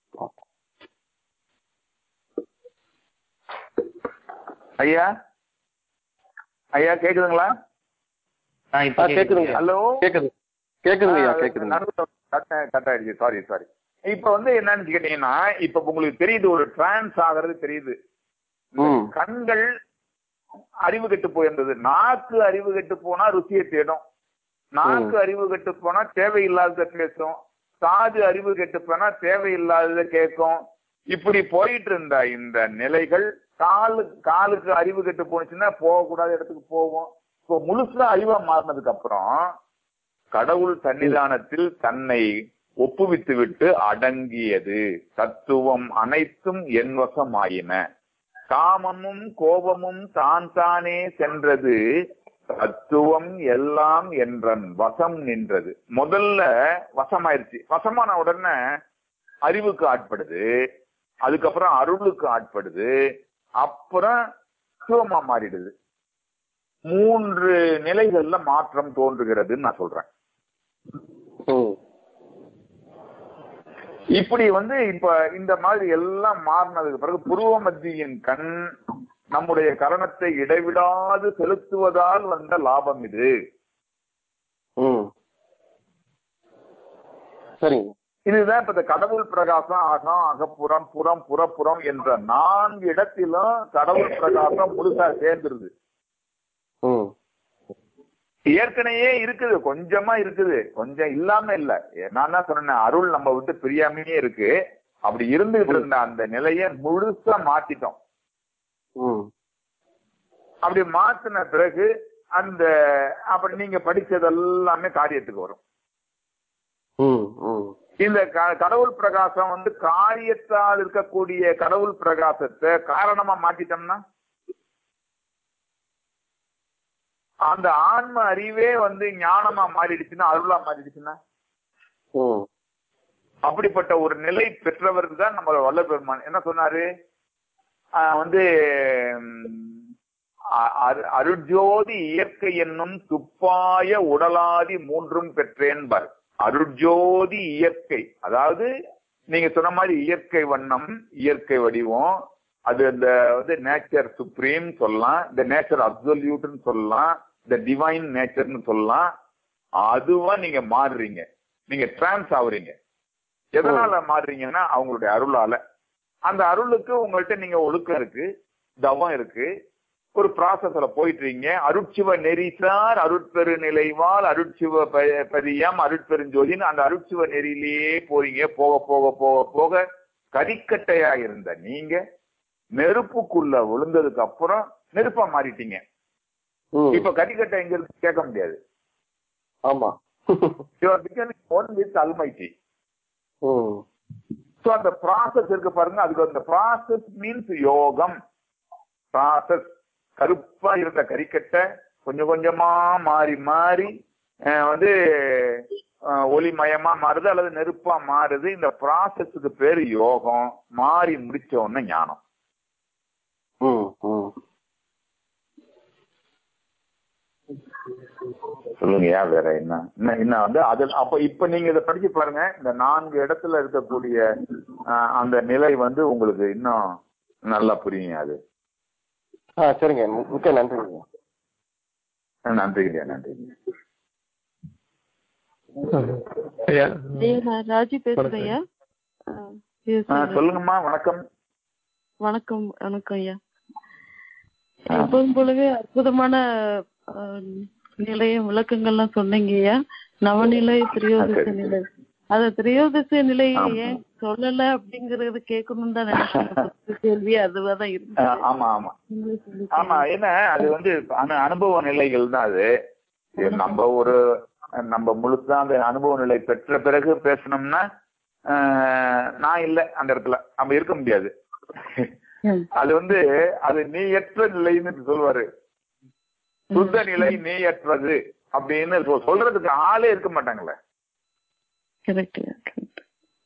ஐயா ஐயா கேக்குதுங்களா ஆ இப்போ ஆ கேக்குதுங்க ஹலோ கேக்குது கேக்குதுங்க ஐயா கேக்குதுங்க கட் ஆயிடுச்சு சாரி சாரி இப்ப வந்து என்னன்னு கேட்டீங்கன்னா இப்ப உங்களுக்கு தெரியுது ஒரு டிரான்ஸ் ஆகிறது தெரியுது இந்த ம். கண்கள் அறிவு கெட்டு போயிருந்தது நாக்கு அறிவு கெட்டு போனா ருசியை தேடும் நாக்கு அறிவு கெட்டு போனா தேவையில்லாதத பேசும் காது அறிவு கெட்டு போனா தேவையில்லாதத கேட்கும் இப்படி போயிட்டு இருந்த இந்த நிலைகள் காலு காலுக்கு அறிவு கெட்டு போனுச்சுன்னா போகக்கூடாத இடத்துக்கு போகும் இப்போ முழுசா அறிவா மாறினதுக்கு அப்புறம் கடவுள் சன்னிதானத்தில் தன்னை ஒப்புவித்து விட்டு அடங்கியது தத்துவம் அனைத்தும் என்வசம் ஆயின காமமும் கோபமும் தான் தானே சென்றது தத்துவம் எல்லாம் என்றன் வசம் நின்றது முதல்ல வசமாயிருச்சு வசமான உடனே அறிவுக்கு ஆட்படுது அதுக்கப்புறம் அருளுக்கு ஆட்படுது அப்புறம் சிவமா மாறிடுது மூன்று நிலைகள்ல மாற்றம் தோன்றுகிறதுன்னு நான் சொல்றேன் ம் இப்படி வந்து இப்ப இந்த மாதிரி எல்லாம் மாறினதுக்கு பிறகு புருவ மத்தியின் கண் நம்முடைய கரணத்தை இடைவிடாது செலுத்துவதால் வந்த லாபம் இது ம் சரிங்க இதுதான் இப்ப இந்த கடவுள் பிரகாசம் அகம் அகப்புறம் புறம் புறப்புறம் என்ற நான்கு இடத்திலும் கடவுள் பிரகாசம் முழுசா சேர்ந்துருது ம் ஏற்கனவே இருக்குது கொஞ்சமா இருக்குது கொஞ்சம் இல்லாம இல்ல நான் தான் சொன்னேன் அருள் நம்ம விட்டு பிரியாமையே இருக்கு அப்படி இருந்துகிட்டு இருந்த அந்த நிலையை முழுசா மாத்திட்டோம் ம் அப்படி மாத்தின பிறகு அந்த அப்ப நீங்க படிச்சது எல்லாமே காரியத்துக்கு வரும் ம் ம் இந்த க- கடவுள் பிரகாசம் வந்து காரியத்தால் இருக்கக்கூடிய கடவுள் பிரகாசத்தை காரணமா மாத்திட்டோம்னா அந்த ஆன்ம அறிவே வந்து ஞானமா மாறிடுச்சுன்னா அருளா மாறிடுச்சுன்னா ம் அப்படிப்பட்ட ஒரு நிலை பெற்றவர் தான் நம்ம வல்ல பெருமான் என்ன சொன்னாரு ஆஹ் வந்து ம், அ- அரு- அருட்ஜோதி இயற்கை என்னும் துப்பாய உடலாதி மூன்றும் பெற்றேன்பார் அருட்ஜோதி இயற்கை அதாவது நீங்க சொன்ன மாதிரி இயற்கை வண்ணம் இயற்கை வடிவம் அது இந்த வந்து நேச்சர் சுப்ரீம் சொல்லலாம் இந்த நேச்சர் அப்சல்யூட்னு சொல்லலாம் இந்த டிவைன் நேச்சர்னு சொல்லலாம் அதுவா நீங்க மாறுறீங்க நீங்க டிரான்ஸ் ஆகுறீங்க எதனால மாறுறீங்கன்னா அவங்களுடைய அருளால அந்த அருளுக்கு உங்கள்ட்ட நீங்க ஒழுக்கம் இருக்கு தவம் இருக்கு ஒரு ப்ராசஸ்ல போயிட்டு இருக்கீங்க அருட்சிவ நெறிசார் அருட்பெரு நிலைவால் அருட்சிவ ப- பதியம் அருட்பெருஞ்சோதின்னு அந்த அருட்சிவ நெறியிலேயே போறீங்க போக போக போக போக கரிக்கட்டையா இருந்த நீங்க நெருப்புக்குள்ள விழுந்ததுக்கு அப்புறம் நெருப்பா மாறிட்டீங்க ம் இப்ப கரிக்கட்டை எங்க இருக்கு கேட்க முடியாது ஆமா You are becoming one with Almighty. ம் So அந்த ப்ராசஸ் இருக்கு பாருங்க அதுக்கு அந்த ப்ராசஸ் மீன்ஸ் யோகம் ப்ராசஸ் கருப்பா இருந்த கறிக்கட்டை கொஞ்சம் கொஞ்சமா மாறி மாறி அஹ், வந்து அஹ், ஒளிமயமா மாறுது அல்லது நெருப்பா மாறுது இந்த ப்ராசஸுக்கு பேரு யோகம் மாறி முடிச்ச உடனே ஞானம் ம் ம் சொல்லுங்கய்யா வேற என்ன என்ன என்ன வந்து அது அப்ப இப்ப நீங்க இதை படிச்சு பாருங்க இந்த நான்கு இடத்துல இருக்கக்கூடிய அஹ், அந்த நிலை வந்து உங்களுக்கு இன்னும் நல்லா புரியும் அது ஆ சரிங்க மி- மிக்க நன்றிங்க நன்றிங்கய்யா நன்றிங்க ஐயா ஐயா நான் ராஜி பேசுறேன் ஐயா ஆ, yes, ஆ, ஐயா. சொல்லுங்கம்மா வணக்கம் வணக்கம் வணக்கம் ஐயா எப்போதும் போலவே அற்புதமான ஆ, நிலைய விளக்கங்கள்லாம் சொன்னீங்க ஐயா நவநிலை திரையோதச சரி. நிலை அத திரையோதச நிலையை ஆமா. ஏன் சொல்லல அப்படிங்கறது கேட்கணும்னு தான் நினைச்சேன் first கேள்வி அதுவாதான் ஆ, இருந்துச்சு ஆமா ஆமா நீங்களே சொல்லிட்டீங்க. ஆமா என்ன அது வந்து அனு- அனுபவ நிலைகள் தான் அது இது நம்ம ஒரு நம்ம முழுசா அந்த அனுபவ நிலை பெற்ற பிறகு பேசணும்னா ஆஹ், நான் இல்ல அந்த இடத்துல நம்ம இருக்க முடியாது ம். அது வந்து அது நீயற்ற நிலைன்னு சொல்லுவாரு சுத்த நிலை நீயற்றது அப்படின்னு சொல்- சொல்றதுக்கு ஆளே இருக்க மாட்டாங்களே correct ஐயா, correct.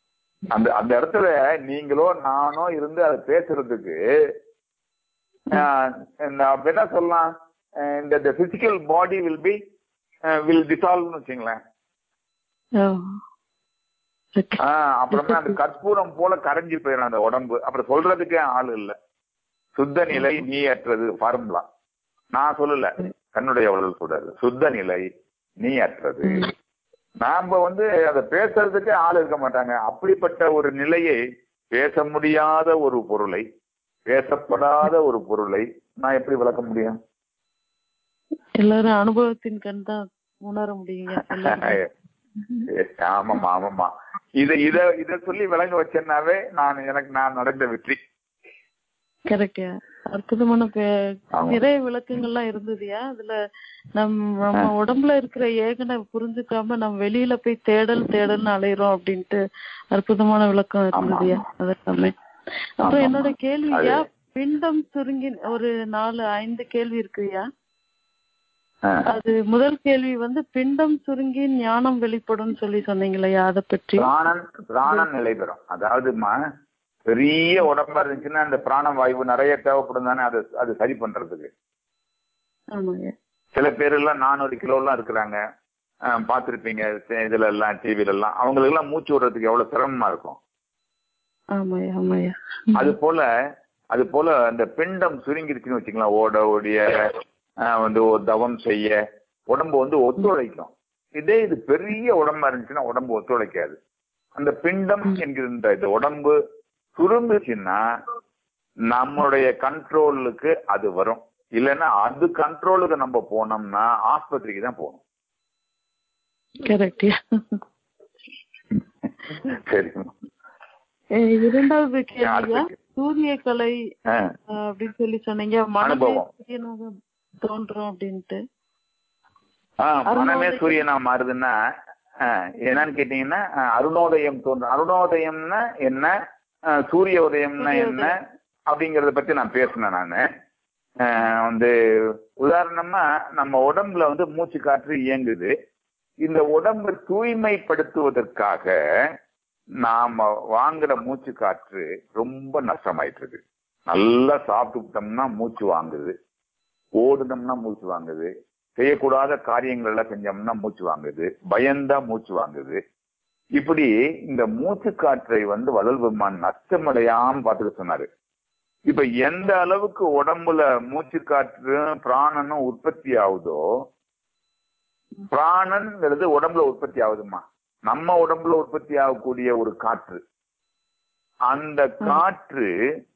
அந்த அந்த இடத்துல நீங்களோ நானோ இருந்து அதை பேசுறதுக்கு ஆஹ், நான் என்ன சொல்லலாம் அஹ் இந்த physical body will be will டிசால்வ்னு வச்சுங்களேன் ஓ. Okay. ஆஹ் அப்புறமே அந்த கற்பூரம் போல கரைஞ்சு போயிடும் அந்த உடம்பு அப்புறம் சொல்றதுக்கே ஆள் இல்ல சுத்த நிலை நீ அற்றது ஃபார்முலா நான் சொல்லல கண்ணுடைய உடல் சொல்றாரு சுத்த நிலை நீ அற்றது நாம வந்து அதை பேசுறதுக்கே ஆள் இருக்க மாட்டாங்க அப்படிப்பட்ட ஒரு நிலையை பேச முடியாத ஒரு பொருளை பேசப்படாத ஒரு பொருளை நான் எப்படி விளக்க முடியும் எல்லாரும் அனுபவத்தின் கண் தான் உணர முடியுங்க எல்லாரும். ஆமாமா ஆமாமா இத இத இத சொல்லி விளங்க வச்சேன்னாவே நான் எனக்கு நான் நடந்த வெற்றி கரெக்டா அற்புதமான பே- ஆமா. நிறைய விளக்கங்கள்லாம் இருந்ததுயா அதுல நம் நம்ம உடம்புல இருக்கிற ஏகனை புரிஞ்சுக்காம நம்ம வெளியில போய் தேடல் தேடல்னு அலையிறோம் அப்படின்ட்டு அற்புதமான விளக்கம் இருந்ததுயா அதெல்லாமே அப்புறம் ஆமா. என்னோட கேள்வியா அது- பிண்டம் சுருங்கி ஒரு நாலு ஐந்து கேள்வி இருக்குயா ஆஹ். அது முதல் கேள்வி வந்து பிண்டம் சுருங்கி ஞானம் வெளிப்படும் சொல்லி சொன்னீங்களையா அதை பற்றி பிராணன் பிராணன் நிலை பெறும் அதாவதுமா பெரிய உடம்பா இருந்துச்சுன்னா அந்த பிராண வாயு நிறைய தேவைப்படும் தானே அது அது சரி பண்றதுக்கு ஆமாங்க சில பேர் எல்லாம் நானூறு கிலோ எல்லாம் இருக்கிறாங்க ஆஹ் பார்த்திருப்பீங்க சே- இதுல எல்லாம் டிவில எல்லாம் அவங்களுக்கு எல்லாம் மூச்சு விடுறதுக்கு எவ்வளவு சிரமமா இருக்கும் ஆமாய்யா ஆமாய்யா அது போல அது போல அந்த பிண்டம் சுருங்கிருச்சுன்னு வச்சுக்கலாம் ஓட ஓடிய ஆஹ் வந்து ஒரு தவம் செய்ய உடம்பு வந்து ஒத்துழைக்கும் இதே இது பெரிய உடம்பா இருந்துச்சுன்னா உடம்பு ஒத்துழைக்காது அந்த பிண்டம் என்கிற இந்த உடம்பு சுருங்குச்சுன்னா நம்மளுடைய கண்ட்ரோலுக்கு அது வரும் இல்லைன்னா அது கண்ட்ரோலுக்கு நம்ம போனோம்னா ஆஸ்பத்திரிக்கு தான் போகணும் கரெக்ட்யா சரிங்க அஹ் இரண்டாவது கேள்வியா அடுத்த சூரிய கலை ஆ, அஹ் அப்படின்னு சொல்லி சொன்னீங்க மனமே அனுபவம். சூரியனாக தோன்றும் அப்படின்ட்டு ஆ, மனமே அருணோதயம். சூரியனா மாறுதுன்னா ஆ, என்னன்னு கேட்டீங்கன்னா ஆ, அருணோதயம் தோன்றும் அருணோதயம்னா என்ன ஆ, சூரிய உதயம்னா சூரிய என்ன அப்படிங்கறத பத்தி நான் பேசினேன் நானு ஆ, வந்து உதாரணமா நம்ம உடம்புல வந்து மூச்சு காற்று இயங்குது இந்த உடம்பை தூய்மைப்படுத்துவதற்காக நாம வாங்குற மூச்சு காற்று ரொம்ப நஷ்டமாயிட்டு இருக்கு நல்லா சாப்பிட்டுட்டோம்னா மூச்சு வாங்குது ஓடுனோம்னா மூச்சு வாங்குது செய்யக்கூடாத காரியங்கள் எல்லாம் செஞ்சோம்னா மூச்சு வாங்குது பயந்தா மூச்சு வாங்குது இப்படி இந்த மூச்சு காற்றை வந்து வளல் பெருமான் நஷ்டமடையாம பார்த்துக்க சொன்னாரு இப்ப எந்த அளவுக்கு உடம்புல மூச்சு காற்று பிராணனும் உற்பத்தி ஆகுதோ பிராணன்ங்கிறது உடம்புல உற்பத்தி ஆகுதுமா நம்ம உடம்புல உற்பத்தி ஆகக்கூடிய ஒரு காற்று அந்த காற்று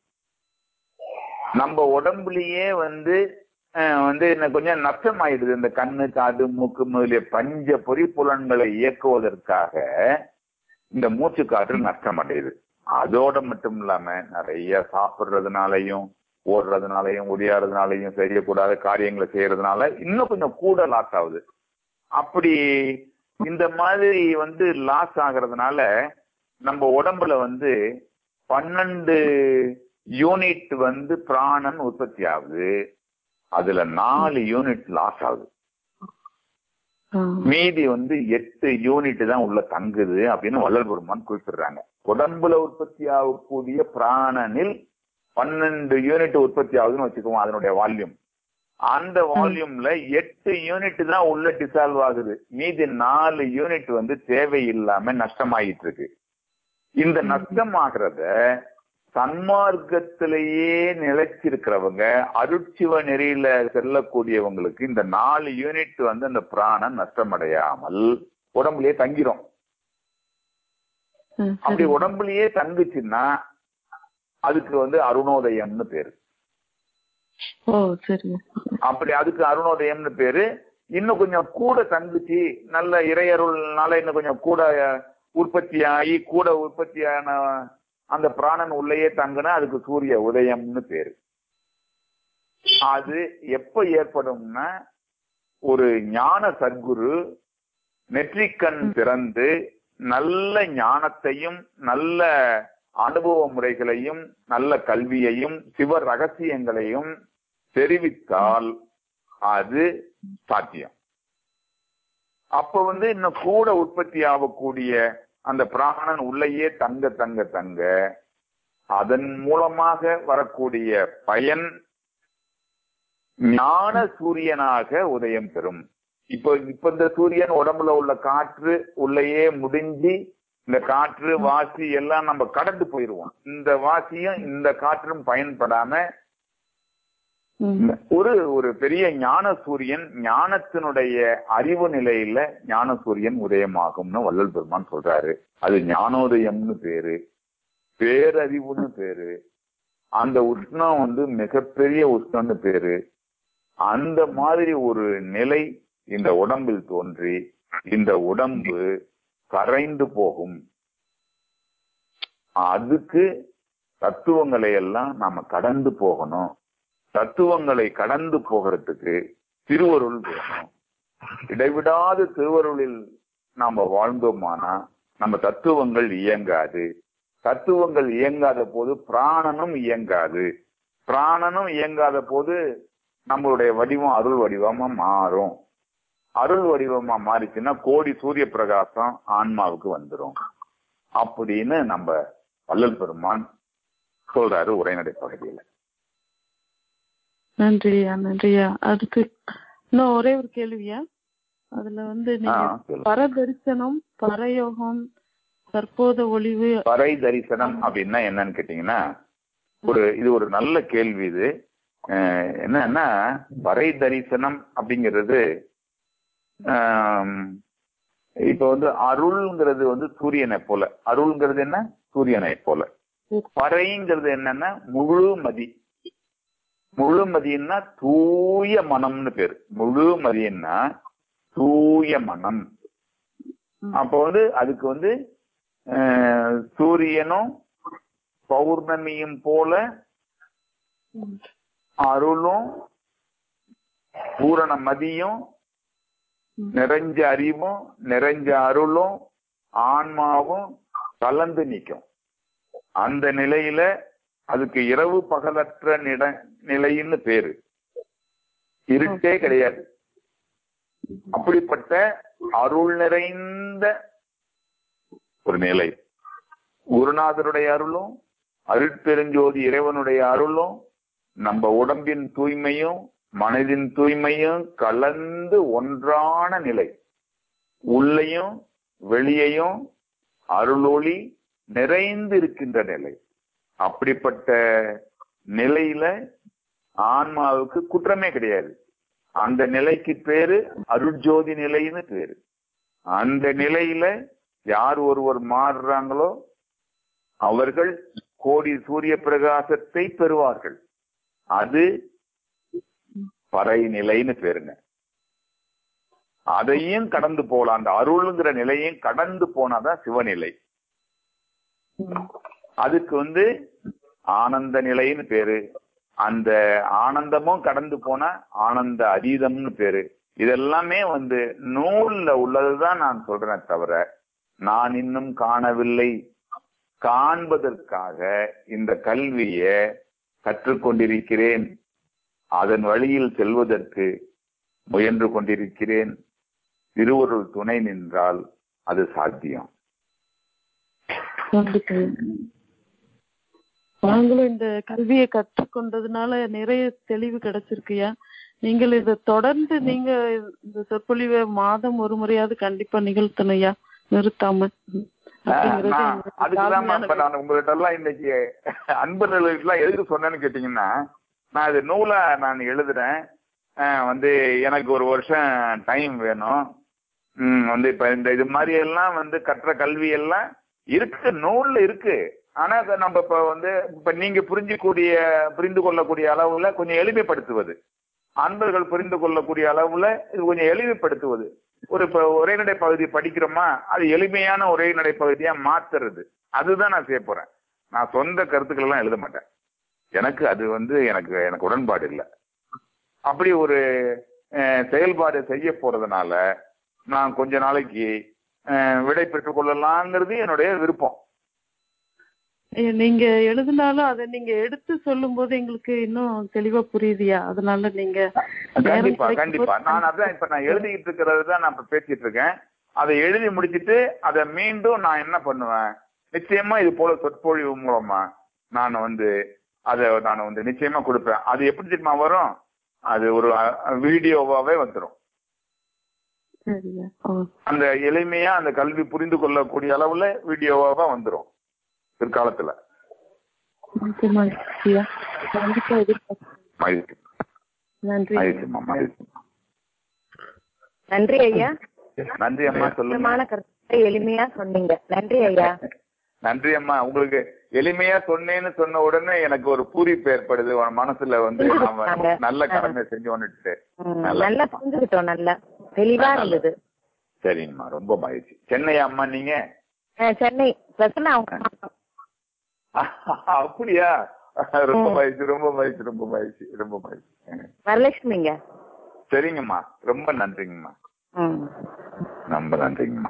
நம்ம உடம்புலயே வந்து அஹ், வந்து என்ன கொஞ்சம் நஷ்டம் ஆயிடுது இந்த கண்ணு காது மூக்கு முதலிய பஞ்ச பொறிப்புலன்களை இயக்குவதற்காக இந்த மூச்சு காற்று நஷ்டம் அடையுது அதோட மட்டும் இல்லாம நிறைய சாப்பிடுறதுனாலையும் ஓடுறதுனாலையும் ஒடியாடுறதுனாலையும் செய்யக்கூடாத காரியங்களை செய்யறதுனால இன்னும் கொஞ்சம் கூட லாஸ் ஆகுது அப்படி இந்த மாதிரி வந்து லாஸ் ஆகுறதுனால நம்ம உடம்புல வந்து பன்னெண்டு யூனிட் வந்து பிராணன் உற்பத்தி ஆகுது அதுல நாலு யூனிட் லாஸ் ஆகுது ஆஹ் மீதி வந்து எட்டு யூனிட் தான் உள்ள தங்குது அப்படின்னு வள்ளல் பெருமான் குறிப்பிடுறாங்க உடம்புல உற்பத்தி ஆகக்கூடிய பிராணனில் பன்னெண்டு யூனிட் உற்பத்தி ஆகுதுன்னு வச்சுக்குவோம் அதனுடைய வால்யூம் அந்த வால்யூம்ல எட்டு யூனிட் தான் உள்ள டிசால்வ் ஆகுது மீதி நாலு யூனிட் வந்து தேவையில்லாம நஷ்டமாயிட்டு இருக்கு இந்த நஷ்டமாகிறத சன்மார்க்கத்திலேயே நிலைச்சிருக்கிறவங்க அருட்சிவ நெறியில செல்லக்கூடியவங்களுக்கு இந்த நாலு யூனிட் வந்து அந்த பிராணம் நஷ்டமடையாமல் உடம்புலயே தங்கிரும் ஆஹ் அப்படி சரி. உடம்புலயே தங்குச்சுன்னா அதுக்கு வந்து அருணோதயம்னு பேரு ஓ சரி அப்படி அதுக்கு அருணோதயம்னு பேரு இன்னும் கொஞ்சம் கூட தங்குச்சு நல்ல இறையருள்னால இன்னும் கொஞ்சம் கூட உற்பத்தி ஆகி கூட உற்பத்தியான அந்த பிராணன் உள்ளேயே தங்குனா அதுக்கு சூரிய உதயம்னு பேரு அது எப்ப ஏற்படும்னா ஒரு ஞான சத்குரு நெற்றிக்கண் திறந்து நல்ல ஞானத்தையும் நல்ல அனுபவ முறைகளையும் நல்ல கல்வியையும் சிவ ரகசியங்களையும் தெரிவித்தால் அது சாத்தியம் அப்ப வந்து இன்னும் கூட உற்பத்தி ஆகக்கூடிய அந்த பிராணன் உள்ளேயே தங்க தங்க தங்க அதன் மூலமாக வரக்கூடிய பயன் ஞான சூரியனாக உதயம் பெறும் இப்ப இப்ப இந்த சூரியன் உடம்புல உள்ள காற்று உள்ளேயே முடிஞ்சு இந்த காற்று வாசி எல்லாம் நம்ம கடந்து போயிருவோம் இந்த வாசியும் இந்த காற்றும் பயன்படாம ம். ஒரு ஒரு பெரிய ஞான சூரியன் ஞானத்தினுடைய அறிவு நிலையில ஞான சூரியன் உதயமாகும்னு வள்ளல் பெருமான் சொல்றாரு அது ஞானோதயம்னு பேரு பேரறிவுன்னு பேரு அந்த உஷ்ணம் வந்து மிகப்பெரிய உஷ்ணம்னு பேரு அந்த மாதிரி ஒரு நிலை இந்த உடம்பில் தோன்றி இந்த உடம்பு கரைந்து போகும் அதுக்கு தத்துவங்களை எல்லாம் நாம கடந்து போகணும் தத்துவங்களை கடந்து போகிறதுக்கு திருவருள் வேணும் இடைவிடாது திருவருளில் நாம வாழ்ந்தோமானா நம்ம தத்துவங்கள் இயங்காது தத்துவங்கள் இயங்காத போது பிராணனும் இயங்காது பிராணனும் இயங்காத போது நம்மளுடைய வடிவம் அருள் வடிவமா மாறும் அருள் வடிவமா மாறிச்சுன்னா கோடி சூரிய பிரகாசம் ஆன்மாவுக்கு வந்துரும் அப்படின்னு நம்ம வள்ளல் பெருமான் சொல்றாரு உரைநடை பகுதியில நன்றியா நன்றியா அதுக்கு இன்னும் ஒரே ஒரு கேள்வியா அதுல வந்து ஆ, நீங்க சொல்லுங்க. பரதரிசனம் பரயோகம் தற்போத ஒளிவு பறை தரிசனம் அப்படின்னா என்னன்னு கேட்டீங்கன்னா ஒரு இது ஒரு நல்ல கேள்வி இது அஹ் என்னன்னா பறை தரிசனம் அப்படிங்கிறது ஆம், இப்ப வந்து அருள்ங்கிறது வந்து சூரியனை போல அருள்ங்கிறது என்ன சூரியனை போல பறைங்கிறது என்னன்னா முழு மதி முழு மதியன்னா தூய மனம்னு பேரு முழு மதியன்னா தூய மனம் அப்ப வந்து அதுக்கு வந்து அஹ், சூரியனும் பௌர்ணமியும் போல அருளும் பூரண மதியும் நிறைஞ்ச அறிவும் நிறைஞ்ச அருளும் ஆன்மாவும் கலந்து நிற்கும் அந்த நிலையில அதுக்கு இரவு பகலற்ற நிட நிலைன்னு பேரு இருட்டே கிடையாது அப்படிப்பட்ட அருள் நிறைந்த ஒரு நிலை குருநாதருடைய அருளும் அருட்பெருஞ்சோதி இறைவனுடைய அருளும் நம்ம உடம்பின் தூய்மையும் மனதின் தூய்மையும் கலந்து ஒன்றான நிலை உள்ளையும் வெளியையும் அருளொளி நிறைந்து இருக்கின்ற நிலை அப்படிப்பட்ட நிலையில ஆன்மாவுக்கு குற்றமே கிடையாது அந்த நிலைக்கு பேரு அருட்ஜோதி நிலைன்னு பேரு அந்த நிலையில யார் ஒருவர் மாறுறாங்களோ அவர்கள் கோடி சூரிய பிரகாசத்தை பெறுவார்கள் அது பறை நிலைன்னு பேருங்க அதையும் கடந்து போலாம் அந்த அருள்ங்கிற நிலையும் கடந்து போனாதான் சிவநிலை அதுக்கு வந்து ஆனந்த நிலைன்னு பேரு அந்த ஆனந்தமும் கடந்து போனா ஆனந்த அதீதம்னு பேரு இதெல்லாமே வந்து நூல்ல உள்ளதுதான் நான் சொல்றேன் தவிர நான் இன்னும் காணவில்லை காண்பதற்காக இந்த கல்விய கற்றுக்கொண்டிருக்கிறேன் அதன் வழியில் செல்வதற்கு முயன்று கொண்டிருக்கிறேன் திருவருள் துணை நின்றால் அது சாத்தியம் கண்டிப்பா நாங்களும் இந்த கல்வியை கற்றுக்கொண்டதுனால நிறைய தெளிவு கிடைச்சிருக்குயா நீங்கள் இதை தொடர்ந்து நீங்க இந்த சொற்பொழிவை மாதம் ஒரு முறையாவது கண்டிப்பா நிகழ்த்தணும்யா நிறுத்தாம அப்படிங்கிறது நான் எங்களுடைய அதுக்குதான் தாழ்மையான இப்ப நான் உங்ககிட்ட எல்லாம் இன்னைக்கு அன்பர்களுக்கு எல்லாம் எதுக்கு சொன்னேன்னு கேட்டீங்கன்னா நான் இது நூலா நான் எழுதுறேன் அஹ் வந்து எனக்கு ஒரு வருஷம் டைம் வேணும் ம், வந்து இப்ப இந்த இது மாதிரி எல்லாம் வந்து கற்ற கல்வி எல்லாம் இருக்கு நூல்ல இருக்கு ஆனா அதை நம்ம இப்ப வந்து இப்ப நீங்க புரிஞ்சக்கூடிய புரிந்து கொள்ளக்கூடிய அளவுல கொஞ்சம் எளிமைப்படுத்துவது அன்பர்கள் புரிந்து கொள்ளக்கூடிய அளவுல இது கொஞ்சம் எளிமைப்படுத்துவது ஒரு இப்ப உரைநடை பகுதி படிக்கிறோமா அது எளிமையான உரைநடை பகுதியா மாத்துறது அதுதான் நான் செய்ய போறேன் நான் சொந்த கருத்துக்கள் எல்லாம் எழுத மாட்டேன் எனக்கு அது வந்து எனக்கு எனக்கு உடன்பாடு இல்லை அப்படி ஒரு அஹ், செயல்பாடு செய்ய போறதுனால நான் கொஞ்ச நாளைக்கு அஹ், விடை பெற்றுக் கொள்ளலாங்கிறது என்னுடைய விருப்பம் ஐயா, நீங்க எழுதினாலும் அதை நீங்க எடுத்து சொல்லும் போது எங்களுக்கு இன்னும் தெளிவா புரியுதுயா அதனால நீங்க நேரம் கண்டிப்பா கிடைக்கும் கண்டிப்பா போது நான் அதான் இப்ப நான் எழுதிட்டு இருக்கிறது தான் நான் இப்ப பேசிட்டு இருக்கேன் அதை எழுதி முடிச்சிட்டு அதை மீண்டும் நான் என்ன பண்ணுவேன் நிச்சயமா இது போல சொற்பொழிவு மூலமா நான் வந்து அதை நான் வந்து நிச்சயமா கொடுப்பேன் அது எப்படி தெரியுமா வரும் அது ஒரு அஹ், வீடியோவாவே வந்துடும் சரிங்க ஆ அந்த எளிமையா அந்த கல்வி புரிந்து கொள்ளக்கூடிய அளவுல வீடியோவாவா வந்துடும் பிற்காலத்துல நன்றி ஐயா கண்டிப்பா எதிர்பார்க்கிறேன் மகிழ்ச்சி நன்றி மகிழ்ச்சிம்மா மகிழ்ச்சிம்மா நன்றி ஐயா நன்றி அம்மா சொல்லுங்க முக்கியமான கருத்தை எளிமையா சொன்னீங்க நன்றி ஐயா நன்றி அம்மா உங்களுக்கு எளிமையா சொன்னேன்னு சொன்ன உடனே எனக்கு ஒரு பூரிப்பு ஏற்படுது உன் மனசுல வந்து நாம நல்ல கடமை செஞ்சோன்னுட்டு ம், நல்லா. நல்லா புரிஞ்சுக்கிட்டோம் நல்லா தெளிவா இருந்தது சரிங்கம்மா ரொம்ப மகிழ்ச்சி சென்னை அம்மா நீங்க ஆ, சென்னை பிரசன்னா அவங்க அப்படியா ரொம்ப மகிழ்ச்சி ரொம்ப மகிழ்ச்சி ரொம்ப மகிழ்ச்சி ரொம்ப மகிழ்ச்சி வரலட்சுமிங்க சரிங்கம்மா ரொம்ப நன்றிங்கம்மா ம் ரொம்ப நன்றிங்கம்மா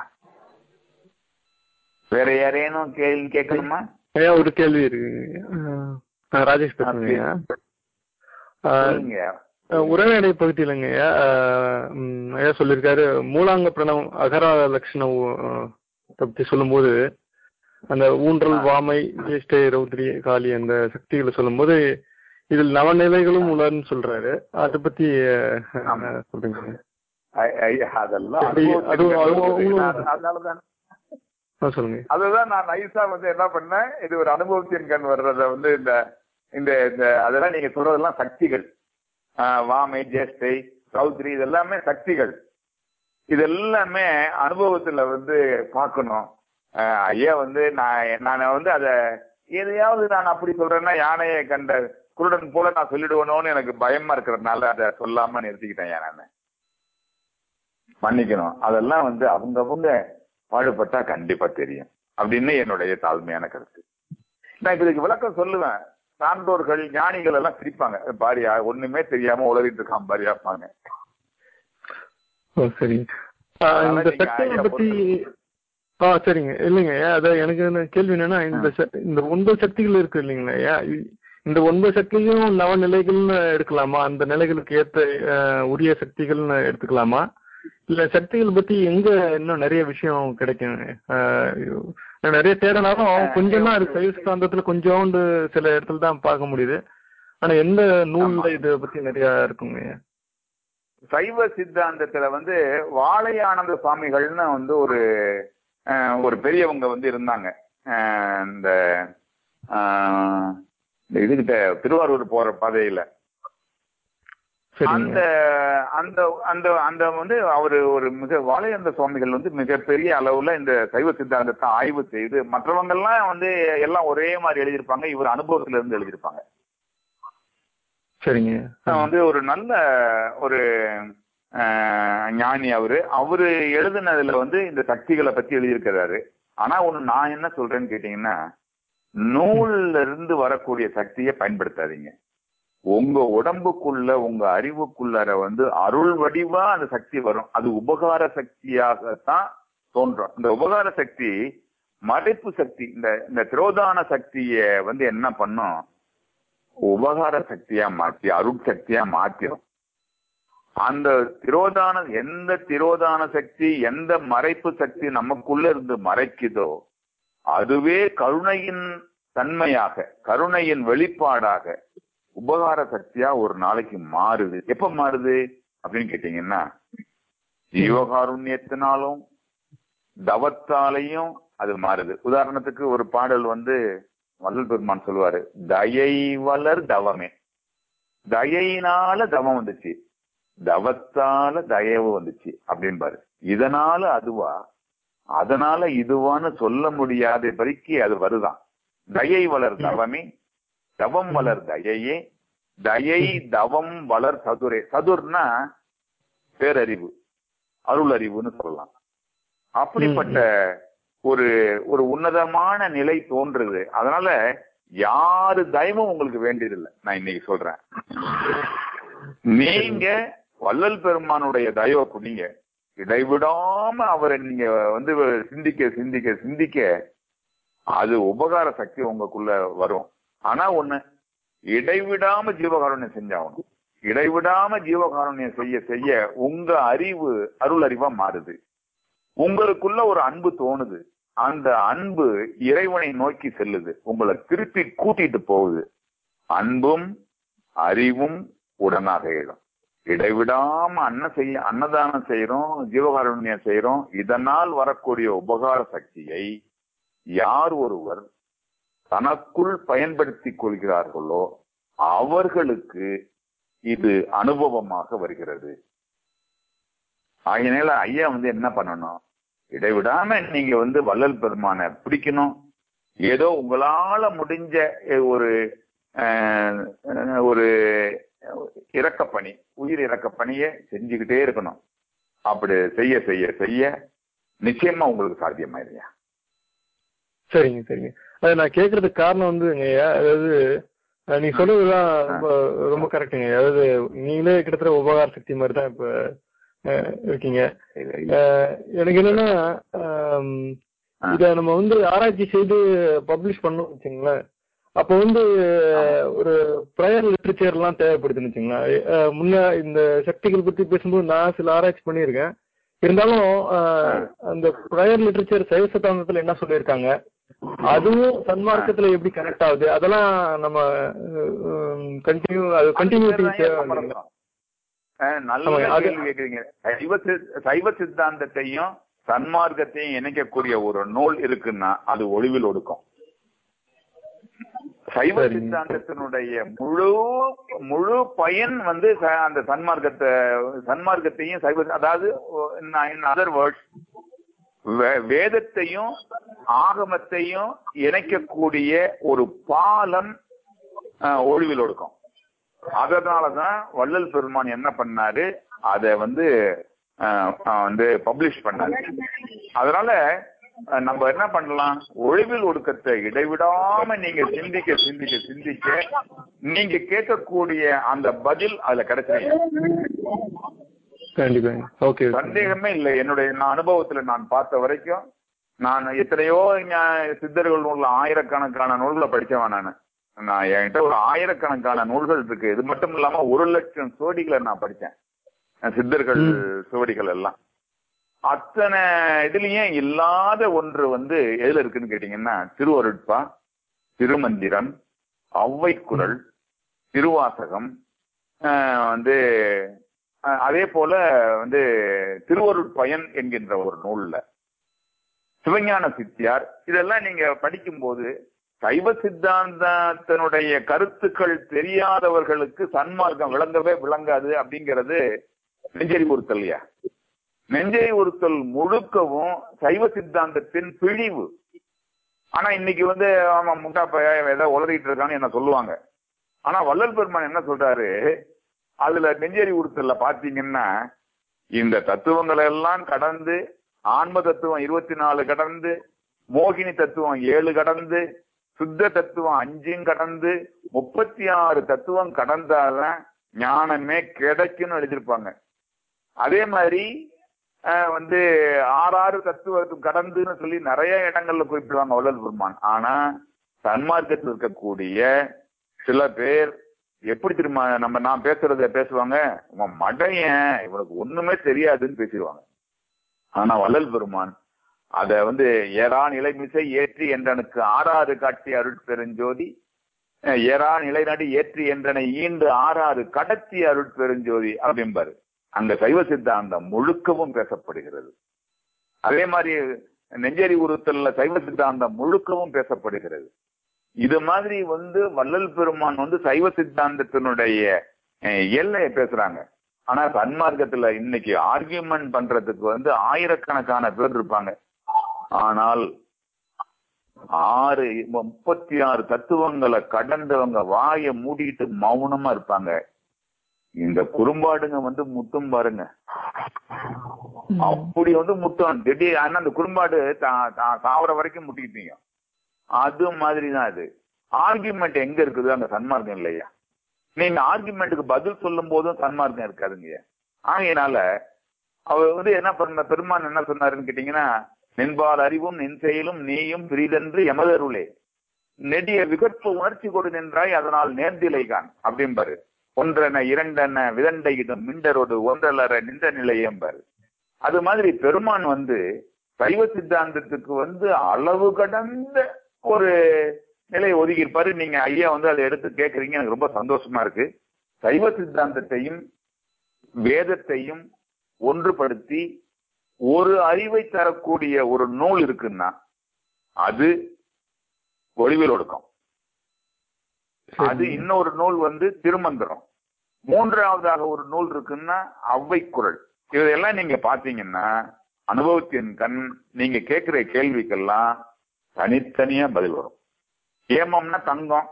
வேற யாரேனும் கேள்வி கேட்கணுமா ஐயா ஒரு கேள்வி இருக்கு நான் ராஜேஷ் பேசுறேங்க ஐயா ஆஹ் சொல்லுங்க அஹ் உரைநடை பகுதியிலங்க ஐயா ஆஹ் உம் ஐயா சொல்லியிருக்காரு மூலாங்க பிரணவம் அகர லட்சணம் அஹ் பத்தி சொல்லும்போது அந்த ஊன்றல் வாமை ஜேஷ்டை ரௌத்ரி காளி அந்த சக்திகளை சொல்லும்போது இதில் நவநிலைகளும் உலர்ன்னு சொல்றாரு அதை பத்தி அஹ், ஆமா. சொல்றீங்க ஐ- ஐயா, அதெல்லாம் எப்படி? அனுபவத்தின் அது- கண் அது- வருது. அது- நான் அதனாலதான் ஆ சொல்லுங்க அதுதான் நான் நைஸா வந்து என்ன பண்ணேன் இது ஒரு அனுபவத்தின் கண் வர்றத வந்து இந்த இந்த இந்த அதெல்லாம் நீங்க சொல்றதெல்லாம் சக்திகள் ஆஹ் வாமை ஜேஷ்டை சௌத்ரி இதெல்லாமே சக்திகள் இது எல்லாமே அனுபவத்துல வந்து பார்க்கணும் ஆஹ் ஐயா வந்து நான் நான் வந்து அத எதையாவது நான் அப்படி சொல்றேன்னா யானையை கண்ட குருடன் போல நான் சொல்லிடுவேனோன்னு எனக்கு பயமா இருக்கிறதுனால அதை சொல்லாம நிறுத்திக்கிட்டேன் ஏன் நான் மன்னிக்கணும் அதெல்லாம் வந்து அவங்கவங்க பாடுபட்டா கண்டிப்பா தெரியும் அப்படின்னு என்னுடைய தாழ்மையான கருத்து நான் இப்ப இதுக்கு விளக்கம் சொல்லுவேன் சான்றோர்கள் ஞானிகள் எல்லாம் சிரிப்பாங்க பாரியா ஒண்ணுமே தெரியாம உளறிட்டு இருக்கான் பாரியாப்பாங்க ஓ சரி ஆஹ் அதனால இந்த நீங்க சக்திகளை ஐயா பத்தி ஆ சரிங்க இல்லைங்க ஐயா அதான் எனக்கு என்ன கேள்வி என்னன்னா இந்த ச- இந்த ஒன்பது சக்திகள் இருக்கு இல்லைங்களா ஐயா இ- இந்த ஒன்பது சக்தியும் நவநிலைகள்னு எடுக்கலாமா அந்த நிலைகளுக்கு ஏத்த ஆஹ், உரிய சக்திகள்னு எடுத்துக்கலாமா இல்ல சக்திகள் பத்தி எங்க இன்னும் நிறைய விஷயம் கிடைக்கும் ஆஹ், நான் நிறைய தேடினாலும் கொஞ்சம் தான் இருக்கு சைவ சித்தாந்தத்துல கொஞ்சோண்டு சில இடத்துல தான் பார்க்க முடியுது ஆனா எந்த நூல்ல இத பத்தி நிறைய இருக்குங்க ஐயா சைவ சித்தாந்தத்துல வந்து வாழையானந்த சுவாமிகள்னு வந்து ஒரு அஹ், ஒரு பெரியவங்க வந்து இருந்தாங்க அஹ், இந்த அஹ், இந்த இதுகிட்ட திருவாரூர் போற பாதையில அந்த சரிங்க அந்த அந்த அந்த வந்து அவரு ஒரு மிக வாழையந்த சுவாமிகள் வந்து மிகப்பெரிய அளவுல இந்த சைவ சித்தாந்தத்தை ஆய்வு செய்து மற்றவங்க எல்லாம் வந்து எல்லாம் ஒரே மாதிரி எழுதியிருப்பாங்க இவர் அனுபவத்துல இருந்து எழுதியிருப்பாங்க சரிங்க நான் வந்து ஒரு நல்ல ஒரு அஹ், ஞானி அவரு அவரு எழுதுனதுல வந்து இந்த சக்திகளை பத்தி எழுதியிருக்கிறாரு ஆனா ஒண்ணு நான் என்ன சொல்றேன்னு கேட்டீங்கன்னா நூல்ல இருந்து வரக்கூடிய சக்தியை பயன்படுத்தாதீங்க உங்க உடம்புக்குள்ள உங்க அறிவுக்குள்ளார வந்து அருள் வடிவா அந்த சக்தி வரும் அது உபகார சக்தியாகத்தான் தோன்றும் இந்த உபகார சக்தி மறைப்பு சக்தி இந்த இந்த திரோதான சக்திய வந்து என்ன பண்ணும் உபகார சக்தியா மாற்றி அருள் சக்தியா மாத்திரும் அந்த திரோதான எந்த திரோதான சக்தி எந்த மறைப்பு சக்தி நமக்குள்ள இருந்து மறைக்குதோ அதுவே கருணையின் தன்மையாக கருணையின் வெளிப்பாடாக உபகார சக்தியா ஒரு நாளைக்கு மாறுது எப்ப மாறுது அப்படின்னு கேட்டீங்கன்னா ஜீவகாருண்யத்தினாலும் தவத்தாலையும் அது மாறுது உதாரணத்துக்கு ஒரு பாடல் வந்து வள்ளல் பெருமான் சொல்லுவாரு தயை வளர் தவமே தயையினால தவம் வந்துச்சு தவத்தால தயவு வந்துச்சு அப்படின்பாரு இதனால அதுவா அதனால இதுவான்னு சொல்ல முடியாத வரைக்கும் அது வருதான் தயை வளர் தவமே தவம் வளர் தயையே தயை தவம் வளர் சதுரே சதுர்னா பேரறிவு அருள் அறிவுன்னு சொல்லலாம் அப்படிப்பட்ட ஒரு ஒரு உன்னதமான நிலை தோன்றுது அதனால யாரு தயமும் உங்களுக்கு வேண்டியதில்லை நான் இன்னைக்கு சொல்றேன் நீங்க வள்ளல் பெருமானுடைய தயவை குடிங்க இடைவிடாம அவரை நீங்க வந்து சிந்திக்க சிந்திக்க சிந்திக்க அது உபகார சக்தி உங்களுக்குள்ள வரும் ஆனா ஒண்ணு இடைவிடாம ஜீவகாருண்யம் செஞ்சாகணும் இடைவிடாம ஜீவகாருண்யம் செய்ய செய்ய உங்க அறிவு அருள் அறிவா மாறுது உங்களுக்குள்ள ஒரு அன்பு தோணுது அந்த அன்பு இறைவனை நோக்கி செல்லுது உங்களை திருப்பி கூட்டிட்டு போகுது அன்பும் அறிவும் உடனாக எழும் இடைவிடாம அன்ன செய்ய அன்னதானம் செய்யறோம் ஜீவகாருண்யம் செய்யறோம் இதனால் வரக்கூடிய உபகார சக்தியை யார் ஒருவர் தனக்குள் பயன்படுத்திக் கொள்கிறார்களோ அவர்களுக்கு இது அனுபவமாக வருகிறது ஆகையினால ஐயா வந்து என்ன பண்ணணும் இடைவிடாம நீங்க வந்து வள்ளல் பெருமானை பிடிக்கணும் ஏதோ உங்களால முடிஞ்ச ஒரு அஹ், அஹ், ஒரு இறக்கப்பணி உயிர் இறக்கப்பணியை செஞ்சுக்கிட்டே இருக்கணும் அப்படி செய்ய செய்ய செய்ய நிச்சயமா உங்களுக்கு சாத்தியமாயிருயா சரிங்க சரிங்க அது நான் கேக்குறதுக்கு காரணம் வந்துங்க ஐயா அதாவது அஹ், நீங்க சொல்றதுதான் ரொம்ப ரொம்ப கரெக்டுங்க அதாவது நீங்களே கிட்டத்தட்ட உபகார சக்தி மாதிரி தான் இப்ப அஹ், இருக்கீங்க அஹ், எனக்கு என்னன்னா ஆம், இத நம்ம வந்து ஆராய்ச்சி செய்து பப்ளிஷ் பண்ணோம் வச்சுங்களேன் அப்போ வந்து ஒரு ப்ரையர் லிட்ரேச்சர் எல்லாம் தேவைப்படுதுன்னு வச்சுங்களேன் அஹ், முன்ன இந்த சக்திகள் பத்தி பேசும்போது நான் சில ஆராய்ச்சி பண்ணியிருக்கேன் இருந்தாலும் அஹ், அந்த ப்ரையர் லிட்ரேச்சர் சைவ சித்தாந்தத்துல என்ன சொல்லியிருக்காங்க அதுவும் சன்மார்க்கத்துல எப்படி கனெக்ட் ஆகுது அதெல்லாம் நம்ம கண்டினியூ அது கண்டினியூட்டி தேவை இல்லைங்களா? அஹ், நல்ல ஆமாங்க, அது- கேள்வி கேக்குறீங்க சைவ சித்- சைவ சித்தாந்தத்தையும் சன்மார்க்கத்தையும் இணைக்கக்கூடிய ஒரு நூல் இருக்குன்னா அது ஒளிவில் ஒடுக்கும் சைவ சரிங்க. சித்தாந்தத்தினுடைய முழு முழு பயன் வந்து ச- அந்த சன்மார்க்கத்தை சன்மார்க்கத்தையும் சைவ அதாவது இன் அதர் வேர்ட்ஸ் வேதத்தையும் ஆகமத்தையும் இணைக்கக்கூடிய ஒரு பாலம் அஹ், ஒளிவில் ஒடுக்கும் அதனாலதான் வள்ளல் பெருமான் என்ன பண்ணாரு அத வந்து அஹ், அஹ், வந்து பப்ளிஷ் பண்ணாரு அதனால அஹ், நம்ம என்ன பண்ணலாம் ஒளிவில் ஒடுக்கத்தை இடைவிடாம நீங்க சிந்திக்க சிந்திக்க சிந்திக்க நீங்க கேட்கக்கூடிய அந்த பதில் அதுல கிடைச்சிருக்கு கண்டிப்பாங்க ஓகே சந்தேகமே இல்லை என்னுடைய நான் அனுபவத்துல நான் பார்த்த வரைக்கும் நான் எத்தனையோ ஞா- சித்தர்கள் நூல்ல ஆயிரக்கணக்கான நூல்களை படிச்சவன் நான் நான் என்கிட்ட ஒரு ஆயிரக்கணக்கான நூல்கள் இருக்கு இது மட்டும் இல்லாம ஒரு லட்சம் சுவடிகளை நான் படிச்சேன் அஹ் சித்தர்கள் சுவடிகள் எல்லாம் அத்தனை இதுலயும் இல்லாத ஒன்று வந்து எதுல இருக்குன்னு கேட்டீங்கன்னா திருவருட்பா திருமந்திரம் ஔவைக்குறள் திருவாசகம் அஹ் வந்து அஹ் அதே போல வந்து திருவருட்பயன் என்கின்ற ஒரு நூல்ல சிவஞான சித்தியார் இதெல்லாம் நீங்க படிக்கும்போது சைவ சித்தாந்தத்தினுடைய கருத்துக்கள் தெரியாதவர்களுக்கு சன்மார்க்கம் விளங்கவே விளங்காது அப்படிங்கிறது நெஞ்சறிவுறுத்தல்யா நெஞ்சறிவுறுத்தல் முழுக்கவும் சைவ சித்தாந்தத்தின் பிழிவு ஆனா இன்னைக்கு வந்து ஆமா முட்டா பையன் ஏதோ உளறிட்டு இருக்கான்னு என்ன சொல்லுவாங்க ஆனா வள்ளல் பெருமான் என்ன சொல்றாரு அதுல நெஞ்சறி உறுத்தல்ல பாத்தீங்கன்னா இந்த தத்துவங்களை எல்லாம் கடந்து ஆன்ம தத்துவம் இருபத்தி நாலு கடந்து மோகினி தத்துவம் ஏழு கடந்து சுத்த தத்துவம் அஞ்சும் கடந்து முப்பத்தி ஆறு தத்துவம் கடந்தாதான் ஞானமே கிடைக்கும்னு எழுதியிருப்பாங்க அதே மாதிரி அஹ், வந்து ஆறாறு தத்துவம் கடந்துன்னு சொல்லி நிறைய இடங்கள்ல குறிப்பிடுவாங்க வள்ளல் பெருமான் ஆனா சன்மார்க்கத்தில் இருக்கக்கூடிய சில பேர் எப்படி தெரியுமா நம்ம நான் பேசுறத பேசுவாங்க உன் மடையன் இவனுக்கு ஒண்ணுமே தெரியாதுன்னு பேசிடுவாங்க ஆனா வள்ளல் பெருமான் அத வந்து ஏறா நிலைமிசை ஏற்றி என்றனுக்கு ஆறாறு காட்சி அருட்பெருஞ்சோதி அஹ் ஏறா நிலைநாடி ஏற்றி என்றனை ஈண்டு ஆறாறு கடத்தி அருட்பெருஞ்சோதி அப்படிம்பாரு அங்க சைவ சித்தாந்தம் முழுக்கவும் பேசப்படுகிறது அதே மாதிரி நெஞ்சரி உறுத்தல்ல சைவ சித்தாந்தம் முழுக்கவும் பேசப்படுகிறது இது மாதிரி வந்து வள்ளல் பெருமான் வந்து சைவ சித்தாந்தத்தினுடைய அஹ், எல்லையை பேசுறாங்க ஆனா சன்மார்க்கத்துல இன்னைக்கு ஆர்கியூமெண்ட் பண்றதுக்கு வந்து ஆயிரக்கணக்கான பேர் இருப்பாங்க ஆனால் ஆறு முப்பத்தி ஆறு தத்துவங்களை கடந்தவங்க வாயை மூடிட்டு மௌனமா இருப்பாங்க இந்த குறும்பாடுங்க வந்து முட்டும் பாருங்க அப்படி வந்து முட்டும் திடீர் ஆனா அந்த குறும்பாடு தா- தா- சாவர வரைக்கும் முட்டிக்கிட்டீங்க அது மாதிரி தான் அது ஆர்குமெண்ட் எங்க இருக்குது அங்க சன்மார்க்கம் இல்லையா நீங்க ஆர்குமெண்ட்டுக்கு பதில் சொல்லும் போதும் சன்மார்க்கம் இருக்காதுங்க ஆகையினால அவர் வந்து என்ன பண்ண பெருமான் என்ன சொன்னாருன்னு கேட்டீங்கன்னா நின்பால் அறிவும் நின் செயலும் நீயும் பிரிதென்று எமதருளே நெடிய விகற்ப உணர்ச்சி கொடு நின்றாய் அதனால் நேர்ந்திலைகான் அப்படிம்பாரு ஒன்றென இரண்டென விதண்டையிடும் மிண்டரோடு ஒன்றலற நின்ற நிலை என்பாரு அது மாதிரி பெருமான் வந்து சைவ சித்தாந்தத்துக்கு வந்து அளவு கடந்த ஒரு நிலையை ஒதுக்கியிருப்பாரு நீங்க ஐயா வந்து அதை எடுத்து கேட்கறீங்க எனக்கு ரொம்ப சந்தோஷமா இருக்கு சைவ சித்தாந்தத்தையும் வேதத்தையும் ஒன்றுபடுத்தி ஒரு அறிவை தரக்கூடிய ஒரு நூல் இருக்குன்னா அது ஒளிவில் ஒடுக்கம் அது இன்னொரு நூல் வந்து திருமந்திரம் மூன்றாவதாக ஒரு நூல் இருக்குன்னா அவ்வை குரல் இதையெல்லாம் நீங்க பாத்தீங்கன்னா அனுபவத்தின் கண் நீங்க கேட்கிற கேள்விக்கெல்லாம் தனித்தனியா பதில் வரும் ஏமம்னா தங்கம்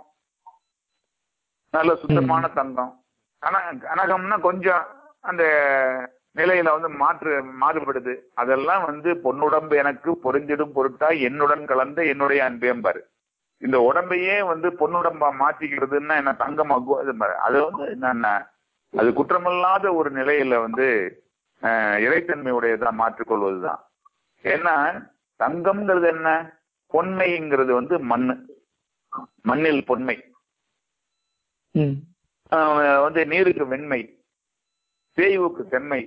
நல்ல சுத்தமான தங்கம் ஆனா கனகம்னா கொஞ்சம் அந்த நிலையில வந்து மாற்று மாறுபடுது அதெல்லாம் வந்து பொன்னுடம்பு எனக்கு பொறிஞ்சிடும் பொருட்டா என்னுடன் கலந்த என்னுடைய அன்பேம்பாரு இந்த உடம்பையே வந்து பொன்னுடம்பா மாத்திக்கிறதுன்னா என்ன தங்கம் அகு அது மாதிரி. அது வந்து என்னென்ன அது குற்றமில்லாத ஒரு நிலையில வந்து அஹ், இறைத்தன்மையுடையதா மாற்றிக்கொள்வதுதான் ஏன்னா தங்கம்ங்கிறது என்ன பொன்மைங்கிறது வந்து மண்ணு மண்ணில் பொன்மை ம் ஆஹ் வந்து நீருக்கு வெண்மை தேய்வுக்கு செம்மை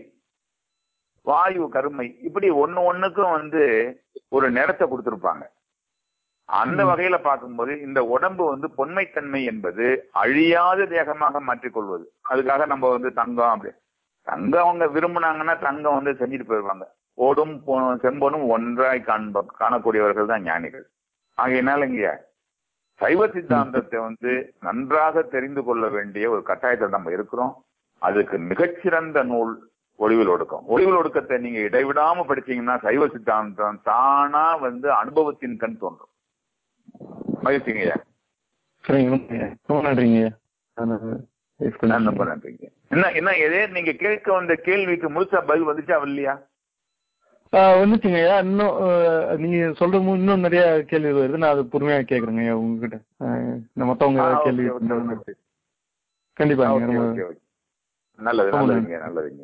வாயு கருமை இப்படி ஒண்ணு ஒண்ணுக்கும் வந்து ஒரு நிறத்தை கொடுத்திருப்பாங்க அந்த வகையில பார்க்கும்போது இந்த உடம்பு வந்து பொன்மைத்தன்மை என்பது அழியாத தேகமாக மாற்றிக்கொள்வது அதுக்காக நம்ம வந்து தங்கம் அப்படி தங்கம் அவங்க விரும்புனாங்கன்னா தங்கம் வந்து செஞ்சுட்டு போயிருவாங்க ஓடும் பொ- செம்பொனும் ஒன்றாய் காண்ப காணக்கூடியவர்கள் தான் ஞானிகள் ஆகையினால இங்க சைவ சித்தாந்தத்தை வந்து நன்றாக தெரிந்து கொள்ள வேண்டிய ஒரு கட்டாயத்தில் நம்ம இருக்கிறோம் அதுக்கு மிகச்சிறந்த நூல் ஒளிவில் ஒடுக்கம் ஒளிவில் ஒடுக்கத்தை நீங்க இடைவிடாம படிச்சீங்கன்னா சைவ சித்தாந்தம் தானா வந்து அனுபவத்தின் கண் தோன்றும் மகிழ்ச்சிங்க ஐயா சரிங்க ரொம்ப ரொம்ப நன்றிங்க ஐயா நான் explain நான் ரொம்ப நன்றிங்க என்ன என்ன எதே நீங்க கேட்க வந்த கேள்விக்கு முழுசா பதில் வந்துச்சா இல்லையா ஆ, வந்துச்சுங்க ஐயா இன்னும் ஆ, நீங்க சொல்ற மு- இன்னும் நிறைய கேள்வி வருது நான் அது பொறுமையா கேக்குறேங்க ஐயா உங்ககிட்ட ஆ, இந்த மத்தவங்க ஏதாவது கேள்வி இருந்தாங்கன்னா. கண்டிப்பா ஓகே ஓகே ஓகே நல்லது ரொம்ப நல்லதுங்க நல்லதுங்க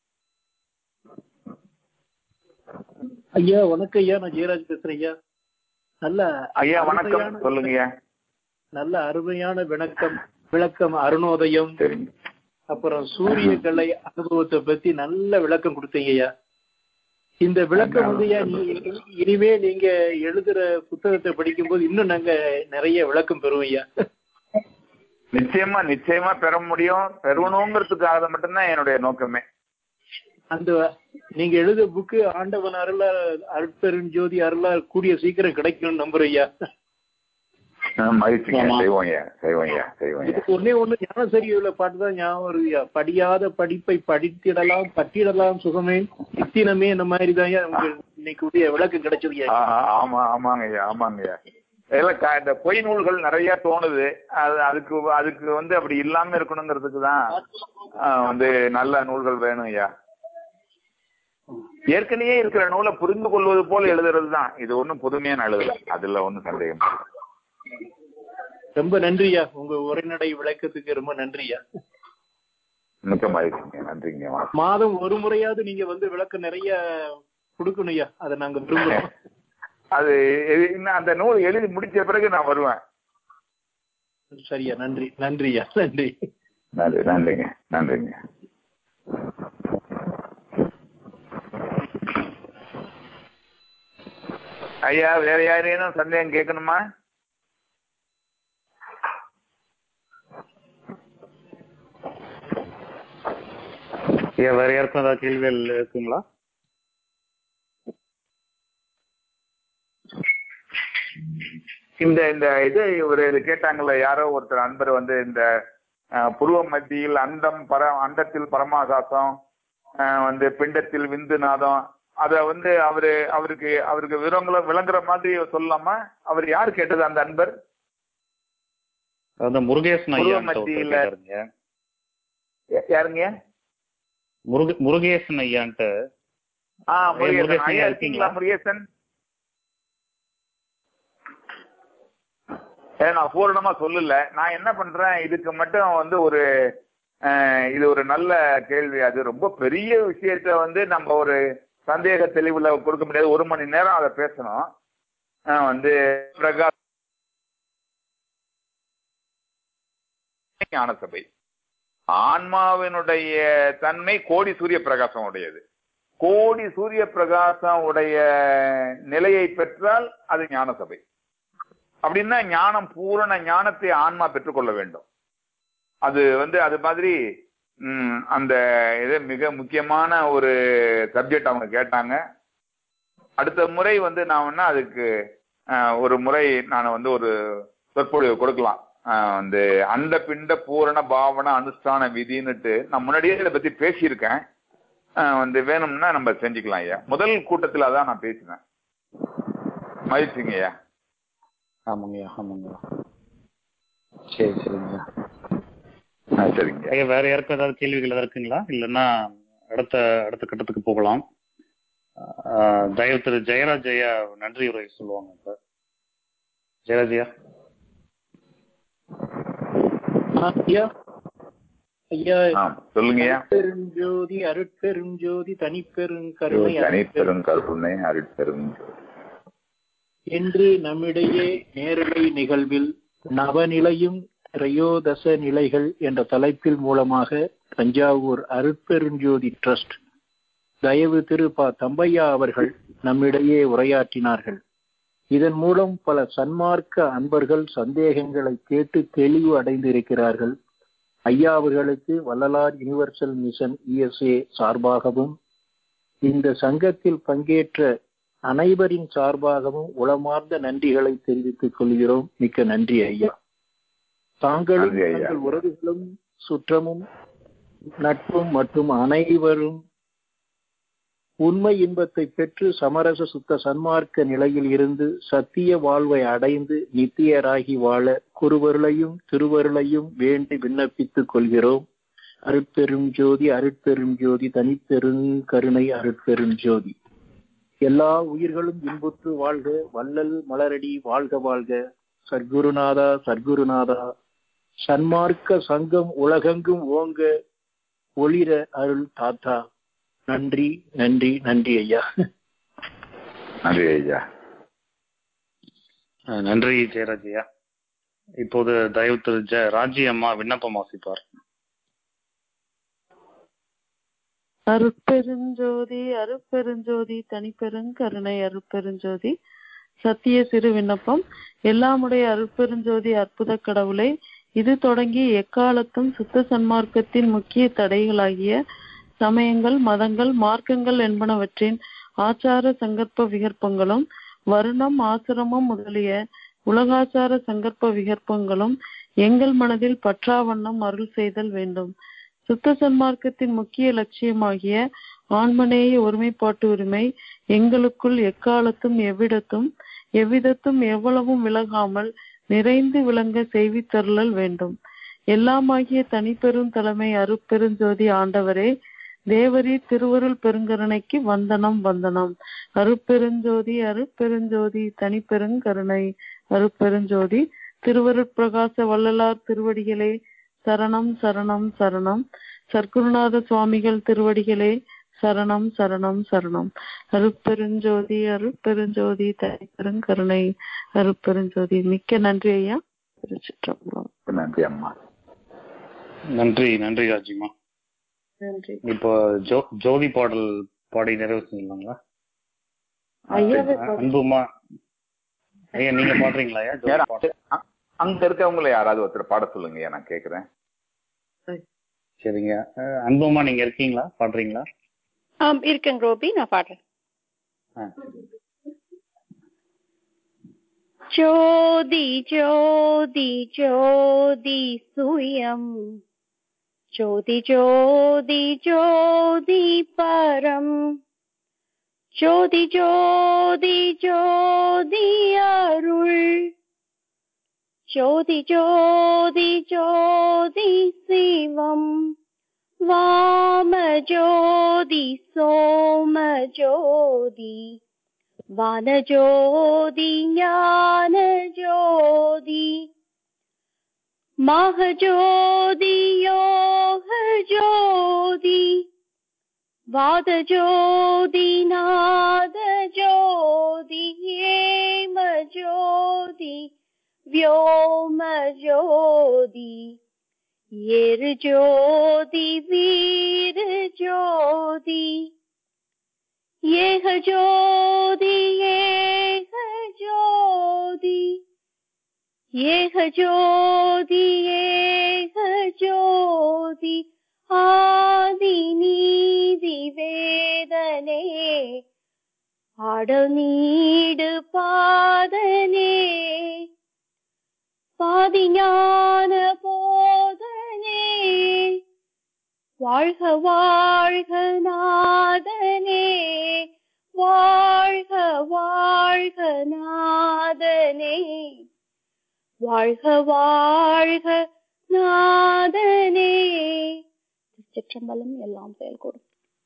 ஐயா வணக்கம் ஐயா நான் ஜெயராஜ் பேசுறேன் ஐயா நல்ல ஐயா வணக்கம் அருமையான- சொல்லுங்க ஐயா நல்ல அருமையான விளக்கம் விளக்கம் அருணோதயம் சரிங்க அப்புறம் சூரிய கலை அனுபவத்தை பத்தி நல்ல விளக்கம் கொடுத்தீங்க ஐயா இந்த விளக்கம் வந்து ஐயா நீ இனி- இனிமே நீங்க எழுதுற புத்தகத்தை படிக்கும்போது இன்னும் நாங்க நிறைய விளக்கம் பெறுவோம் ஐயா நிச்சயமா நிச்சயமா பெற முடியும் பெறணுங்கிறதுக்காக மட்டும்தான் என்னுடைய நோக்கமே அந்த நீங்க எழுத புக்கு ஆண்டவன் அருள அருட்பெருஞ்சோதி அருளா கூடிய சீக்கிரம் கிடைக்கும்னு நம்புறேன் ஐயா ஆஹ் மகிழ்ச்சிங்க ஆமா. செய்வோம் ஐயா செய்வோம் ஐயா செய்வோம் ஐயா இதுக்கு ஒன்னே ஒண்ணு ஞானசரியுள்ள பாட்டு தான் ஞாபகம் வருது ஐயா படியாத படிப்பை படித்திடலாம் பட்டிடலாம் சுகமே இத்தினமே இந்த மாதிரி தான் ஐயா உங்களுக்கு இன்னைக்கு உடைய விளக்கம் கிடைச்சது ஐயா ஆஹ் ஆஹ் ஆமா ஆமாங்க ஐயா ஆமாங்க ஐயா இல்ல க- இந்த பொய் நூல்கள் நிறைய தோணுது அது அதுக்கு அதுக்கு வந்து அப்படி இல்லாம இருக்கணுங்கிறதுக்கு தான் ஆஹ் வந்து நல்ல நூல்கள் வேணும் ஐயா ஏற்கனவே இருக்கிற நூலை புரிந்து கொள்வது போல எழுதுறது தான் இது ஒண்ணும் புதுமையான எழுதல அதுல ஒண்ணும் சந்தேகம் இல்லை. ரொம்ப நன்றி ஐயா உங்க உரைநடை விளக்கத்துக்கு ரொம்ப நன்றி ஐயா மிக்க மகிழ்ச்சிங்க நன்றிங்க வணக்கம். மாதம் ஒரு முறையாவது நீங்க வந்து விளக்கம் நிறைய கொடுக்கணும் ஐயா அதை நாங்க விரும்புறோம் அது எது- இன்னும் அந்த நூல் எழுதி முடிச்ச பிறகு நான் வருவேன் சரியா நன்றி நன்றி ஐயா நன்றி நன்றி நன்றிங்க நன்றிங்க ஐயா வேற யாரேனும் சந்தேகம் கேட்கணுமா ஐயா வேற யாருக்கும் ஏதாவது கேள்விகள் இருக்குங்களா இந்த இந்த இது ஒரு இது கேட்டாங்கல்ல யாரோ ஒருத்தர் அன்பர் வந்து இந்த அஹ், புருவ மத்தியில் அண்டம் பர அண்டத்தில் பரமாகாசம் அஹ், வந்து பிண்டத்தில் விந்து நாதம் அத வந்து அவரு அவருக்கு அவருக்கு விவரங்கள விளங்குற மாதிரி சொல்லலாமா அவர் யார் கேட்டது அந்த அன்பர் அந்த முருகேசன் ஐயா புருவ மத்தியில- யா- யாருங்க முருக முருகேசன் ஐயான்ட்டு ஆ முருகேசன் முருகேசன் ஐயா ஐயா இருக்கீங்களா இருக்கீங்களா? முருகேசன் ஏ, நான் பூரணமா சொல்லல நான் என்ன பண்றேன் இதுக்கு மட்டும் வந்து ஒரு அஹ், இது ஒரு நல்ல கேள்வி அது ரொம்ப பெரிய விஷயத்த வந்து நம்ம ஒரு சந்தேக தெளிவுல கொடுக்க முடியாது ஒரு மணி நேரம் அதை பேசணும் அஹ், வந்து பிரகாஷ் ஞான சபை ஆன்மாவினுடைய தன்மை கோடி சூரிய பிரகாசம் உடையது கோடி சூரிய பிரகாசம் உடைய நிலையை பெற்றால் அது ஞான சபை அப்படின்னா ஞானம் பூரண ஞானத்தை ஆன்மா பெற்றுக்கொள்ள வேண்டும் அது வந்து அது மாதிரி ம், அந்த இது மிக முக்கியமான ஒரு சப்ஜெக்ட் அவங்க கேட்டாங்க அடுத்த முறை வந்து நான் வேணா அதுக்கு அஹ், ஒரு முறை நான் வந்து ஒரு சொற்பொழிவு கொடுக்கலாம் அஹ், வந்து அண்ட பிண்ட பூரண பாவன அனுஷ்டான விதின்னுட்டு நான் முன்னாடியே இதை பத்தி பேசியிருக்கேன் அஹ், வந்து வேணும்னா நம்ம செஞ்சுக்கலாம் ஐயா முதல் கூட்டத்துல அதான் நான் பேசினேன் மகிழ்ச்சிங்க ஐயா ஆமாங்கய்யா ஆமாங்கய்யா சரி சரிங்கய்யா ஆ, சரிங்க ஐயா வேற யாருக்கும் ஏதாவது கேள்விகள் ஏதாவது இருக்குங்களா இல்லைன்னா அடுத்த அடுத்த கட்டத்துக்கு போகலாம் ஆஹ் தயவு திரு ஜெயராஜ் ஐயா நன்றி உரை சொல்லுவாங்க இப்ப ஜெயராஜ் ஐயா ஆ, ஐயா ஐயா ஆ சொல்லுங்க ஐயா பெருஞ்சோதி அருட்பெருஞ்சோதி தனிப்பெருங்கருணை தனிப்பெரும் கருணை அருட்பெரும் என்று நம்மிடையே நேரலை நிகழ்வில் நவநிலையும் திரையோதச நிலைகள் என்ற தலைப்பில் மூலமாக தஞ்சாவூர் அருட்பெருஞ்சோதி ட்ரஸ்ட் தயவு திரு ப தம்பையா அவர்கள் நம்மிடையே உரையாற்றினார்கள் இதன் மூலம் பல சன்மார்க்க அன்பர்கள் சந்தேகங்களை கேட்டு தெளிவு அடைந்திருக்கிறார்கள் ஐயா அவர்களுக்கு வள்ளலார் யுனிவர்சல் மிஷன் இஎஸ்ஏ சார்பாகவும் இந்த சங்கத்தில் பங்கேற்ற அனைவரின் சார்பாகவும் உளமார்ந்த நன்றிகளை தெரிவித்துக் கொள்கிறோம் மிக்க நன்றி ஐயா தாங்களும் நன்றி ஐயா. தங்கள் உறவுகளும் சுற்றமும் நட்பும் மற்றும் அனைவரும் உண்மை இன்பத்தை பெற்று சமரச சுத்த சன்மார்க்க நிலையில் இருந்து சத்திய வாழ்வை அடைந்து நித்தியராகி வாழ குருவருளையும் திருவருளையும் வேண்டி விண்ணப்பித்துக் கொள்கிறோம் அருட்பெரும் ஜோதி அருட்பெரும் ஜோதி தனிப்பெரும் கருணை அருட்பெரும் ஜோதி எல்லா உயிர்களும் இன்புற்று வாழ்க வள்ளல் மலரடி வாழ்க வாழ்க சர்க்குருநாதா சர்க்குருநாதா சன்மார்க்க சங்கம் உலகெங்கும் ஓங்க ஒளிர அருள் தாத்தா நன்றி நன்றி நன்றி ஐயா நன்றி ஐயா அஹ் நன்றி ஜெயராஜ் ஐயா இப்போது தயவு திரு ஜ ராஜி அம்மா விண்ணப்பம் வாசிப்பார் அருட்பெருஞ்சோதி அருட்பெருஞ்சோதி தனிப்பெருங்கருணை அருட்பெருஞ்சோதி சத்திய சிறு விண்ணப்பம் எல்லாமுடைய அருட்பெருஞ்சோதி அற்புத கடவுளை இது தொடங்கி எக்காலத்தும் சுத்த சன்மார்க்கத்தின் முக்கிய தடைகளாகிய சமயங்கள் மதங்கள் மார்க்கங்கள் என்பனவற்றின் ஆச்சார சங்கற்ப விகற்பங்களும் வருணம் ஆசிரமம் முதலிய உலகாச்சார சங்கற்ப விகற்பங்களும் எங்கள் மனதில் பற்றாவண்ணம் அருள் செய்தல் வேண்டும் சுத்த சன்மார்க்கத்தின் முக்கிய லட்சியமாகிய ஆன்மநேய ஒருமைப்பாட்டு உரிமை எங்களுக்குள் எக்காலத்தும் எவ்விடத்தும் எவ்விதத்தும் எவ்வளவும் விலகாமல் நிறைந்து விளங்க செய்வித்தருளல் வேண்டும் எல்லாமாகிய தனிப்பெரும் தலைமை அருட்பெருஞ்சோதி ஆண்டவரே தேவரீ திருவருள் பெருங்கருணைக்கு வந்தனம் வந்தனம் அருட்பெருஞ்சோதி அருட்பெருஞ்சோதி தனிப்பெருங்கருணை அருட்பெருஞ்சோதி திருவருட்பிரகாச வள்ளலார் திருவடிகளே சரணம் சரணம் சரணம் சர்க்குருநாத சுவாமிகள் திருவடிகளே சரணம் சரணம் சரணம் அருட்பெருஞ்சோதி அருட்பெருஞ்சோதி தனிப்பெருங்கருணை அருட்பெருஞ்சோதி மிக்க நன்றி ஐயா திருச்சிற்றம்பலம் நன்றி அம்மா நன்றி நன்றி ராஜிமா நன்றி இப்போ ஜோ ஜோதி பாடல் பாடி நிறைவு செஞ்சிடலாங்களா ஐயாவே அன்புமா ஐயா நீங்க பாடுறீங்களா ஐயா ஜோதி யாரா- பாடல் அ- அங்க இருக்கவங்கள யாராவது ஒருத்தர் பாட சொல்லுங்க ஐயா, நான் கேக்குறேன் சரிங்க அஹ் அன்புமா நீங்க இருக்கீங்களா பாடுறீங்களா ஆம் இருக்கேங்க ரோபி நான் பாடுறேன் ஆ, சரி. ஜோதி ஜோதி ஜோதி சுயம் ஜோதி ஜோதி ஜோதி பரம் ஜோதி ஜோதி ஜோதி அருள் ஜோதி ஜோதி ஜோதி சிவம் வாம ஜோதி சோம ஜோதி வானஜோதி ஞான ஜோதி மகஜோதி யோக ஜோதி வாதஜோதி நாத ஜோதி ஏம ஜோதி व्योम ज्योति येर ज्योति वीर ज्योति ஏக ஜோதி ஏக ஜோதி ஏக ஜோதி ஏக ஜோதி ஆதி நீதி வேதனே ஆடல் நீடு பாதனே பாதிஞான போதனே வாழ்க வாழ்க நாதனே வாழ்க வாழ்க நாதனே வாழ்க வாழ்க நாதனே திருச்சிற்றம்பலம் எல்லாம் செயல்கூடும்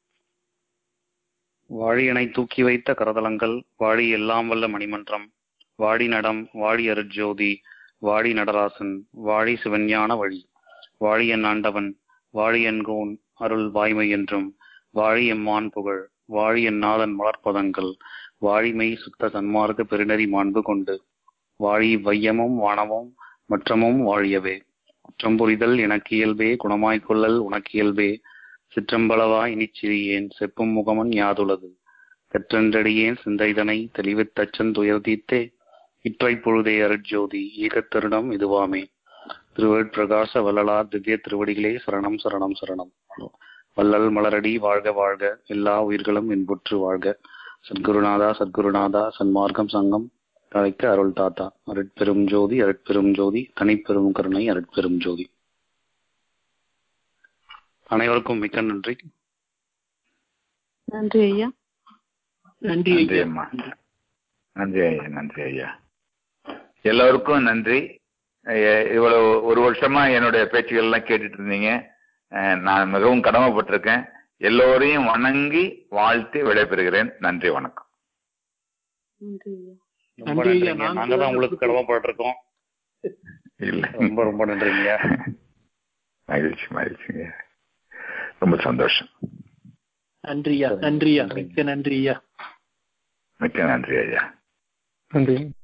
வாழியனை தூக்கி வைத்த கரதலங்கள் வாழி எல்லாம் வல்ல மணிமன்றம் வாடி நடம் வாடி அருட்ஜோதி வாடி நடராசன் வாழி சிவஞான வழி வாழி என் ஆண்டவன் வாழி என்கோன் அருள் வாய்மை என்றும் வாழி எம்மான் புகழ் வாழி என் நாதன் மலர்ப்பதங்கள் வாழிமை சுத்த சன்மார்க்க பெருநெறி மாண்பு கொண்டு வாழி வையமும் வானமும் மற்றமும் வாழியவே குற்றம் புரிதல் எனக்கு இயல்பே குணமாய்க் கொள்ளல் உனக்கு இயல்பே சிற்றம்பளவா இனிச்சிறியேன் செப்பும் முகமன் யாதுளது கற்றன்றடியேன் சிந்தைதனை தெளிவித் தச்சன் துயர்தீத்தே இற்றை பொழுதே அருட்ஜோதி ஈகத் தருணம் இதுவாமே திருவள் பிரகாச வள்ளலார் திவ்ய திருவடிகளே சரணம் சரணம் சரணம் வள்ளல் மலரடி வாழ்க வாழ்க எல்லா உயிர்களும் இன்புற்று வாழ்க சத்குருநாதா சத்குருநாதா சன்மார்க்கம் சங்கம் தழைக்க அருள் தாத்தா அருட்பெரும் ஜோதி அருட்பெரும் ஜோதி தனிப்பெரும் கருணை அருட்பெரும் ஜோதி அனைவருக்கும் மிக்க நன்றி நன்றி ஐயா நன்றி நன்றி ஐயா அம்மா நன்றி ஐயா நன்றி ஐயா எல்லோருக்கும் நன்றி அஹ் இவ்வளவு ஒரு வருஷமா என்னுடைய பேச்சுகள் எல்லாம் கேட்டுட்டு இருந்தீங்க அஹ் நான் மிகவும் கடமைப்பட்டிருக்கேன் எல்லோரையும் வணங்கி வாழ்த்தி விடைபெறுகிறேன் நன்றி வணக்கம் நன்றி ஐயா ரொம்ப நன்றி ஐயா, நன்றிங்க நாங்க நாங்க தான் உங்களுக்கு உங்களுக்கு- கடமைப்பட்டிருக்கோம் இல்ல ரொம்ப ரொம்ப நன்றிங்க மகிழ்ச்சி மகிழ்ச்சிங்க ரொம்ப சந்தோஷம் நன்றியா நன்றியா மிக்க நன்றியா மிக்க நன்றி ஐயா நன்றி